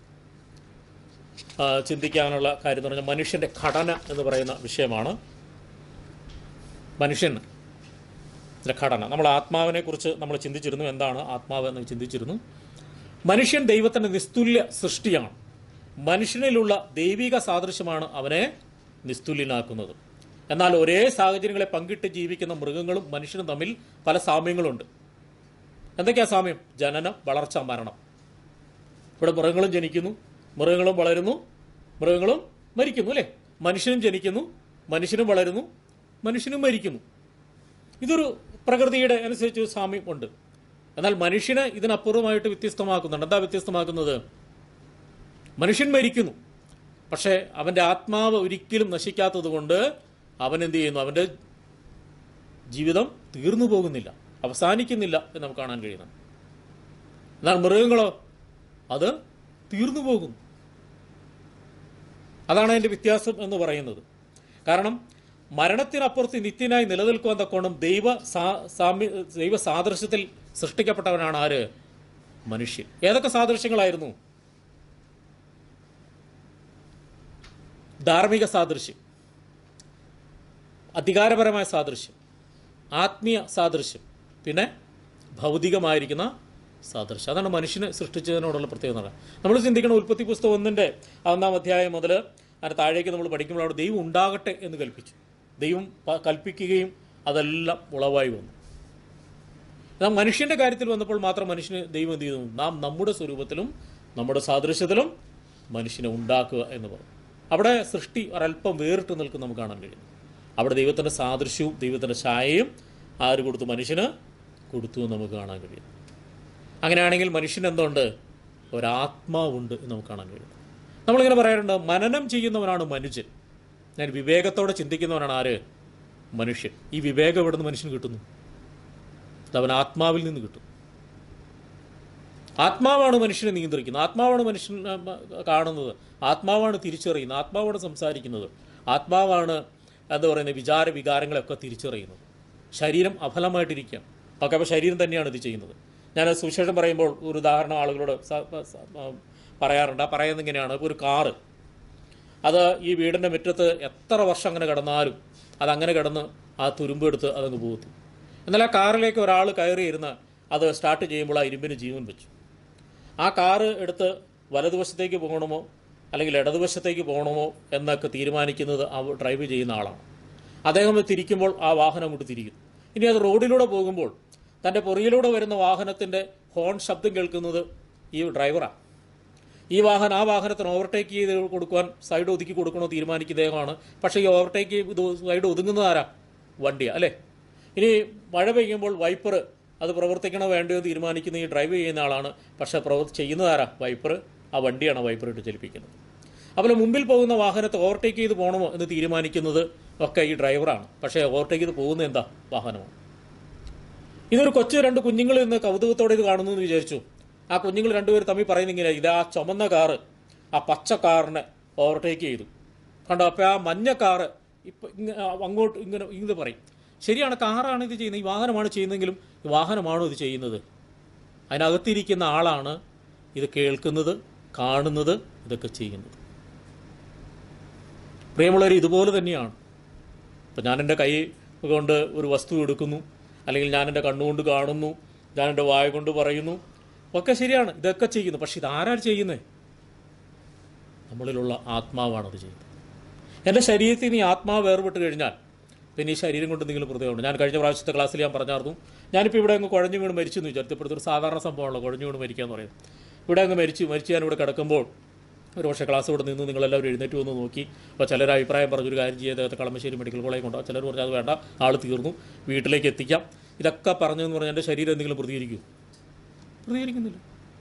ആ, ചിന്തിക്കാനുള്ള കാര്യം എന്ന് പറഞ്ഞാൽ മനുഷ്യൻ്റെ ഘടന എന്ന് പറയുന്ന വിഷയമാണ് മനുഷ്യൻ ഇതിൻ്റെ ഘടന നമ്മൾ ആത്മാവിനെ കുറിച്ച് നമ്മൾ ചിന്തിച്ചിരുന്നു എന്താണ് ആത്മാവ് എന്ന് ചിന്തിച്ചിരുന്നു മനുഷ്യൻ ദൈവത്തിൻ്റെ നിസ്തുല്യ സൃഷ്ടിയാണ് മനുഷ്യനിലുള്ള ദൈവിക സാദൃശ്യമാണ് അവനെ നിസ്തുല്യനാക്കുന്നത് എന്നാൽ ഒരേ സാഹചര്യങ്ങളെ പങ്കിട്ട് ജീവിക്കുന്ന മൃഗങ്ങളും മനുഷ്യനും തമ്മിൽ പല സാമ്യങ്ങളുണ്ട് എന്തൊക്കെയാ സാമ്യം ജനനം വളർച്ച മരണം ഇവിടെ മൃഗങ്ങളും ജനിക്കുന്നു മൃഗങ്ങളും വളരുന്നു മൃഗങ്ങളും മരിക്കുന്നു അല്ലേ മനുഷ്യനും ജനിക്കുന്നു മനുഷ്യനും വളരുന്നു മനുഷ്യനും മരിക്കുന്നു ഇതൊരു പ്രകൃതിയുടെ അനുസരിച്ച് ഒരു സാമ്യം ഉണ്ട് എന്നാൽ മനുഷ്യനെ ഇതിനപ്പുറമായിട്ട് വ്യത്യസ്തമാക്കുന്നുണ്ട് എന്താ വ്യത്യസ്തമാക്കുന്നത് മനുഷ്യൻ മരിക്കുന്നു പക്ഷേ അവൻ്റെ ആത്മാവ് ഒരിക്കലും നശിക്കാത്തത് കൊണ്ട് അവൻ എന്ത് ചെയ്യുന്നു അവൻ്റെ ജീവിതം തീർന്നു പോകുന്നില്ല അവസാനിക്കുന്നില്ല എന്ന് നമുക്ക് കാണാൻ കഴിയുന്നത് എന്നാൽ മൃഗങ്ങളോ അത് തീർന്നു പോകുന്നു അതാണ് അതിൻ്റെ വ്യത്യാസം എന്ന് പറയുന്നത് കാരണം മരണത്തിനപ്പുറത്ത് നിത്യനായി നിലനിൽക്കുവാൻ തക്കോണം ദൈവ സാ- സാമ്യ ദൈവ സാദൃശ്യത്തിൽ സൃഷ്ടിക്കപ്പെട്ടവനാണ് ആര് മനുഷ്യൻ ഏതൊക്കെ സാദൃശ്യങ്ങളായിരുന്നു ധാർമ്മിക സാദൃശ്യം അധികാരപരമായ സാദൃശ്യം ആത്മീയ സാദൃശ്യം പിന്നെ ഭൗതികമായിരിക്കുന്ന സാദൃശ്യം അതാണ് മനുഷ്യനെ സൃഷ്ടിച്ചതിനോടുള്ള പ്രത്യേകത നമ്മൾ ചിന്തിക്കണം ഉൽപ്പത്തി പുസ്തകം ഒന്നിൻ്റെ ഒന്നാം അധ്യായം മുതൽ അതിന് താഴേക്ക് നമ്മൾ പഠിക്കുമ്പോൾ അവിടെ ദൈവം ഉണ്ടാകട്ടെ എന്ന് കൽപ്പിച്ചു ദൈവം പ- കൽപ്പിക്കുകയും അതെല്ലാം ഉളവായി വന്നു എന്നാൽ മനുഷ്യന്റെ കാര്യത്തിൽ വന്നപ്പോൾ മാത്രം മനുഷ്യന് ദൈവം എന്ത് ചെയ്തു നാം നമ്മുടെ സ്വരൂപത്തിലും നമ്മുടെ സാദൃശ്യത്തിലും മനുഷ്യനെ ഉണ്ടാക്കുക എന്ന് പറഞ്ഞു അവിടെ സൃഷ്ടി ഒരല്പം വേറിട്ട് നിൽക്കും നമുക്ക് കാണാൻ കഴിയും അവിടെ ദൈവത്തിൻ്റെ സാദൃശ്യവും ദൈവത്തിൻ്റെ ഛായയും ആര് കൊടുത്തു മനുഷ്യന് കൊടുത്തു എന്ന് നമുക്ക് കാണാൻ കഴിയും അങ്ങനെയാണെങ്കിൽ മനുഷ്യന് എന്തുണ്ട് ഒരാത്മാവുണ്ട് എന്ന് നമുക്ക് കാണാൻ കഴിയും നമ്മളിങ്ങനെ പറയാറുണ്ട് മനനം ചെയ്യുന്നവനാണ് മനുഷ്യൻ ഞാൻ വിവേകത്തോടെ ചിന്തിക്കുന്നവനാണ് ആര് മനുഷ്യൻ ഈ വിവേകം എവിടെ നിന്ന് മനുഷ്യന് കിട്ടുന്നു അത് അവൻ ആത്മാവിൽ നിന്ന് കിട്ടും ആത്മാവാണ് മനുഷ്യനെ നിയന്ത്രിക്കുന്നത് ആത്മാവാണ് മനുഷ്യൻ ആ, ആ, കാണുന്നത് ആത്മാവാണ് തിരിച്ചറിയുന്നത് ആത്മാവാണ് സംസാരിക്കുന്നത് ആത്മാവാണ് എന്താ പറയുന്നത് വിചാര വികാരങ്ങളെയൊക്കെ തിരിച്ചറിയുന്നത് ശരീരം അഫലമായിട്ടിരിക്കുകയാണ് ഓക്കെ അപ്പോൾ ശരീരം തന്നെയാണ് ഇത് ചെയ്യുന്നത് ഞാൻ സുവിശേഷം പറയുമ്പോൾ ഒരു ഉദാഹരണം ആളുകളോട് സ- സ- ആ, പറയാറുണ്ട് ആ പറയുന്നത് ഇങ്ങനെയാണ് ഇപ്പോൾ ഒരു കാറ് അത് ഈ വീടിൻ്റെ മുറ്റത്ത് എത്ര വർഷം അങ്ങനെ കിടന്നാലും അതങ്ങനെ കിടന്ന് ആ തുരുമ്പെടുത്ത് അതങ്ങ് പോകത്തു എന്നാൽ ആ കാറിലേക്ക് ഒരാൾ കയറി ഇരുന്ന് അത് സ്റ്റാർട്ട് ചെയ്യുമ്പോൾ ആ ഇരുമ്പിന് ജീവൻ വെച്ചു ആ കാറ് എടുത്ത് വലതുവശത്തേക്ക് പോകണമോ അല്ലെങ്കിൽ ഇടതുവശത്തേക്ക് പോകണമോ എന്നൊക്കെ തീരുമാനിക്കുന്നത് ആ ഡ്രൈവ് ചെയ്യുന്ന ആളാണ് അദ്ദേഹം തിരിക്കുമ്പോൾ ആ വാഹനം അങ്ങോട്ട് തിരിക്കും ഇനി അത് റോഡിലൂടെ പോകുമ്പോൾ തൻ്റെ പുറകിലൂടെ വരുന്ന വാഹനത്തിൻ്റെ ഹോൺ ശബ്ദം കേൾക്കുന്നത് ഈ ഡ്രൈവറാണ് ഈ വാഹനം ആ വാഹനത്തിന് ഓവർടേക്ക് ചെയ്ത് കൊടുക്കുവാൻ സൈഡ് ഒതുക്കി കൊടുക്കണോ തീരുമാനിക്കുന്ന ഇദ്ദേഹമാണ് പക്ഷേ ഈ ഓവർടേക്ക് ഇത് സൈഡ് ഒതുങ്ങുന്നത് ആരാ വണ്ടിയാണ് അല്ലേ ഇനി മഴ പെയ്യുമ്പോൾ വൈപ്പർ അത് പ്രവർത്തിക്കണോ വേണ്ടയോ എന്ന് തീരുമാനിക്കുന്ന ഈ ഡ്രൈവ് ചെയ്യുന്ന ആളാണ് പക്ഷേ പ്രവർത്തി ചെയ്യുന്നത് ആരാ വൈപ്പർ ആ വണ്ടിയാണ് വൈപ്പർ ഇട്ട് ചലിപ്പിക്കുന്നത് അതുപോലെ മുമ്പിൽ പോകുന്ന വാഹനത്തെ ഓവർടേക്ക് ചെയ്ത് പോകണമോ എന്ന് തീരുമാനിക്കുന്നത് ഒക്കെ ഈ ഡ്രൈവറാണ് പക്ഷേ ഓവർടേക്ക് ചെയ്ത് പോകുന്നത് എന്താ വാഹനമാണ് ഇതൊരു കൊച്ചു രണ്ട് കുഞ്ഞുങ്ങൾ ഇന്ന് കൗതുകത്തോടെ ഇത് കാണുന്നു എന്ന് വിചാരിച്ചു ആ കുഞ്ഞുങ്ങൾ രണ്ടുപേരും തമ്മിൽ പറയുന്ന ഇങ്ങനെ ഇത് ആ ചുമന്ന കാറ് ആ പച്ച കാറിനെ ഓവർടേക്ക് ചെയ്തു കണ്ടോ അപ്പോൾ ആ മഞ്ഞ കാറ് ഇപ്പം ഇങ്ങ ആ അങ്ങോട്ട് ഇങ്ങനെ ഇത് പറയും ശരിയാണ് കാറാണ് ഇത് ചെയ്യുന്നത് ഈ വാഹനമാണ് ചെയ്യുന്നതെങ്കിലും ഈ വാഹനമാണോ ഇത് ചെയ്യുന്നത് അതിനകത്തിരിക്കുന്ന ആളാണ് ഇത് കേൾക്കുന്നത് കാണുന്നത് ഇതൊക്കെ ചെയ്യുന്നത് പ്രിയമുള്ളവർ ഇതുപോലെ തന്നെയാണ് ഇപ്പം ഞാൻ എൻ്റെ കൈ കൊണ്ട് ഒരു വസ്തു എടുക്കുന്നു അല്ലെങ്കിൽ ഞാൻ എൻ്റെ കണ്ണുകൊണ്ട് കാണുന്നു ഞാൻ എൻ്റെ വായ കൊണ്ട് പറയുന്നു ഒക്കെ ശരിയാണ് ഇതൊക്കെ ചെയ്യുന്നു പക്ഷെ ഇതാരാണ് ചെയ്യുന്നത് നമ്മളിലുള്ള ആത്മാവാണ് അത് ചെയ്യുന്നത് എൻ്റെ ശരീരത്തിൽ നിന്ന് ഈ ആത്മാവ് വേർപെട്ട് കഴിഞ്ഞാൽ പിന്നെ ഈ ശരീരം കൊണ്ട് എന്തെങ്കിലും പ്രത്യേകമുണ്ട് ഞാൻ കഴിഞ്ഞ പ്രാവശ്യത്തെ ക്ലാസ്സിൽ ഞാൻ പറഞ്ഞായിരുന്നു ഞാനിപ്പോൾ ഇവിടെ അങ്ങ് കുഴഞ്ഞു വീണ് മരിച്ചു എന്ന് വിചാരിച്ചു ഇപ്പോഴത്തെ ഒരു സാധാരണ സംഭവമാണല്ലോ കുഴഞ്ഞു വീണ് മരിക്കുക എന്ന് പറയുന്നത് ഇവിടെ അങ്ങ് മരിച്ചു മരിച്ച് ഞാൻ ഇവിടെ കിടക്കുമ്പോൾ ഒരു പക്ഷേ ക്ലാസ് ഇവിടെ നിന്ന് നിങ്ങളെല്ലാവരും എഴുന്നേറ്റ് വന്ന് നോക്കി അപ്പോൾ ചിലർ അഭിപ്രായം പറഞ്ഞൊരു കാര്യം ചെയ്യാതെ കളമശ്ശേരി മെഡിക്കൽ കോളേജ് കൊണ്ടോ ചിലർ പറഞ്ഞു അത് വേണ്ട ആൾ തീർന്നു വീട്ടിലേക്ക് എത്തിക്കാം ഇതൊക്കെ പറഞ്ഞെന്ന് പറഞ്ഞാൽ എൻ്റെ ശരീരം എന്തെങ്കിലും പ്രതികരിക്കും പ്രതികരിക്കുന്നില്ല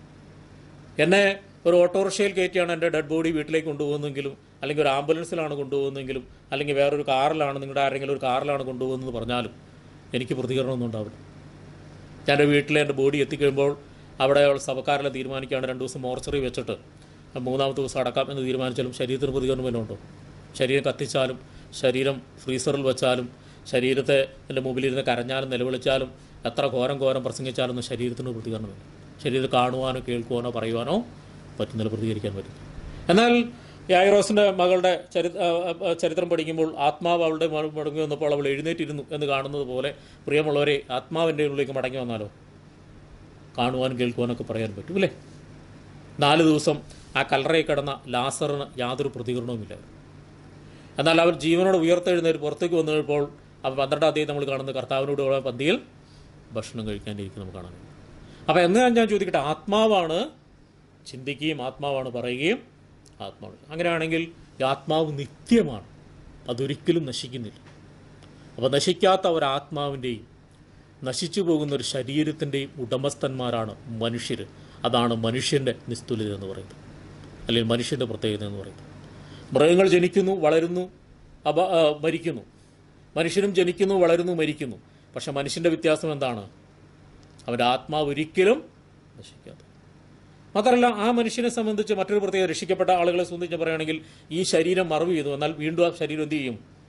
എന്നെ ഒരു ഓട്ടോറിക്ഷയിൽ കയറ്റിയാണ് എൻ്റെ ഡെഡ് ബോഡി വീട്ടിലേക്ക് കൊണ്ടുപോകുന്നെങ്കിലും അല്ലെങ്കിൽ ഒരു ആംബുലൻസിലാണ് കൊണ്ടുപോകുന്നെങ്കിലും അല്ലെങ്കിൽ വേറൊരു കാറിലാണ് നിങ്ങളുടെ ആരെങ്കിലും ഒരു കാറിലാണ് കൊണ്ടുപോകുന്നതെന്ന് പറഞ്ഞാലും എനിക്ക് പ്രതികരണമൊന്നും ഉണ്ടാവില്ല ഞാൻ എൻ്റെ വീട്ടിൽ എൻ്റെ ബോഡി എത്തിക്കഴിയുമ്പോൾ അവിടെ സഭക്കാരെല്ലാം തീരുമാനിക്കുകയാണ് രണ്ട് ദിവസം മോർച്ചറി വെച്ചിട്ട് മൂന്നാമത്തെ ദിവസം അടക്കാം എന്ന് തീരുമാനിച്ചാലും ശരീരത്തിന് പ്രതികരണം വല്ലതും ഉണ്ടോ ശരീരം കത്തിച്ചാലും ശരീരം ഫ്രീസറിൽ വെച്ചാലും ശരീരത്തെ എൻ്റെ മുമ്പിലിരുന്ന് കരഞ്ഞാലും നിലവിളിച്ചാലും എത്ര ഘോരം ഘോരം പ്രസംഗിച്ചാലൊന്നും ശരീരത്തിന് പ്രതികരണമില്ല ശരീരത്തിൽ കാണുവാനോ കേൾക്കുവാനോ പറയുവാനോ പറ്റുന്നില്ല പ്രതികരിക്കാൻ പറ്റും എന്നാൽ യായിറോസിൻ്റെ മകളുടെ ചരി ആ, ആ, ചരിത്രം പഠിക്കുമ്പോൾ ആത്മാവ് അവളുടെ മ- മടങ്ങി വന്നപ്പോൾ അവൾ എഴുന്നേറ്റിരുന്നു എന്ന് കാണുന്നത് പോലെ പ്രിയമുള്ളവരെ ആത്മാവിൻ്റെ ഉള്ളിലേക്ക് മടങ്ങി വന്നാലോ കാണുവാനും കേൾക്കുവാനൊക്കെ പറയാൻ പറ്റും അല്ലേ നാല് ദിവസം ആ കല്ലറയിൽ കിടന്ന ലാസറിന് യാതൊരു പ്രതികരണവുമില്ലായിരുന്നു എന്നാൽ അവർ ജീവനോട് ഉയർത്തെഴുന്നേറ്റ് പുറത്തേക്ക് വന്നു കഴിഞ്ഞപ്പോൾ അവൻ പന്ത്രണ്ടാം തീയതി നമ്മൾ കാണുന്ന കർത്താവിനോട് കൂടെ പന്തിയിൽ ഭക്ഷണം കഴിക്കാനിരിക്കും നമുക്ക് കാണാൻ കഴിയും. അപ്പോൾ എന്ന് ഞാൻ ചോദിക്കട്ടെ ആത്മാവാണ് ചിന്തിക്കുകയും ആത്മാവാണ് പറയുകയും ആത്മാവ് അങ്ങനെയാണെങ്കിൽ ഈ ആത്മാവ് നിത്യമാണ് അതൊരിക്കലും നശിക്കുന്നില്ല അപ്പോൾ നശിക്കാത്ത ഒരാത്മാവിൻ്റെയും നശിച്ചു പോകുന്ന ഒരു ശരീരത്തിൻ്റെയും ഉടമസ്ഥന്മാരാണ് മനുഷ്യർ അതാണ് മനുഷ്യൻ്റെ നിസ്തുലിത എന്ന് പറയുന്നത് അല്ലെങ്കിൽ മനുഷ്യൻ്റെ പ്രത്യേകത എന്ന് പറയുന്നത് മൃഗങ്ങൾ ജനിക്കുന്നു വളരുന്നു അപ ആ, മരിക്കുന്നു മനുഷ്യനും ജനിക്കുന്നു വളരുന്നു മരിക്കുന്നു പക്ഷെ മനുഷ്യൻ്റെ വ്യത്യാസം എന്താണ് അവൻ്റെ ആത്മാവ് ഒരിക്കലും നശിക്കാത്ത മാത്രമല്ല ആ മനുഷ്യനെ സംബന്ധിച്ച് മറ്റൊരു പ്രത്യേകത രക്ഷിക്കപ്പെട്ട ആളുകളെ സംബന്ധിച്ച് പറയുകയാണെങ്കിൽ ഈ ശരീരം മറവ് ചെയ്തു എന്നാൽ വീണ്ടും ആ ശരീരം എന്ത് ചെയ്യും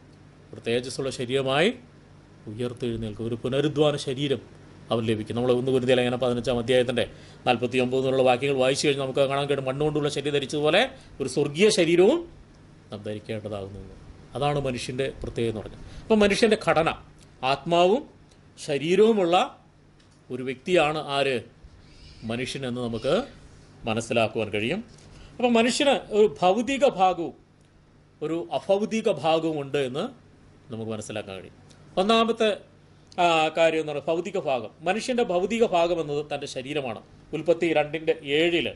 ഒരു തേജസ്സുള്ള ശരീരമായി ഉയർത്തെഴുന്നേൽക്കും ഒരു പുനരുദ്ധാന ശരീരം അവൻ ലഭിക്കും നമ്മൾ ഒന്ന് കുരുതി അങ്ങനെ പതിനഞ്ചാം അധ്യായത്തിൻ്റെ നാൽപ്പത്തി ഒമ്പത് എന്നുള്ള വാക്യങ്ങൾ വായിച്ചു കഴിഞ്ഞാൽ നമുക്ക് കാണാൻ കഴിയും മണ്ണുകൊണ്ടുള്ള ശരീരം ധരിച്ചതുപോലെ ഒരു സ്വർഗീയ ശരീരവും നാം ധരിക്കേണ്ടതാകുന്നു അതാണ് മനുഷ്യൻ്റെ പ്രത്യേകത എന്ന് പറഞ്ഞത് അപ്പം മനുഷ്യൻ്റെ ഘടന ആത്മാവും ശരീരവുമുള്ള ഒരു വ്യക്തിയാണ് ആര് മനുഷ്യൻ എന്ന് നമുക്ക് മനസ്സിലാക്കുവാൻ കഴിയും അപ്പം മനുഷ്യന് ഒരു ഭൗതിക ഭാഗവും ഒരു അഭൗതിക ഭാഗവും ഉണ്ട് എന്ന് നമുക്ക് മനസ്സിലാക്കാൻ കഴിയും ഒന്നാമത്തെ ആ, കാര്യം എന്ന് പറയുന്നത് ഭൗതിക ഭാഗം മനുഷ്യൻ്റെ ഭൗതിക ഭാഗം എന്നത് തൻ്റെ ശരീരമാണ് ഉൽപ്പത്തി രണ്ടിൻ്റെ ഏഴില്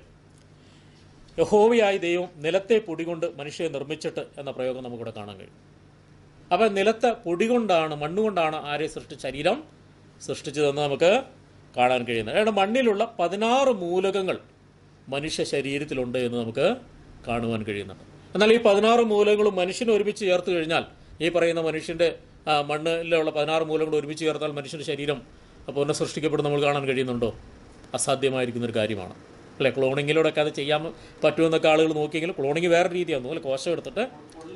യഹോവയായ ദൈവം നിലത്തെ പൊടി കൊണ്ട് മനുഷ്യനെ നിർമ്മിച്ചിട്ട് എന്ന പ്രയോഗം നമുക്കിവിടെ കാണാൻ കഴിയും അപ്പം നിലത്തെ പൊടി കൊണ്ടാണ് മണ്ണുകൊണ്ടാണ് ആരെ സൃഷ്ടി ശരീരം സൃഷ്ടിച്ചതെന്ന് നമുക്ക് കാണാൻ കഴിയുന്നത് അതായത് മണ്ണിലുള്ള പതിനാറ് മൂലകങ്ങൾ മനുഷ്യ ശരീരത്തിലുണ്ട് എന്ന് നമുക്ക് കാണുവാൻ കഴിയുന്നുണ്ട് എന്നാൽ ഈ പതിനാറ് മൂലകങ്ങളും മനുഷ്യനെ ഒരുമിച്ച് ചേർത്ത് കഴിഞ്ഞാൽ ഈ പറയുന്ന മനുഷ്യൻ്റെ ആ, മണ്ണിലുള്ള പതിനാറ് മൂലകങ്ങൾ ഒരുമിച്ച് ചേർത്താൽ മനുഷ്യൻ്റെ ശരീരം പുനഃസൃഷ്ടിക്കപ്പെടും നമ്മൾ കാണാൻ കഴിയുന്നുണ്ടോ അസാധ്യമായിരിക്കുന്ന ഒരു കാര്യമാണ് അല്ലെ ക്ലോണിങ്ങിലൂടെയൊക്കെ അത് ചെയ്യാൻ പറ്റുമെന്നൊക്കെ ആളുകൾ നോക്കിയെങ്കിൽ ക്ലോണിങ് വേറെ രീതിയാണ് അതുപോലെ കോശം എടുത്തിട്ട്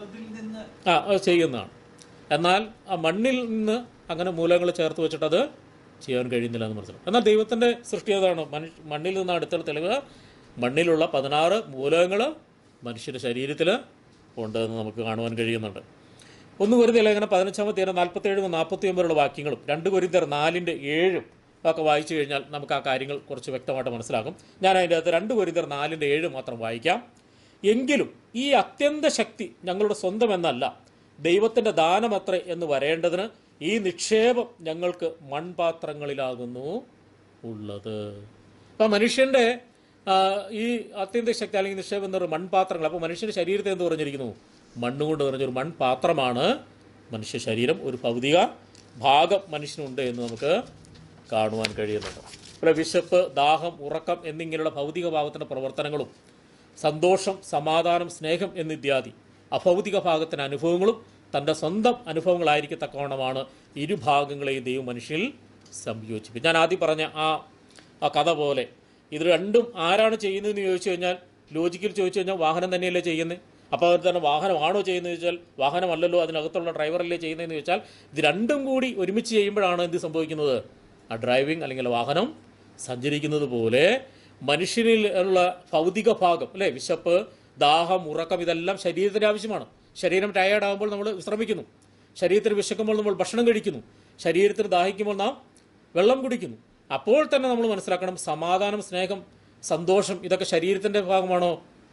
ആ അത് ചെയ്യുന്നതാണ് എന്നാൽ ആ മണ്ണിൽ നിന്ന് അങ്ങനെ മൂലകങ്ങൾ ചേർത്ത് വെച്ചിട്ട് അത് ചെയ്യാൻ കഴിയുന്നില്ല എന്ന് മനസ്സിലാവും എന്നാൽ ദൈവത്തിൻ്റെ സൃഷ്ടി അതാണ് മനുഷ്യ മണ്ണിൽ നിന്ന് അടുത്തുള്ള തെളിവ് മണ്ണിലുള്ള പതിനാറ് മൂലകങ്ങൾ മനുഷ്യൻ്റെ ശരീരത്തിൽ ഉണ്ട് എന്ന് നമുക്ക് കാണുവാൻ കഴിയുന്നുണ്ട് ഒന്ന് കൊരിന്തർ ലേഖനം പതിനഞ്ചാമത്തെ തീരം നാൽപ്പത്തേഴും നാൽപ്പത്തി ഒമ്പതിലുള്ള വാക്യങ്ങളും രണ്ട് കൊരിന്തർ നാലിൻ്റെ ഏഴും ഒക്കെ വായിച്ചു കഴിഞ്ഞാൽ നമുക്ക് ആ കാര്യങ്ങൾ കുറച്ച് വ്യക്തമായിട്ട് മനസ്സിലാകും ഞാൻ അതിൻ്റെ അകത്ത് രണ്ട് കൊരിന്തർ നാലിൻ്റെ ഏഴ് മാത്രം വായിക്കാം എങ്കിലും ഈ അത്യന്ത ശക്തി ഞങ്ങളുടെ സ്വന്തം എന്നല്ല ദൈവത്തിൻ്റെ ദാനമത്രേ എന്ന് വരേണ്ടതിന് ഈ നിക്ഷേപം ഞങ്ങൾക്ക് മൺപാത്രങ്ങളിലാകുന്നു ഉള്ളത് അപ്പം മനുഷ്യൻ്റെ ആ, ഈ അത്യന്ത ശക്തി അല്ലെങ്കിൽ നിക്ഷേപം എന്ന് പറയുന്നത് മൺപാത്രങ്ങൾ അപ്പോൾ മനുഷ്യൻ്റെ ശരീരത്തെ എന്ത് പറഞ്ഞിരിക്കുന്നു മണ്ണുകൊണ്ട് നിറഞ്ഞൊരു മൺപാത്രമാണ് മനുഷ്യ ശരീരം ഒരു ഭൗതിക ഭാഗം മനുഷ്യനുണ്ട് എന്ന് നമുക്ക് കാണുവാൻ കഴിയുന്നുണ്ട് ഇവിടെ വിശപ്പ് ദാഹം ഉറക്കം എന്നിങ്ങനെയുള്ള ഭൗതിക ഭാഗത്തിൻ്റെ പ്രവർത്തനങ്ങളും സന്തോഷം സമാധാനം സ്നേഹം എന്നിത്യാദി അഭൗതിക ഭാഗത്തിന് അനുഭവങ്ങളും തൻ്റെ സ്വന്തം അനുഭവങ്ങളായിരിക്കത്തക്കവണ്ണമാണ് ഇരുഭാഗങ്ങളെയും ദൈവം മനുഷ്യനിൽ സംയോജിപ്പിക്കും ഞാൻ ആദ്യം പറഞ്ഞ ആ ആ കഥ പോലെ ഇത് രണ്ടും ആരാണ് ചെയ്യുന്നതെന്ന് ചോദിച്ചു കഴിഞ്ഞാൽ ലോജിക്കൽ ചോദിച്ചു കഴിഞ്ഞാൽ വാഹനം തന്നെയല്ലേ ചെയ്യുന്നത് അപ്പോൾ അവർ തന്നെ വാഹനമാണോ ചെയ്യുന്നത് ചോദിച്ചാൽ വാഹനമല്ലല്ലോ അതിനകത്തുള്ള ഡ്രൈവറല്ലേ ചെയ്യുന്നതെന്ന് ചോദിച്ചാൽ ഇത് രണ്ടും കൂടി ഒരുമിച്ച് ചെയ്യുമ്പോഴാണ് എന്ത് സംഭവിക്കുന്നത് ആ ഡ്രൈവിംഗ് അല്ലെങ്കിൽ വാഹനം സഞ്ചരിക്കുന്നത് പോലെ മനുഷ്യനിൽ ഉള്ള ഭൗതിക ഭാഗം അല്ലേ വിശപ്പ് ദാഹം ഉറക്കം ഇതെല്ലാം ശരീരത്തിൻ്റെ ആവശ്യമാണ് ശരീരം ടയേർഡ് ആകുമ്പോൾ നമ്മൾ വിശ്രമിക്കുന്നു ശരീരത്തിന് വിശക്കുമ്പോൾ നമ്മൾ ഭക്ഷണം കഴിക്കുന്നു ശരീരത്തിന് ദാഹിക്കുമ്പോൾ നാം വെള്ളം കുടിക്കുന്നു അപ്പോൾ തന്നെ നമ്മൾ മനസ്സിലാക്കണം സമാധാനം സ്നേഹം സന്തോഷം ഇതൊക്കെ ശരീരത്തിൻ്റെ ഭാഗമാണോ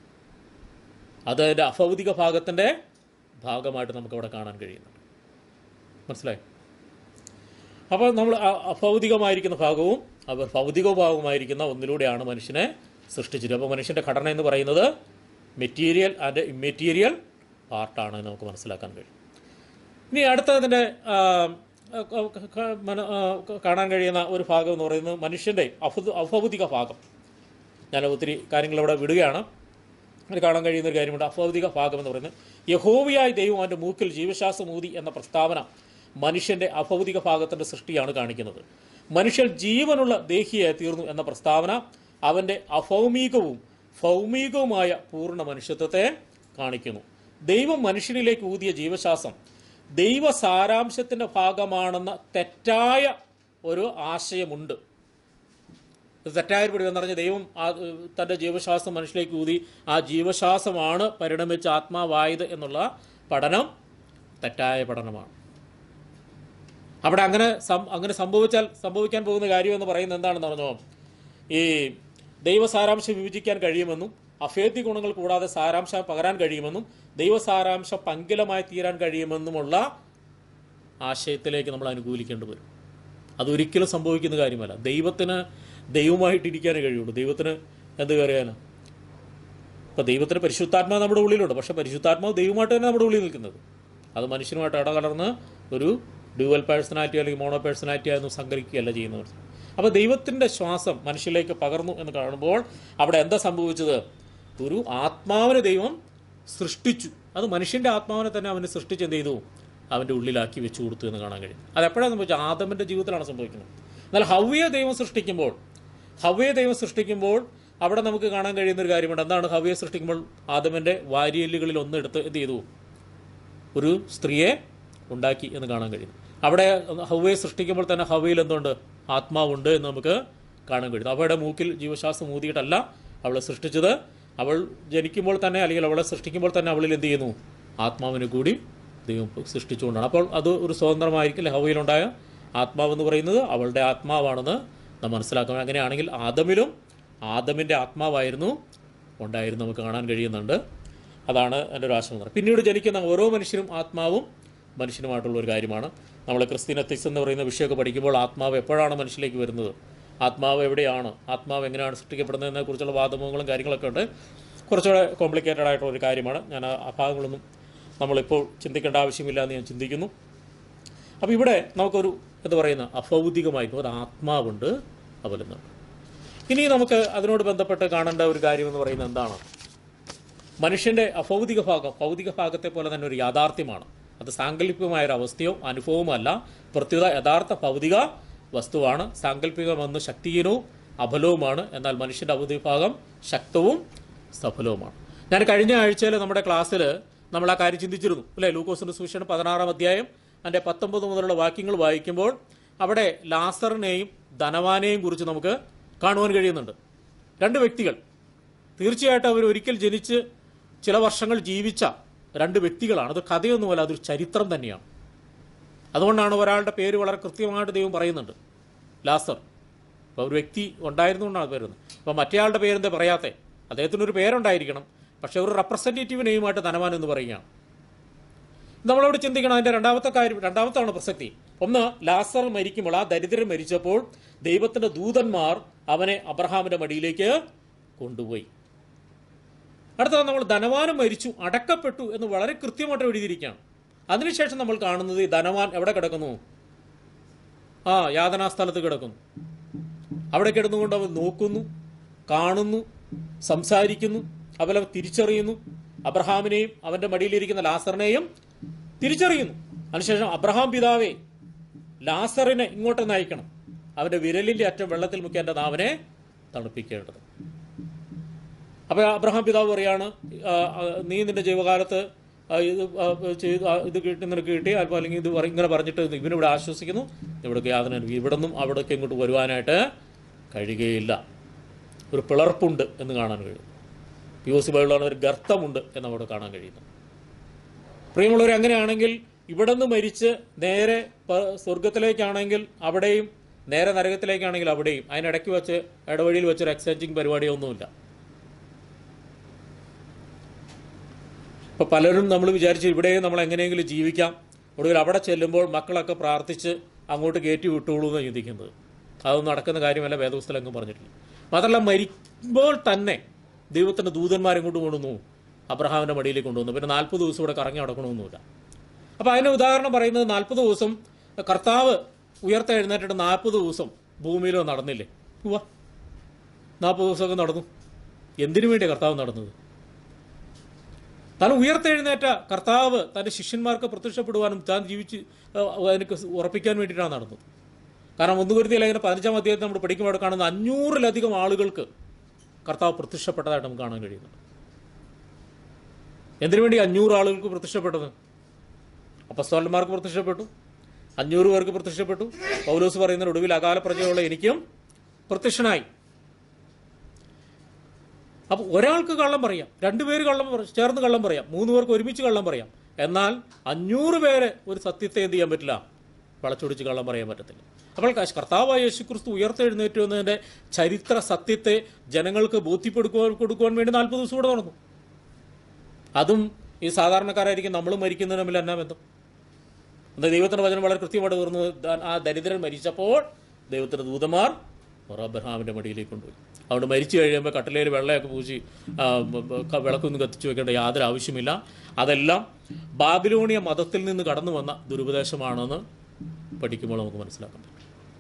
അത് അതിൻ്റെ അഭൗതിക ഭാഗത്തിൻ്റെ ഭാഗമായിട്ട് നമുക്ക് അവിടെ കാണാൻ കഴിയുന്നുണ്ട് മനസ്സിലായി അപ്പോൾ നമ്മൾ അ- അഭൗതികമായിരിക്കുന്ന ഭാഗവും അവർ ഭൗതിക ഭാഗവുമായിരിക്കുന്ന ഒന്നിലൂടെയാണ് മനുഷ്യനെ സൃഷ്ടിച്ചത് അപ്പോൾ മനുഷ്യൻ്റെ ഘടന എന്ന് പറയുന്നത് മെറ്റീരിയൽ ആൻഡ് ഇമ്മെറ്റീരിയൽ പാർട്ടാണ് എന്ന് നമുക്ക് മനസ്സിലാക്കാൻ കഴിയും ഇനി അടുത്തതിൻ്റെ ആ, ക- ക- ക- മന- ആ, ക- കാണാൻ കഴിയുന്ന ഒരു ഭാഗം എന്ന് പറയുന്നത് മനുഷ്യൻ്റെ അഭൗ അഭൗതിക ഭാഗം ഞാൻ ഒത്തിരി കാര്യങ്ങൾ ഇവിടെ വിടുകയാണ് അതിൽ കാണാൻ കഴിയുന്ന ഒരു കാര്യമുണ്ട് അഭൗതിക ഭാഗം എന്ന് പറയുന്നത് യഹോവയായ ദൈവം അവൻ്റെ മൂക്കിൽ ജീവശ്വാസം ഊതി എന്ന പ്രസ്താവന മനുഷ്യൻ്റെ അഭൗതിക ഭാഗത്തിൻ്റെ സൃഷ്ടിയാണ് കാണിക്കുന്നത് മനുഷ്യൻ ജീവനുള്ള ദേഹിയായി തീർന്നു എന്ന പ്രസ്താവന അവൻ്റെ അഭൗമികവും ഭൗമികവുമായ പൂർണ്ണ മനുഷ്യത്വത്തെ കാണിക്കുന്നു ദൈവം മനുഷ്യനിലേക്ക് ഊതിയ ജീവശ്വാസം ദൈവ സാരാംശത്തിൻ്റെ ഭാഗമാണെന്ന തെറ്റായ ഒരു ആശയമുണ്ട് ഇത് തെറ്റായ പിടി എന്ന് പറഞ്ഞാൽ ദൈവം ആ ഏഹ്, തൻ്റെ ജീവശ്വാസം മനുഷ്യലേക്ക് ഊതി ആ ജീവശ്വാസമാണ് പരിണമിച്ച ആത്മാവായത് എന്നുള്ള പഠനം തെറ്റായ പഠനമാണ് അവിടെ അങ്ങനെ സം- അങ്ങനെ സംഭവിച്ചാൽ സംഭവിക്കാൻ പോകുന്ന കാര്യം എന്ന് പറയുന്നത് എന്താണെന്ന് പറഞ്ഞോ ഈ ദൈവ സാരാംശം വിഭജിക്കാൻ കഴിയുമെന്നും അഭേദ്യ ഗുണങ്ങൾ കൂടാതെ സാരാംശം പകരാൻ കഴിയുമെന്നും ദൈവ സാരാംശം പങ്കിലമായി തീരാൻ കഴിയുമെന്നുമുള്ള ആശയത്തിലേക്ക് നമ്മൾ അനുകൂലിക്കേണ്ടി വരും അതൊരിക്കലും സംഭവിക്കുന്ന കാര്യമല്ല ദൈവത്തിന് ദൈവമായിട്ടിരിക്കാനേ കഴിയുള്ളൂ ദൈവത്തിന് എന്ത് പറയാനാ ഇപ്പോൾ ദൈവത്തിന് പരിശുദ്ധാത്മാവ് നമ്മുടെ ഉള്ളിലുണ്ട് പക്ഷേ പരിശുദ്ധാത്മാവ് ദൈവമായിട്ട് തന്നെ നമ്മുടെ ഉള്ളിൽ നിൽക്കുന്നത് അത് മനുഷ്യനുമായിട്ട് ഇടകലർന്ന് ഒരു ഡ്യുവൽ പേഴ്സണാലിറ്റി അല്ലെങ്കിൽ മോണോ പേഴ്സണാലിറ്റി ആയിരുന്നു സംഘടിക്കുകയല്ല ചെയ്യുന്നത് അപ്പോൾ ദൈവത്തിൻ്റെ ശ്വാസം മനുഷ്യരിലേക്ക് പകർന്നു എന്ന് കാണുമ്പോൾ അവിടെ എന്താ സംഭവിച്ചത് ഒരു ആത്മാവിനെ ദൈവം സൃഷ്ടിച്ചു അത് മനുഷ്യൻ്റെ ആത്മാവിനെ തന്നെ അവന് സൃഷ്ടിച്ച് എന്ത് ചെയ്തു അവൻ്റെ ഉള്ളിലാക്കി വെച്ചു കൊടുത്തു എന്ന് കാണാൻ കഴിയും അതെപ്പോഴാണ് സംഭവിച്ചത് ആദമിൻ്റെ ജീവിതത്തിലാണ് സംഭവിക്കുന്നത് എന്നാൽ ഹവ്യ ദൈവം സൃഷ്ടിക്കുമ്പോൾ ഹവ്യ ദൈവം സൃഷ്ടിക്കുമ്പോൾ അവിടെ നമുക്ക് കാണാൻ കഴിയുന്ന ഒരു കാര്യമുണ്ട് എന്താണ് ഹവ്യെ സൃഷ്ടിക്കുമ്പോൾ ആദമിൻ്റെ വാരിയല്ലുകളിൽ ഒന്ന് എടുത്ത് എന്ത് ചെയ്തു ഒരു സ്ത്രീയെ ഉണ്ടാക്കി എന്ന് കാണാൻ കഴിയുന്നു അവിടെ ഹവയെ സൃഷ്ടിക്കുമ്പോൾ തന്നെ ഹവയിൽ എന്തുണ്ട് ആത്മാവുണ്ട് എന്ന് നമുക്ക് കാണാൻ കഴിയുന്നു അവയുടെ മൂക്കിൽ ജീവശ്വാസം ഊതിയിട്ടല്ല അവളെ സൃഷ്ടിച്ചത് അവൾ ജനിക്കുമ്പോൾ തന്നെ അല്ലെങ്കിൽ അവളെ സൃഷ്ടിക്കുമ്പോൾ തന്നെ അവളിൽ എന്ത് ചെയ്യുന്നു ആത്മാവിനെ കൂടി ദൈവം സൃഷ്ടിച്ചുകൊണ്ടാണ് അപ്പോൾ അത് ഒരു സ്വതന്ത്രമായിരിക്കില്ല ഹവയിലുണ്ടായ ആത്മാവെന്ന് പറയുന്നത് അവളുടെ ആത്മാവാണെന്ന് നാം മനസ്സിലാക്കണം അങ്ങനെയാണെങ്കിൽ ആദമിലും ആദമിൻ്റെ ആത്മാവായിരുന്നു ഉണ്ടായിരുന്നു നമുക്ക് കാണാൻ കഴിയുന്നുണ്ട് അതാണ് എൻ്റെ ഒരു ആശങ്ക പിന്നീട് ജനിക്കുന്ന ഓരോ മനുഷ്യരും ആത്മാവും മനുഷ്യനുമായിട്ടുള്ള ഒരു കാര്യമാണ് നമ്മൾ ക്രിസ്ത്യൻ എത്തിക്സ് എന്ന് പറയുന്ന വിഷയമൊക്കെ പഠിക്കുമ്പോൾ ആത്മാവ് എപ്പോഴാണ് മനുഷ്യനിലേക്ക് വരുന്നത് ആത്മാവ് എവിടെയാണ് ആത്മാവ് എങ്ങനെയാണ് സൃഷ്ടിക്കപ്പെടുന്നതിനെ കുറിച്ചുള്ള വാദമുഖങ്ങളും കാര്യങ്ങളൊക്കെ ഉണ്ട് കുറച്ചുകൂടെ കോംപ്ലിക്കേറ്റഡ് ആയിട്ടുള്ള ഒരു കാര്യമാണ് ഞാൻ ആ ആ ഭാഗങ്ങളൊന്നും നമ്മളിപ്പോൾ ചിന്തിക്കേണ്ട ആവശ്യമില്ല എന്ന് ഞാൻ ചിന്തിക്കുന്നു അപ്പോൾ ഇവിടെ നമുക്കൊരു എന്താ പറയുന്ന അഭൗതികമായിട്ട് ഒരു ആത്മാവുണ്ട് അവലെന്നുണ്ട് ഇനി നമുക്ക് അതിനോട് ബന്ധപ്പെട്ട് കാണേണ്ട ഒരു കാര്യം എന്ന് പറയുന്നത് എന്താണ് മനുഷ്യന്റെ അഭൗതിക ഭാഗം ഭൗതിക ഭാഗത്തെ പോലെ തന്നെ ഒരു യാഥാർത്ഥ്യമാണ് അത് സാങ്കല്പികമായ ഒരു അവസ്ഥയോ അനുഭവമല്ല പ്രത്യുത യഥാർത്ഥ ഭൗതിക വസ്തുവാണ് സാങ്കല്പികമെന്ന് ശക്തിഹീനവും അബലവുമാണ് എന്നാൽ മനുഷ്യന്റെ ഭൗതിക ഭാഗം ശക്തവും സഫലവുമാണ് ഞാൻ കഴിഞ്ഞ ആഴ്ചയിൽ നമ്മുടെ ക്ലാസ്സിൽ നമ്മൾ ആ കാര്യം ചിന്തിച്ചിരുന്നു അല്ലേ ലൂക്കോസിന്റെ സുവിശേഷം പതിനാറാം അധ്യായം അതിന്റെ പത്തൊമ്പത് മുതലുള്ള വാക്യങ്ങൾ വായിക്കുമ്പോൾ അവിടെ ലാസറിനെയും ധനവാനെയും കുറിച്ച് നമുക്ക് കാണുവാൻ കഴിയുന്നുണ്ട് രണ്ട് വ്യക്തികൾ തീർച്ചയായിട്ടും അവർ ഒരിക്കൽ ജനിച്ച് ചില വർഷങ്ങൾ ജീവിച്ച രണ്ട് വ്യക്തികളാണ് അത് കഥയൊന്നുമല്ല അതൊരു ചരിത്രം തന്നെയാണ് അതുകൊണ്ടാണ് ഒരാളുടെ പേര് വളരെ കൃത്യമായിട്ട് ദൈവം പറയുന്നുണ്ട് ലാസർ അപ്പോൾ ഒരു വ്യക്തി ഉണ്ടായിരുന്നുകൊണ്ടാണ് വരുന്നത് അപ്പോൾ മറ്റേയാളുടെ പേരെന്താ പറയാത്തെ അദ്ദേഹത്തിനൊരു പേരുണ്ടായിരിക്കണം പക്ഷേ ഒരു റെപ്രസെൻറ്റേറ്റീവ് നെയ്യുമായിട്ട് ധനവാൻ എന്ന് പറയുകയാണ് നമ്മളവിടെ ചിന്തിക്കണം അതിന്റെ രണ്ടാമത്തെ കാര്യം രണ്ടാമത്താണ് പ്രസക്തി ഒന്ന് ലാസർ മരിക്കുമ്പോൾ ആ ദരിദ്രൻ മരിച്ചപ്പോൾ ദൈവത്തിന്റെ ദൂതന്മാർ അവനെ അബ്രഹാമിന്റെ മടിയിലേക്ക് കൊണ്ടുപോയി അടുത്തത് നമ്മൾ ധനവാനും മരിച്ചു അടക്കപ്പെട്ടു എന്ന് വളരെ കൃത്യമായിട്ട് എഴുതിയിരിക്കുകയാണ് അതിനുശേഷം നമ്മൾ കാണുന്നത് ഈ ധനവാൻ എവിടെ കിടക്കുന്നു ആ യാതനാ സ്ഥലത്ത് കിടക്കുന്നു അവിടെ കിടന്നുകൊണ്ട് അവൻ നോക്കുന്നു കാണുന്നു സംസാരിക്കുന്നു അവൻ തിരിച്ചറിയുന്നു അബ്രഹാമിനെയും അവന്റെ മടിയിലിരിക്കുന്ന ലാസറിനെയും തിരിച്ചറിയുന്നു അതിനുശേഷം അബ്രഹാം പിതാവേ ലാസറിനെ ഇങ്ങോട്ട് നയിക്കണം അവന്റെ വിരലിന്റെ അറ്റം വെള്ളത്തിൽ മുക്കി എന്റെ നാവിനെ തണുപ്പിക്കേണ്ടത് അപ്പൊ അബ്രഹാം പിതാവ് പറയാണ് ആ, ആ, നീ നിന്റെ ജീവകാലത്ത് ആ, ഇത് ആ, ചെയ്ത് ആ, ഇത് കിട്ടി നിനക്ക് കിട്ടി അല്പം അല്ലെങ്കിൽ ഇത് പറ- ഇങ്ങനെ പറഞ്ഞിട്ട് ഇവനിവിടെ ആശ്വസിക്കുന്നു ഇവിടെ യാതന ഇവിടെ നിന്നും അവിടേക്ക് ഇങ്ങോട്ട് വരുവാനായിട്ട് കഴിയുകയില്ല ഒരു പിളർപ്പുണ്ട് എന്ന് കാണാൻ കഴിയും പി ഒ സി ബൈബിളാണ് ഒരു ഗർത്തമുണ്ട് എന്ന് അവിടെ കാണാൻ കഴിയുന്നു പ്രിയമുള്ളവർ അങ്ങനെയാണെങ്കിൽ ഇവിടെ നിന്ന് മരിച്ച് നേരെ പ- സ്വർഗത്തിലേക്കാണെങ്കിൽ അവിടെയും നേരെ നരകത്തിലേക്കാണെങ്കിൽ അവിടെയും അതിനിടയ്ക്ക് വെച്ച് ഇടവഴിയിൽ വെച്ചൊരു എക്സ്ചേഞ്ചിങ് പരിപാടിയൊന്നുമില്ല ഇപ്പൊ പലരും നമ്മൾ വിചാരിച്ചു ഇവിടെയും നമ്മൾ എങ്ങനെയെങ്കിലും ജീവിക്കാം ഒടുവിൽ അവിടെ ചെല്ലുമ്പോൾ മക്കളൊക്കെ പ്രാർത്ഥിച്ച് അങ്ങോട്ട് കയറ്റി വിട്ടോളൂ എന്ന് ചിന്തിക്കുന്നത് അതൊന്നും നടക്കുന്ന കാര്യമല്ല വേദപുസ്തകം പറഞ്ഞിട്ടില്ല മാത്രമല്ല മരിക്കുമ്പോൾ തന്നെ ദൈവത്തിന്റെ ദൂതന്മാരെ ഇങ്ങോട്ട് കൊണ്ടുവന്നു അബ്രഹാമിന്റെ മടിയിലേക്ക് കൊണ്ടുവന്നു പിന്നെ നാൽപ്പത് ദിവസം ഇവിടെ കറങ്ങി നടക്കണമെന്നില്ല അപ്പൊ അതിന് ഉദാഹരണം പറയുന്നത് നാൽപ്പത് ദിവസം കർത്താവ് ഉയർത്തെഴുന്നേറ്റിട്ട് നാൽപ്പത് ദിവസം ഭൂമിയിലോ നടന്നില്ലേ ഉവ്വ നാൽപ്പത് ദിവസമൊക്കെ നടന്നു എന്തിനു വേണ്ടി കർത്താവ് നടന്നത് താൻ ഉയർത്തെഴുന്നേറ്റ കർത്താവ് തന്റെ ശിഷ്യന്മാർക്ക് പ്രത്യക്ഷപ്പെടുവാനും താൻ ജീവിച്ച് ഏഹ്, എനിക്ക് ഉറപ്പിക്കാൻ വേണ്ടിയിട്ടാണ് നടന്നത് കാരണം ഒന്നുകരുതി ലേഖനം പതിനഞ്ചാം അധ്യായത്തിൽ നമ്മൾ പഠിക്കുമ്പോൾ കാണുന്ന അഞ്ഞൂറിലധികം ആളുകൾക്ക് കർത്താവ് പ്രത്യക്ഷപ്പെട്ടതായിട്ട് നമുക്ക് കാണാൻ കഴിയുന്നുണ്ട് എന്തിനു വേണ്ടി അഞ്ഞൂറ് ആളുകൾക്ക് പ്രത്യക്ഷപ്പെട്ടത് അപ്പസ്തോലന്മാർക്ക് പ്രത്യക്ഷപ്പെട്ടു അഞ്ഞൂറ് പേർക്ക് പ്രത്യക്ഷപ്പെട്ടു പൗലോസ് പറയുന്ന ഒടുവിൽ അകാല പ്രജയുള്ള എനിക്കും പ്രത്യക്ഷനായി അപ്പൊ ഒരാൾക്ക് കള്ളം പറയാം രണ്ടുപേര് കള്ളം പറ- ചേർന്ന് കള്ളം പറയാം മൂന്ന് പേർക്ക് ഒരുമിച്ച് കള്ളം പറയാം എന്നാൽ അഞ്ഞൂറ് പേരെ ഒരു സത്യത്തെ എന്ത് ചെയ്യാൻ പറ്റില്ല വളച്ചൊടിച്ച് കള്ളം പറയാൻ പറ്റത്തില്ല അപ്പോൾ ക- കർത്താവായ യേശുക്രിസ്തു ഉയർത്തെഴുന്നേറ്റു എന്നതിന്റെ ചരിത്ര സത്യത്തെ ജനങ്ങൾക്ക് ബോധ്യപ്പെടുക്കുവാൻ കൊടുക്കുവാൻ വേണ്ടി നാൽപ്പത് ദിവസം കൂടെ നടന്നു അതും ഈ സാധാരണക്കാരായിരിക്കും നമ്മളും മരിക്കുന്നതിന് തമ്മിൽ എന്നാ ബന്ധം എന്നാൽ ദൈവത്തിന്റെ വചനം വളരെ കൃത്യമായിട്ട് പറഞ്ഞു ആ ദരിദ്രൻ മരിച്ചപ്പോൾ ദൈവത്തിന്റെ ദൂതന്മാർ അവർ അബ്രഹാമിന്റെ മടിയിലേക്ക് കൊണ്ടുപോയി അതുകൊണ്ട് മരിച്ചു കഴിയുമ്പോൾ കട്ടിലേൽ വെള്ളമൊക്കെ പൂശി ആ, ബ- ബ- ക- വിളക്കൊന്നും കത്തിച്ചു വെക്കേണ്ട യാതൊരു ആവശ്യമില്ല അതെല്ലാം ബാബിലോണിയ മതത്തിൽ നിന്ന് കടന്നു വന്ന ദുരുപദേശമാണെന്ന് പഠിക്കുമ്പോൾ നമുക്ക് മനസ്സിലാക്കാൻ പറ്റും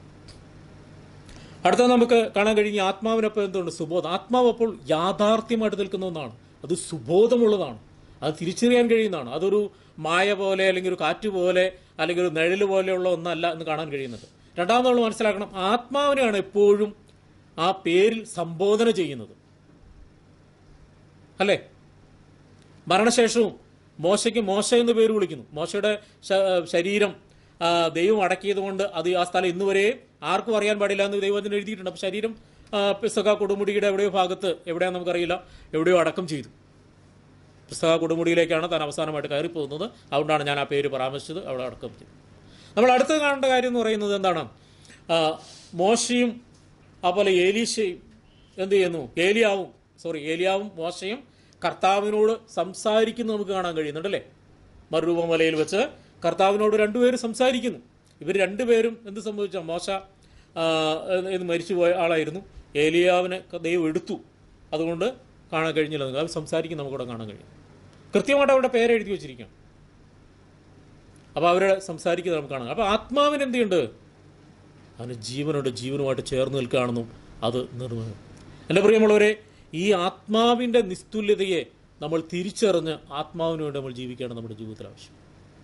അടുത്ത നമുക്ക് കാണാൻ കഴിഞ്ഞ ആത്മാവിനൊപ്പം എന്തുണ്ട് സുബോധം ആത്മാവ് അപ്പോൾ യാഥാർത്ഥ്യമായിട്ട് നിൽക്കുന്ന ഒന്നാണ് അത് സുബോധമുള്ളതാണ് അത് തിരിച്ചറിയാൻ കഴിയുന്നതാണ് അതൊരു മായ പോലെ അല്ലെങ്കിൽ ഒരു കാറ്റ് പോലെ അല്ലെങ്കിൽ ഒരു നിഴല് പോലെയുള്ള ഒന്നല്ല എന്ന് കാണാൻ കഴിയുന്നത് രണ്ടാമത് നമ്മൾ മനസ്സിലാക്കണം ആത്മാവിനെയാണ് എപ്പോഴും ആ പേരിൽ സംബോധന ചെയ്യുന്നത് അല്ലേ മരണശേഷവും മോശയ്ക്ക് മോശ എന്ന് പേര് വിളിക്കുന്നു മോശയുടെ ശ- ശരീരം ആ, ദൈവം അടക്കിയത് കൊണ്ട് അത് ആ സ്ഥലം ഇന്ന് വരെ ആർക്കും അറിയാൻ പാടില്ല എന്ന് ദൈവത്തിന് എഴുതിയിട്ടുണ്ട് അപ്പോൾ ശരീരം ആ, പിസക കൊടുമുടിയുടെ എവിടെയോ ഭാഗത്ത് എവിടെയാണെന്ന് നമുക്കറിയില്ല എവിടെയോ അടക്കം ചെയ്തു പുസ്തക കൊടുമുടിയിലേക്കാണ് താൻ അവസാനമായിട്ട് കയറിപ്പോകുന്നത് അതുകൊണ്ടാണ് ഞാൻ ആ പേര് പരാമർശിച്ചത് അവിടെ അടക്കം ചെയ്തു നമ്മൾ അടുത്ത് കാണേണ്ട കാര്യം എന്ന് പറയുന്നത് എന്താണ് ആ, മോശയും അതുപോലെ ഏലീശയും എന്ത് ചെയ്യുന്നു ഏലിയാവും സോറി ഏലിയാവും മോശയും കർത്താവിനോട് സംസാരിക്കുന്നത് നമുക്ക് കാണാൻ കഴിയുന്നുണ്ടല്ലേ മറുരൂപമലയിൽ വെച്ച് കർത്താവിനോട് രണ്ടുപേരും സംസാരിക്കുന്നു ഇവർ രണ്ടുപേരും എന്ത് സംഭവിച്ച മോശ ആ, എന്ന് മരിച്ചുപോയ ആളായിരുന്നു ഏലിയാവിനെ ദൈവം എടുത്തു അതുകൊണ്ട് കാണാൻ കഴിഞ്ഞില്ല അത് സംസാരിക്കും നമുക്കിവിടെ കാണാൻ കഴിയും കൃത്യമായിട്ട് അവരുടെ പേര് എഴുതി വെച്ചിരിക്കുകയാണ് അപ്പോൾ അവരുടെ സംസാരിക്കുന്നത് നമുക്ക് കാണാം അപ്പോൾ ആത്മാവിന് എന്ത് ചെയ്യുന്നുണ്ട് അവന് ജീവനുണ്ട് ജീവനുമായിട്ട് ചേർന്ന് നിൽക്കുകയാണെന്നും അത് നിർമ്മലം എൻ്റെ പ്രിയമുള്ളവരെ ഈ ആത്മാവിൻ്റെ നിസ്തുല്യതയെ നമ്മൾ തിരിച്ചറിഞ്ഞ് ആത്മാവിന് വേണ്ടി നമ്മൾ ജീവിക്കുകയാണ് നമ്മുടെ ജീവിതത്തിൽ ആവശ്യം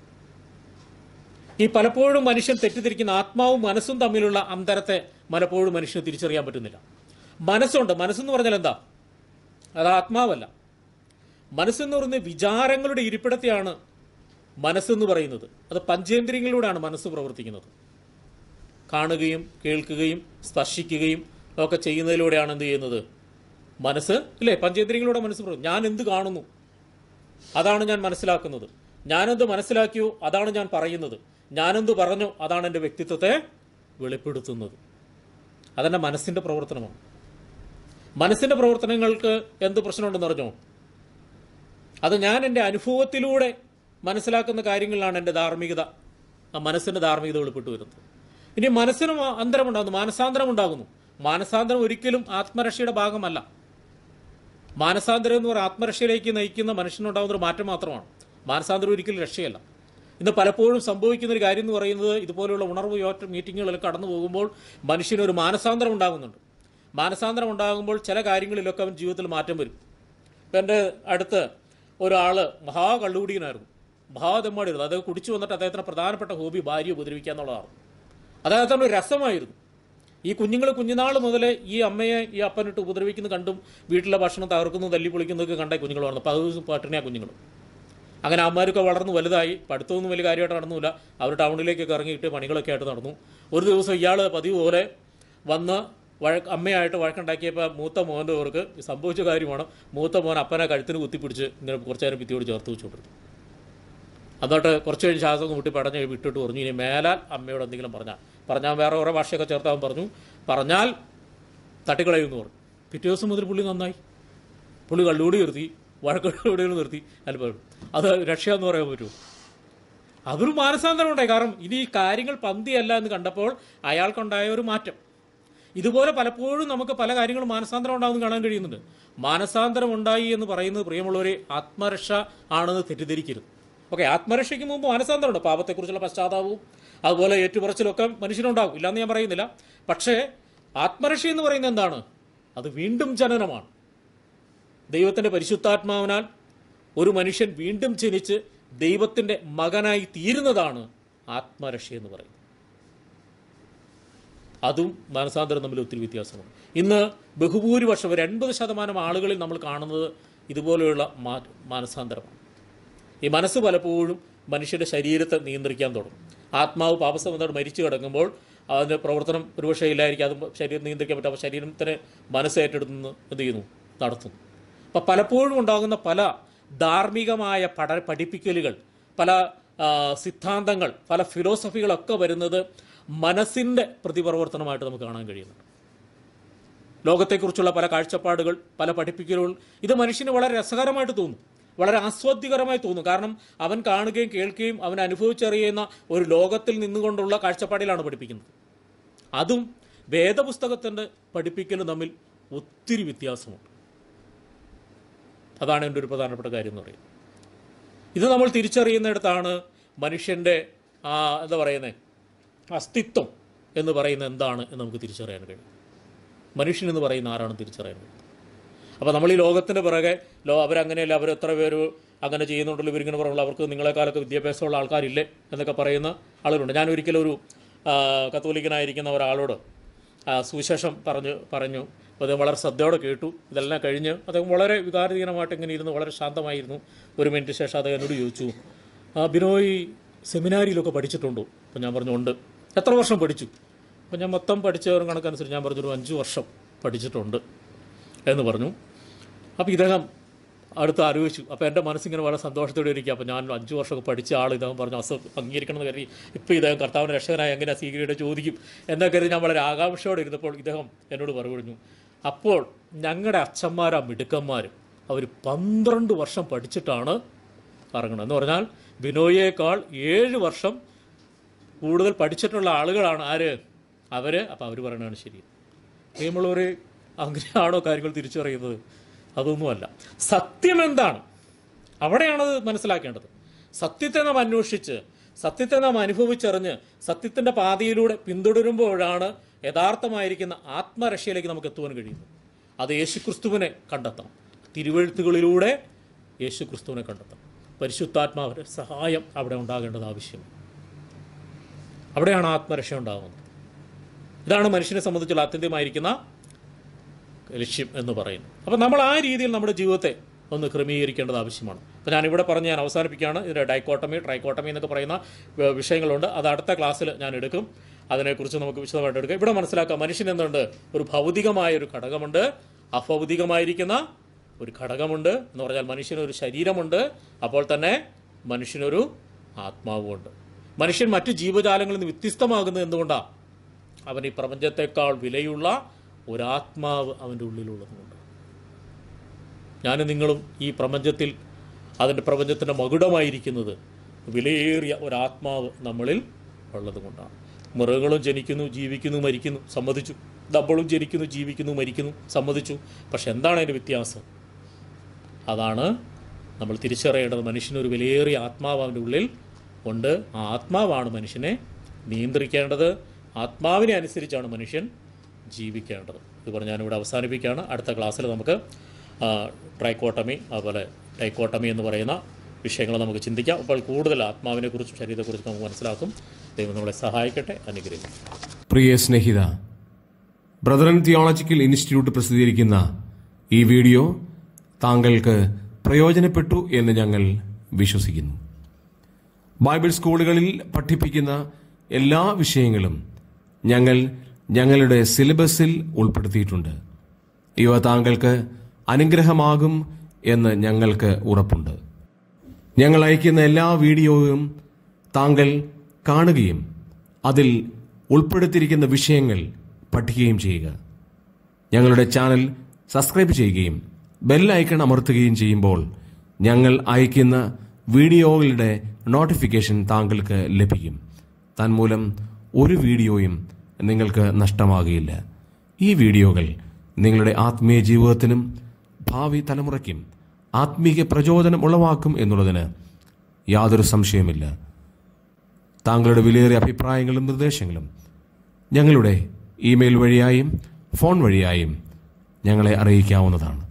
ഈ പലപ്പോഴും മനുഷ്യൻ തെറ്റിദ്ധരിക്കുന്ന ആത്മാവും മനസ്സും തമ്മിലുള്ള അന്തരത്തെ പലപ്പോഴും മനുഷ്യന് തിരിച്ചറിയാൻ പറ്റുന്നില്ല മനസ്സുണ്ട് മനസ്സെന്ന് പറഞ്ഞാൽ എന്താ അത് ആത്മാവല്ല മനസ്സെന്ന് പറയുന്നത് വിചാരങ്ങളുടെ ഇരിപ്പിടത്തെയാണ് മനസ്സെന്ന് പറയുന്നത് അത് പഞ്ചേന്ദ്രിയങ്ങളിലൂടെയാണ് മനസ്സ് പ്രവർത്തിക്കുന്നത് കാണുകയും കേൾക്കുകയും സ്പർശിക്കുകയും ഒക്കെ ചെയ്യുന്നതിലൂടെയാണ് എന്ത് ചെയ്യുന്നത് മനസ്സ് ഇല്ലേ പഞ്ചേന്ദ്രിയങ്ങളിലൂടെ മനസ്സ് പ്രവർത്തിക്കും ഞാൻ എന്ത് കാണുന്നു അതാണ് ഞാൻ മനസ്സിലാക്കുന്നത് ഞാനെന്ത് മനസ്സിലാക്കിയോ അതാണ് ഞാൻ പറയുന്നത് ഞാനെന്ത് പറഞ്ഞോ അതാണ് എൻ്റെ വ്യക്തിത്വത്തെ വെളിപ്പെടുത്തുന്നത് അതെൻ്റെ മനസ്സിൻ്റെ പ്രവർത്തനമാണ് മനസ്സിൻ്റെ പ്രവർത്തനങ്ങൾക്ക് എന്ത് പ്രശ്നമുണ്ടെന്ന് അറിഞ്ഞോ അത് ഞാൻ എൻ്റെ അനുഭവത്തിലൂടെ മനസ്സിലാക്കുന്ന കാര്യങ്ങളിലാണ് എൻ്റെ ധാർമ്മികത ആ മനസ്സിൻ്റെ ധാർമ്മികത വെളിപ്പെട്ടു വരുന്നത് ഇനി മനസ്സിന് മാ- അന്തരമുണ്ടാകുന്നു മാനസാന്തരം ഉണ്ടാകുന്നു മാനസാന്തരം ഒരിക്കലും ആത്മരക്ഷയുടെ ഭാഗമല്ല മാനസാന്തരം എന്ന് പറയുന്നത് ആത്മരക്ഷയിലേക്ക് നയിക്കുന്ന മനുഷ്യനുണ്ടാകുന്ന ഒരു മാറ്റം മാത്രമാണ് മാനസാന്തരം ഒരിക്കലും രക്ഷയല്ല ഇന്ന് പലപ്പോഴും സംഭവിക്കുന്ന ഒരു കാര്യം എന്ന് പറയുന്നത് ഇതുപോലെയുള്ള ഉണർവ് യോറ്റ മീറ്റിങ്ങുകളിൽ കടന്നു പോകുമ്പോൾ മനുഷ്യനൊരു മാനസാന്തരം ഉണ്ടാകുന്നുണ്ട് മാനസാന്തരം ഉണ്ടാകുമ്പോൾ ചില കാര്യങ്ങളിലൊക്കെ അവൻ ജീവിതത്തിൽ മാറ്റം വരും ഇപ്പം എൻ്റെ അടുത്ത് ഒരാൾ മഹാ കള്ളുകുടിയനായിരുന്നു മഹാതെമ്മാടിയിരുന്നു അദ്ദേഹം കുടിച്ചു വന്നിട്ട് അദ്ദേഹത്തിന് പ്രധാനപ്പെട്ട ഹോബി ഭാര്യ ഉപദ്രവിക്കുക എന്നുള്ളതാണ് അദ്ദേഹത്തിന് ഒരു രസമായിരുന്നു ഈ കുഞ്ഞുങ്ങൾ കുഞ്ഞുനാൾ മുതലേ ഈ അമ്മയെ ഈ അപ്പനിട്ട് ഉപദ്രവിക്കുന്ന കണ്ടും വീട്ടിലെ ഭക്ഷണം തകർക്കുന്നു തല്ലി പൊളിക്കുന്നതൊക്കെ കണ്ടേ കുഞ്ഞുങ്ങൾ വളർന്നു അപ്പോൾ അത് പട്ടിണിയാ കുഞ്ഞുങ്ങൾ അങ്ങനെ അമ്മമാരൊക്കെ വളർന്നു വലുതായി പഠിത്തമൊന്നും വലിയ കാര്യമായിട്ട് നടന്നില്ല അവർ ടൗണിലേക്കൊക്കെ ഇറങ്ങിയിട്ട് പണികളൊക്കെ ആയിട്ട് നടന്നു ഒരു ദിവസം ഇയാൾ പതിവ് പോലെ വന്ന് വഴക്ക് അമ്മയായിട്ട് വഴക്കുണ്ടാക്കിയപ്പോൾ മൂത്ത മോൻ്റെ ഓർക്ക് സംഭവിച്ച കാര്യമാണ് മൂത്ത മോൻ അപ്പനെ കഴുത്തിന് കുത്തിപ്പിടിച്ച് ഇങ്ങനെ കുറച്ച് നേരം ഭിത്തിയോട് ചേർത്ത് വെച്ചുകൊണ്ടിരുന്നു എന്നിട്ട് കുറച്ച് കഴിഞ്ഞ് ശ്വാസം മുട്ടി പടഞ്ഞ് വിട്ടിട്ട് പറഞ്ഞു ഇനി മേലാൽ അമ്മയോട് എന്തെങ്കിലും പറഞ്ഞാൽ പറഞ്ഞാൽ വേറെ ഓരോ ഭാഷയൊക്കെ ചേർത്താൻ പറഞ്ഞു പറഞ്ഞാൽ തട്ടിക്കളയുമെന്ന് പറഞ്ഞു പിറ്റേ ദിവസം മുതൽ പുള്ളി നന്നായി പുള്ളി കള്ളുകൂടി നിർത്തി വഴക്കോടുകൂടി നിർത്തി അല്പം അത് രക്ഷ എന്ന് പറയാൻ പറ്റുമോ അതൊരു മാനസാന്തരം ഉണ്ടായി കാരണം ഇനി ഈ കാര്യങ്ങൾ പന്തിയല്ല എന്ന് കണ്ടപ്പോൾ അയാൾക്കുണ്ടായ ഒരു മാറ്റം ഇതുപോലെ പലപ്പോഴും നമുക്ക് പല കാര്യങ്ങളും മാനസാന്തരം ഉണ്ടാകുമെന്ന് കാണാൻ കഴിയുന്നുണ്ട് മാനസാന്തരം ഉണ്ടായി എന്ന് പറയുന്നത് പ്രിയമുള്ളവരെ ആത്മരക്ഷ ആണെന്ന് തെറ്റിദ്ധരിക്കരുത് ഓക്കെ ആത്മരക്ഷയ്ക്ക് മുമ്പ് മാനസാന്തരമുണ്ട് പാപത്തെക്കുറിച്ചുള്ള പശ്ചാത്താപവും അതുപോലെ ഏറ്റുപറച്ചിലൊക്കെ മനുഷ്യനുണ്ടാകും ഇല്ലാന്ന് ഞാൻ പറയുന്നില്ല പക്ഷേ ആത്മരക്ഷ എന്ന് പറയുന്നത് എന്താണ് അത് വീണ്ടും ജനനമാണ് ദൈവത്തിൻ്റെ പരിശുദ്ധാത്മാവിനാൽ ഒരു മനുഷ്യൻ വീണ്ടും ജനിച്ച് ദൈവത്തിൻ്റെ മകനായി തീരുന്നതാണ് ആത്മരക്ഷ എന്ന് പറയുന്നത് അതും മാനസാന്തരം തമ്മിൽ ഒത്തിരി വ്യത്യാസമാണ് ഇന്ന് ബഹുഭൂരിപക്ഷം ഒരു എൺപത് ശതമാനം ആളുകളിൽ നമ്മൾ കാണുന്നത് ഇതുപോലെയുള്ള മാ മാനസാന്തരമാണ് ഈ മനസ്സ് പലപ്പോഴും മനുഷ്യന്റെ ശരീരത്തെ നിയന്ത്രിക്കാൻ തുടങ്ങും ആത്മാവ് പാപസംബന്ധമായിട്ട് മരിച്ചു കിടക്കുമ്പോൾ അതിൻ്റെ പ്രവർത്തനം ഒരുപക്ഷെ ഇല്ലായിരിക്കും അത് ശരീരം നിയന്ത്രിക്കാൻ പറ്റും അപ്പോൾ ശരീരത്തിന് മനസ്സ് ഏറ്റെടുത്തുനിന്ന് എന്ത് ചെയ്യുന്നു നടത്തുന്നു അപ്പം പലപ്പോഴും ഉണ്ടാകുന്ന പല ധാർമ്മികമായ പഠ പഠിപ്പിക്കലുകൾ പല ആ, സിദ്ധാന്തങ്ങൾ പല ഫിലോസഫികളൊക്കെ വരുന്നത് മനസ്സിൻ്റെ പ്രതിപ്രവർത്തനമായിട്ട് നമുക്ക് കാണാൻ കഴിയുന്നുണ്ട് ലോകത്തെക്കുറിച്ചുള്ള പല കാഴ്ചപ്പാടുകൾ പല പഠിപ്പിക്കലുകൾ ഇത് മനുഷ്യന് വളരെ രസകരമായിട്ട് തോന്നും വളരെ ആസ്വാദ്യകരമായി തോന്നും കാരണം അവൻ കാണുകയും കേൾക്കുകയും അവൻ അനുഭവിച്ചറിയുന്ന ഒരു ലോകത്തിൽ നിന്നുകൊണ്ടുള്ള കാഴ്ചപ്പാടിലാണ് പഠിപ്പിക്കുന്നത് അതും വേദപുസ്തകത്തിൻ്റെ പഠിപ്പിക്കലും തമ്മിൽ ഒത്തിരി വ്യത്യാസമുണ്ട് അതാണ് എൻ്റെ ഒരു പ്രധാനപ്പെട്ട കാര്യം എന്ന് പറയുന്നത് ഇത് നമ്മൾ തിരിച്ചറിയുന്നിടത്താണ് മനുഷ്യൻ്റെ ആ എന്താ പറയുന്നത് അസ്തിത്വം എന്ന് പറയുന്നത് എന്താണ് എന്ന് നമുക്ക് തിരിച്ചറിയാൻ കഴിയും മനുഷ്യൻ എന്ന് പറയുന്ന ആരാണ് തിരിച്ചറിയാൻ കഴിയും അപ്പോൾ നമ്മൾ ഈ ലോകത്തിൻ്റെ പിറകെ ലോ അവരങ്ങനെയല്ല അവർ എത്ര പേര് അങ്ങനെ ചെയ്യുന്നുണ്ടല്ലോ ഇവരിങ്ങനെ പറയുള്ളൂ അവർക്ക് നിങ്ങളെക്കാളൊക്കെ വിദ്യാഭ്യാസമുള്ള ആൾക്കാരില്ലേ എന്നൊക്കെ പറയുന്ന ആളുകളുണ്ട് ഞാൻ ഒരിക്കലും ഒരു ആ, കത്തോലിക്കനായിരിക്കുന്ന ഒരാളോട് ആ, സുവിശേഷം പറഞ്ഞു പറഞ്ഞു അപ്പോൾ അദ്ദേഹം വളരെ ശ്രദ്ധയോടെ കേട്ടു ഇതെല്ലാം കഴിഞ്ഞ് അദ്ദേഹം വളരെ വികാരധീനമായിട്ട് ഇങ്ങനെ ഇരുന്ന് വളരെ ശാന്തമായിരുന്നു ഒരു മിനിറ്റ് ശേഷം അദ്ദേഹം എന്നോട് ചോദിച്ചു ആ ബിനോയ് സെമിനാരിയിലൊക്കെ പഠിച്ചിട്ടുണ്ടോ അപ്പോൾ ഞാൻ പറഞ്ഞു ഉണ്ട് എത്ര വർഷം പഠിച്ചു അപ്പോൾ ഞാൻ മൊത്തം പഠിച്ച ഒരു കണക്കനുസരിച്ച് ഞാൻ പറഞ്ഞു ഒരു അഞ്ച് വർഷം പഠിച്ചിട്ടുണ്ട് എന്ന് പറഞ്ഞു അപ്പോൾ ഇദ്ദേഹം അടുത്ത് ആലോചിച്ചു അപ്പോൾ എൻ്റെ മനസ്സിങ്ങനെ വളരെ സന്തോഷത്തോടെ ഇരിക്കുക അപ്പോൾ ഞാൻ അഞ്ച് വർഷമൊക്കെ പഠിച്ച ആൾ ഇദ്ദേഹം പറഞ്ഞു അസ അംഗീകരിക്കണം എന്ന് കരുതി ഇപ്പോൾ ഇദ്ദേഹം കർത്താവിൻ്റെ രക്ഷകനായി എങ്ങനെ സ്വീകരിയുടെ ചോദിക്കും എന്ന കരുതി ഞാൻ വളരെ ആകാംക്ഷയോടെ ഇരുന്നപ്പോൾ ഇദ്ദേഹം എന്നോട് പറഞ്ഞു അപ്പോൾ ഞങ്ങളുടെ അച്ഛന്മാരാ മിടുക്കന്മാർ അവർ പന്ത്രണ്ട് വർഷം പഠിച്ചിട്ടാണ് ഇറങ്ങുന്നത് എന്ന് പറഞ്ഞാൽ ബിനോയേക്കാൾ ഏഴ് വർഷം കൂടുതൽ പഠിച്ചിട്ടുള്ള ആളുകളാണ് ആര് അവർ അപ്പോൾ അവർ പറയണതാണ് ശരി പ്രിയമുള്ളവർ അങ്ങനെയാണോ കാര്യങ്ങൾ തിരിച്ചറിയുന്നത് അതൊന്നുമല്ല സത്യം എന്താണ് അവിടെയാണത് മനസ്സിലാക്കേണ്ടത് സത്യത്തെ നാം അന്വേഷിച്ച് സത്യത്തെ നാം അനുഭവിച്ചറിഞ്ഞ് സത്യത്തിൻ്റെ പാതയിലൂടെ പിന്തുടരുമ്പോഴാണ് യഥാർത്ഥമായിരിക്കുന്ന ആത്മരക്ഷയിലേക്ക് നമുക്ക് എത്തുവാൻ കഴിയുന്നത് അത് യേശുക്രിസ്തുവിനെ കണ്ടെത്തണം തിരുവഴുത്തുകളിലൂടെ യേശുക്രിസ്തുവിനെ കണ്ടെത്തണം പരിശുദ്ധാത്മാവിൻ്റെ സഹായം അവിടെ ഉണ്ടാകേണ്ടത് ആവശ്യമാണ് അവിടെയാണ് ആത്മരക്ഷ ഉണ്ടാകുന്നത് ഇതാണ് മനുഷ്യനെ സംബന്ധിച്ചുള്ള ആത്യന്തികമായിരിക്കുന്ന ലക്ഷ്യം എന്ന് പറയുന്നത് അപ്പോൾ നമ്മൾ ആ രീതിയിൽ നമ്മുടെ ജീവിതത്തെ ഒന്ന് ക്രമീകരിക്കേണ്ടത് ആവശ്യമാണ് അപ്പോൾ ഞാനിവിടെ പറഞ്ഞ് ഞാൻ അവസാനിപ്പിക്കുകയാണ് ഇതിൻ്റെ ഡൈക്കോട്ടമി ട്രൈക്കോട്ടമി എന്നൊക്കെ പറയുന്ന വ- വിഷയങ്ങളുണ്ട് അത് അടുത്ത ക്ലാസ്സിൽ ഞാൻ എടുക്കും അതിനെക്കുറിച്ച് നമുക്ക് വിശദമായിട്ട് എടുക്കാം ഇവിടെ മനസ്സിലാക്കാം മനുഷ്യൻ എന്തുണ്ട് ഒരു ഭൗതികമായ ഒരു ഘടകമുണ്ട് അഭൗതികമായിരിക്കുന്ന ഒരു ഘടകമുണ്ട് എന്ന് പറഞ്ഞാൽ മനുഷ്യനൊരു ശരീരമുണ്ട് അപ്പോൾ തന്നെ മനുഷ്യനൊരു ആത്മാവുമുണ്ട് മനുഷ്യൻ മറ്റു ജീവജാലങ്ങളിൽ നിന്ന് വ്യത്യസ്തമാകുന്നത് എന്തുകൊണ്ടാണ് അവൻ ഈ പ്രപഞ്ചത്തെക്കാൾ വിലയുള്ള ഒരാത്മാവ് അവൻ്റെ ഉള്ളിലുള്ളതുകൊണ്ട് ഞാനും നിങ്ങളും ഈ പ്രപഞ്ചത്തിൽ അതിൻ്റെ പ്രപഞ്ചത്തിൻ്റെ മകുടമായിരിക്കുന്നത് വിലയേറിയ ഒരാത്മാവ് നമ്മളിൽ ഉള്ളതുകൊണ്ടാണ് മൃഗങ്ങളും ജനിക്കുന്നു ജീവിക്കുന്നു മരിക്കുന്നു സമ്മതിച്ചു ഡബിളും ജനിക്കുന്നു ജീവിക്കുന്നു മരിക്കുന്നു സമ്മതിച്ചു പക്ഷെ എന്താണ് അതിൻ്റെ വ്യത്യാസം അതാണ് നമ്മൾ തിരിച്ചറിയേണ്ടത് മനുഷ്യനൊരു വിലയേറിയ ആത്മാവ് അവൻ്റെ ഉള്ളിൽ ഉണ്ട് ആ ആത്മാവാണ് മനുഷ്യനെ നിയന്ത്രിക്കേണ്ടത് ആത്മാവിനെ അനുസരിച്ചാണ് മനുഷ്യൻ ജീവിക്കേണ്ടത് ഇത് പറഞ്ഞ് ഞാനിവിടെ അവസാനിപ്പിക്കുകയാണ് അടുത്ത ക്ലാസ്സിൽ നമുക്ക് ആ, ട്രൈക്കോട്ടമി അതുപോലെ ടൈക്കോട്ടമി എന്ന് പറയുന്ന വിഷയങ്ങൾ നമുക്ക് ചിന്തിക്കാം അപ്പോൾ കൂടുതൽ ആത്മാവിനെക്കുറിച്ചും ശരീരത്തെക്കുറിച്ചും നമുക്ക് മനസ്സിലാക്കും ദൈവം നമ്മളെ സഹായിക്കട്ടെ അനുഗ്രഹിക്കും പ്രിയ സ്നേഹിത ബ്രദറൻ തിയോളജിക്കൽ ഇൻസ്റ്റിറ്റ്യൂട്ട് പ്രസിദ്ധീകരിക്കുന്ന ഈ വീഡിയോ താങ്കൾക്ക് പ്രയോജനപ്പെട്ടു എന്ന് ഞങ്ങൾ വിശ്വസിക്കുന്നു ബൈബിൾ സ്കൂളുകളിൽ പഠിപ്പിക്കുന്ന എല്ലാ വിഷയങ്ങളും ഞങ്ങൾ ഞങ്ങളുടെ സിലബസിൽ ഉൾപ്പെടുത്തിയിട്ടുണ്ട് ഇവ താങ്കൾക്ക് അനുഗ്രഹമാകും എന്ന് ഞങ്ങൾക്ക് ഉറപ്പുണ്ട് ഞങ്ങൾ അയക്കുന്ന എല്ലാ വീഡിയോയും താങ്കൾ കാണുകയും അതിൽ ഉൾപ്പെടുത്തിയിരിക്കുന്ന വിഷയങ്ങൾ പഠിക്കുകയും ചെയ്യുക ഞങ്ങളുടെ ചാനൽ സബ്സ്ക്രൈബ് ചെയ്യുകയും ബെൽ ഐക്കൺ അമർത്തുകയും ചെയ്യുമ്പോൾ ഞങ്ങൾ അയക്കുന്ന വീഡിയോകളുടെ നോട്ടിഫിക്കേഷൻ താങ്കൾക്ക് ലഭിക്കും തന്മൂലം ഒരു വീഡിയോയും നിങ്ങൾക്ക് നഷ്ടമാകുകയില്ല ഈ വീഡിയോകൾ നിങ്ങളുടെ ആത്മീയ ജീവിതത്തിനും ഭാവി തലമുറയ്ക്കും ആത്മീയ പ്രചോദനം ഉളവാക്കും എന്നുള്ളതിന് യാതൊരു സംശയമില്ല താങ്കളുടെ വിലയേറിയ അഭിപ്രായങ്ങളും നിർദ്ദേശങ്ങളും ഞങ്ങളുടെ ഇമെയിൽ വഴിയായും ഫോൺ വഴിയായും ഞങ്ങളെ അറിയിക്കാവുന്നതാണ്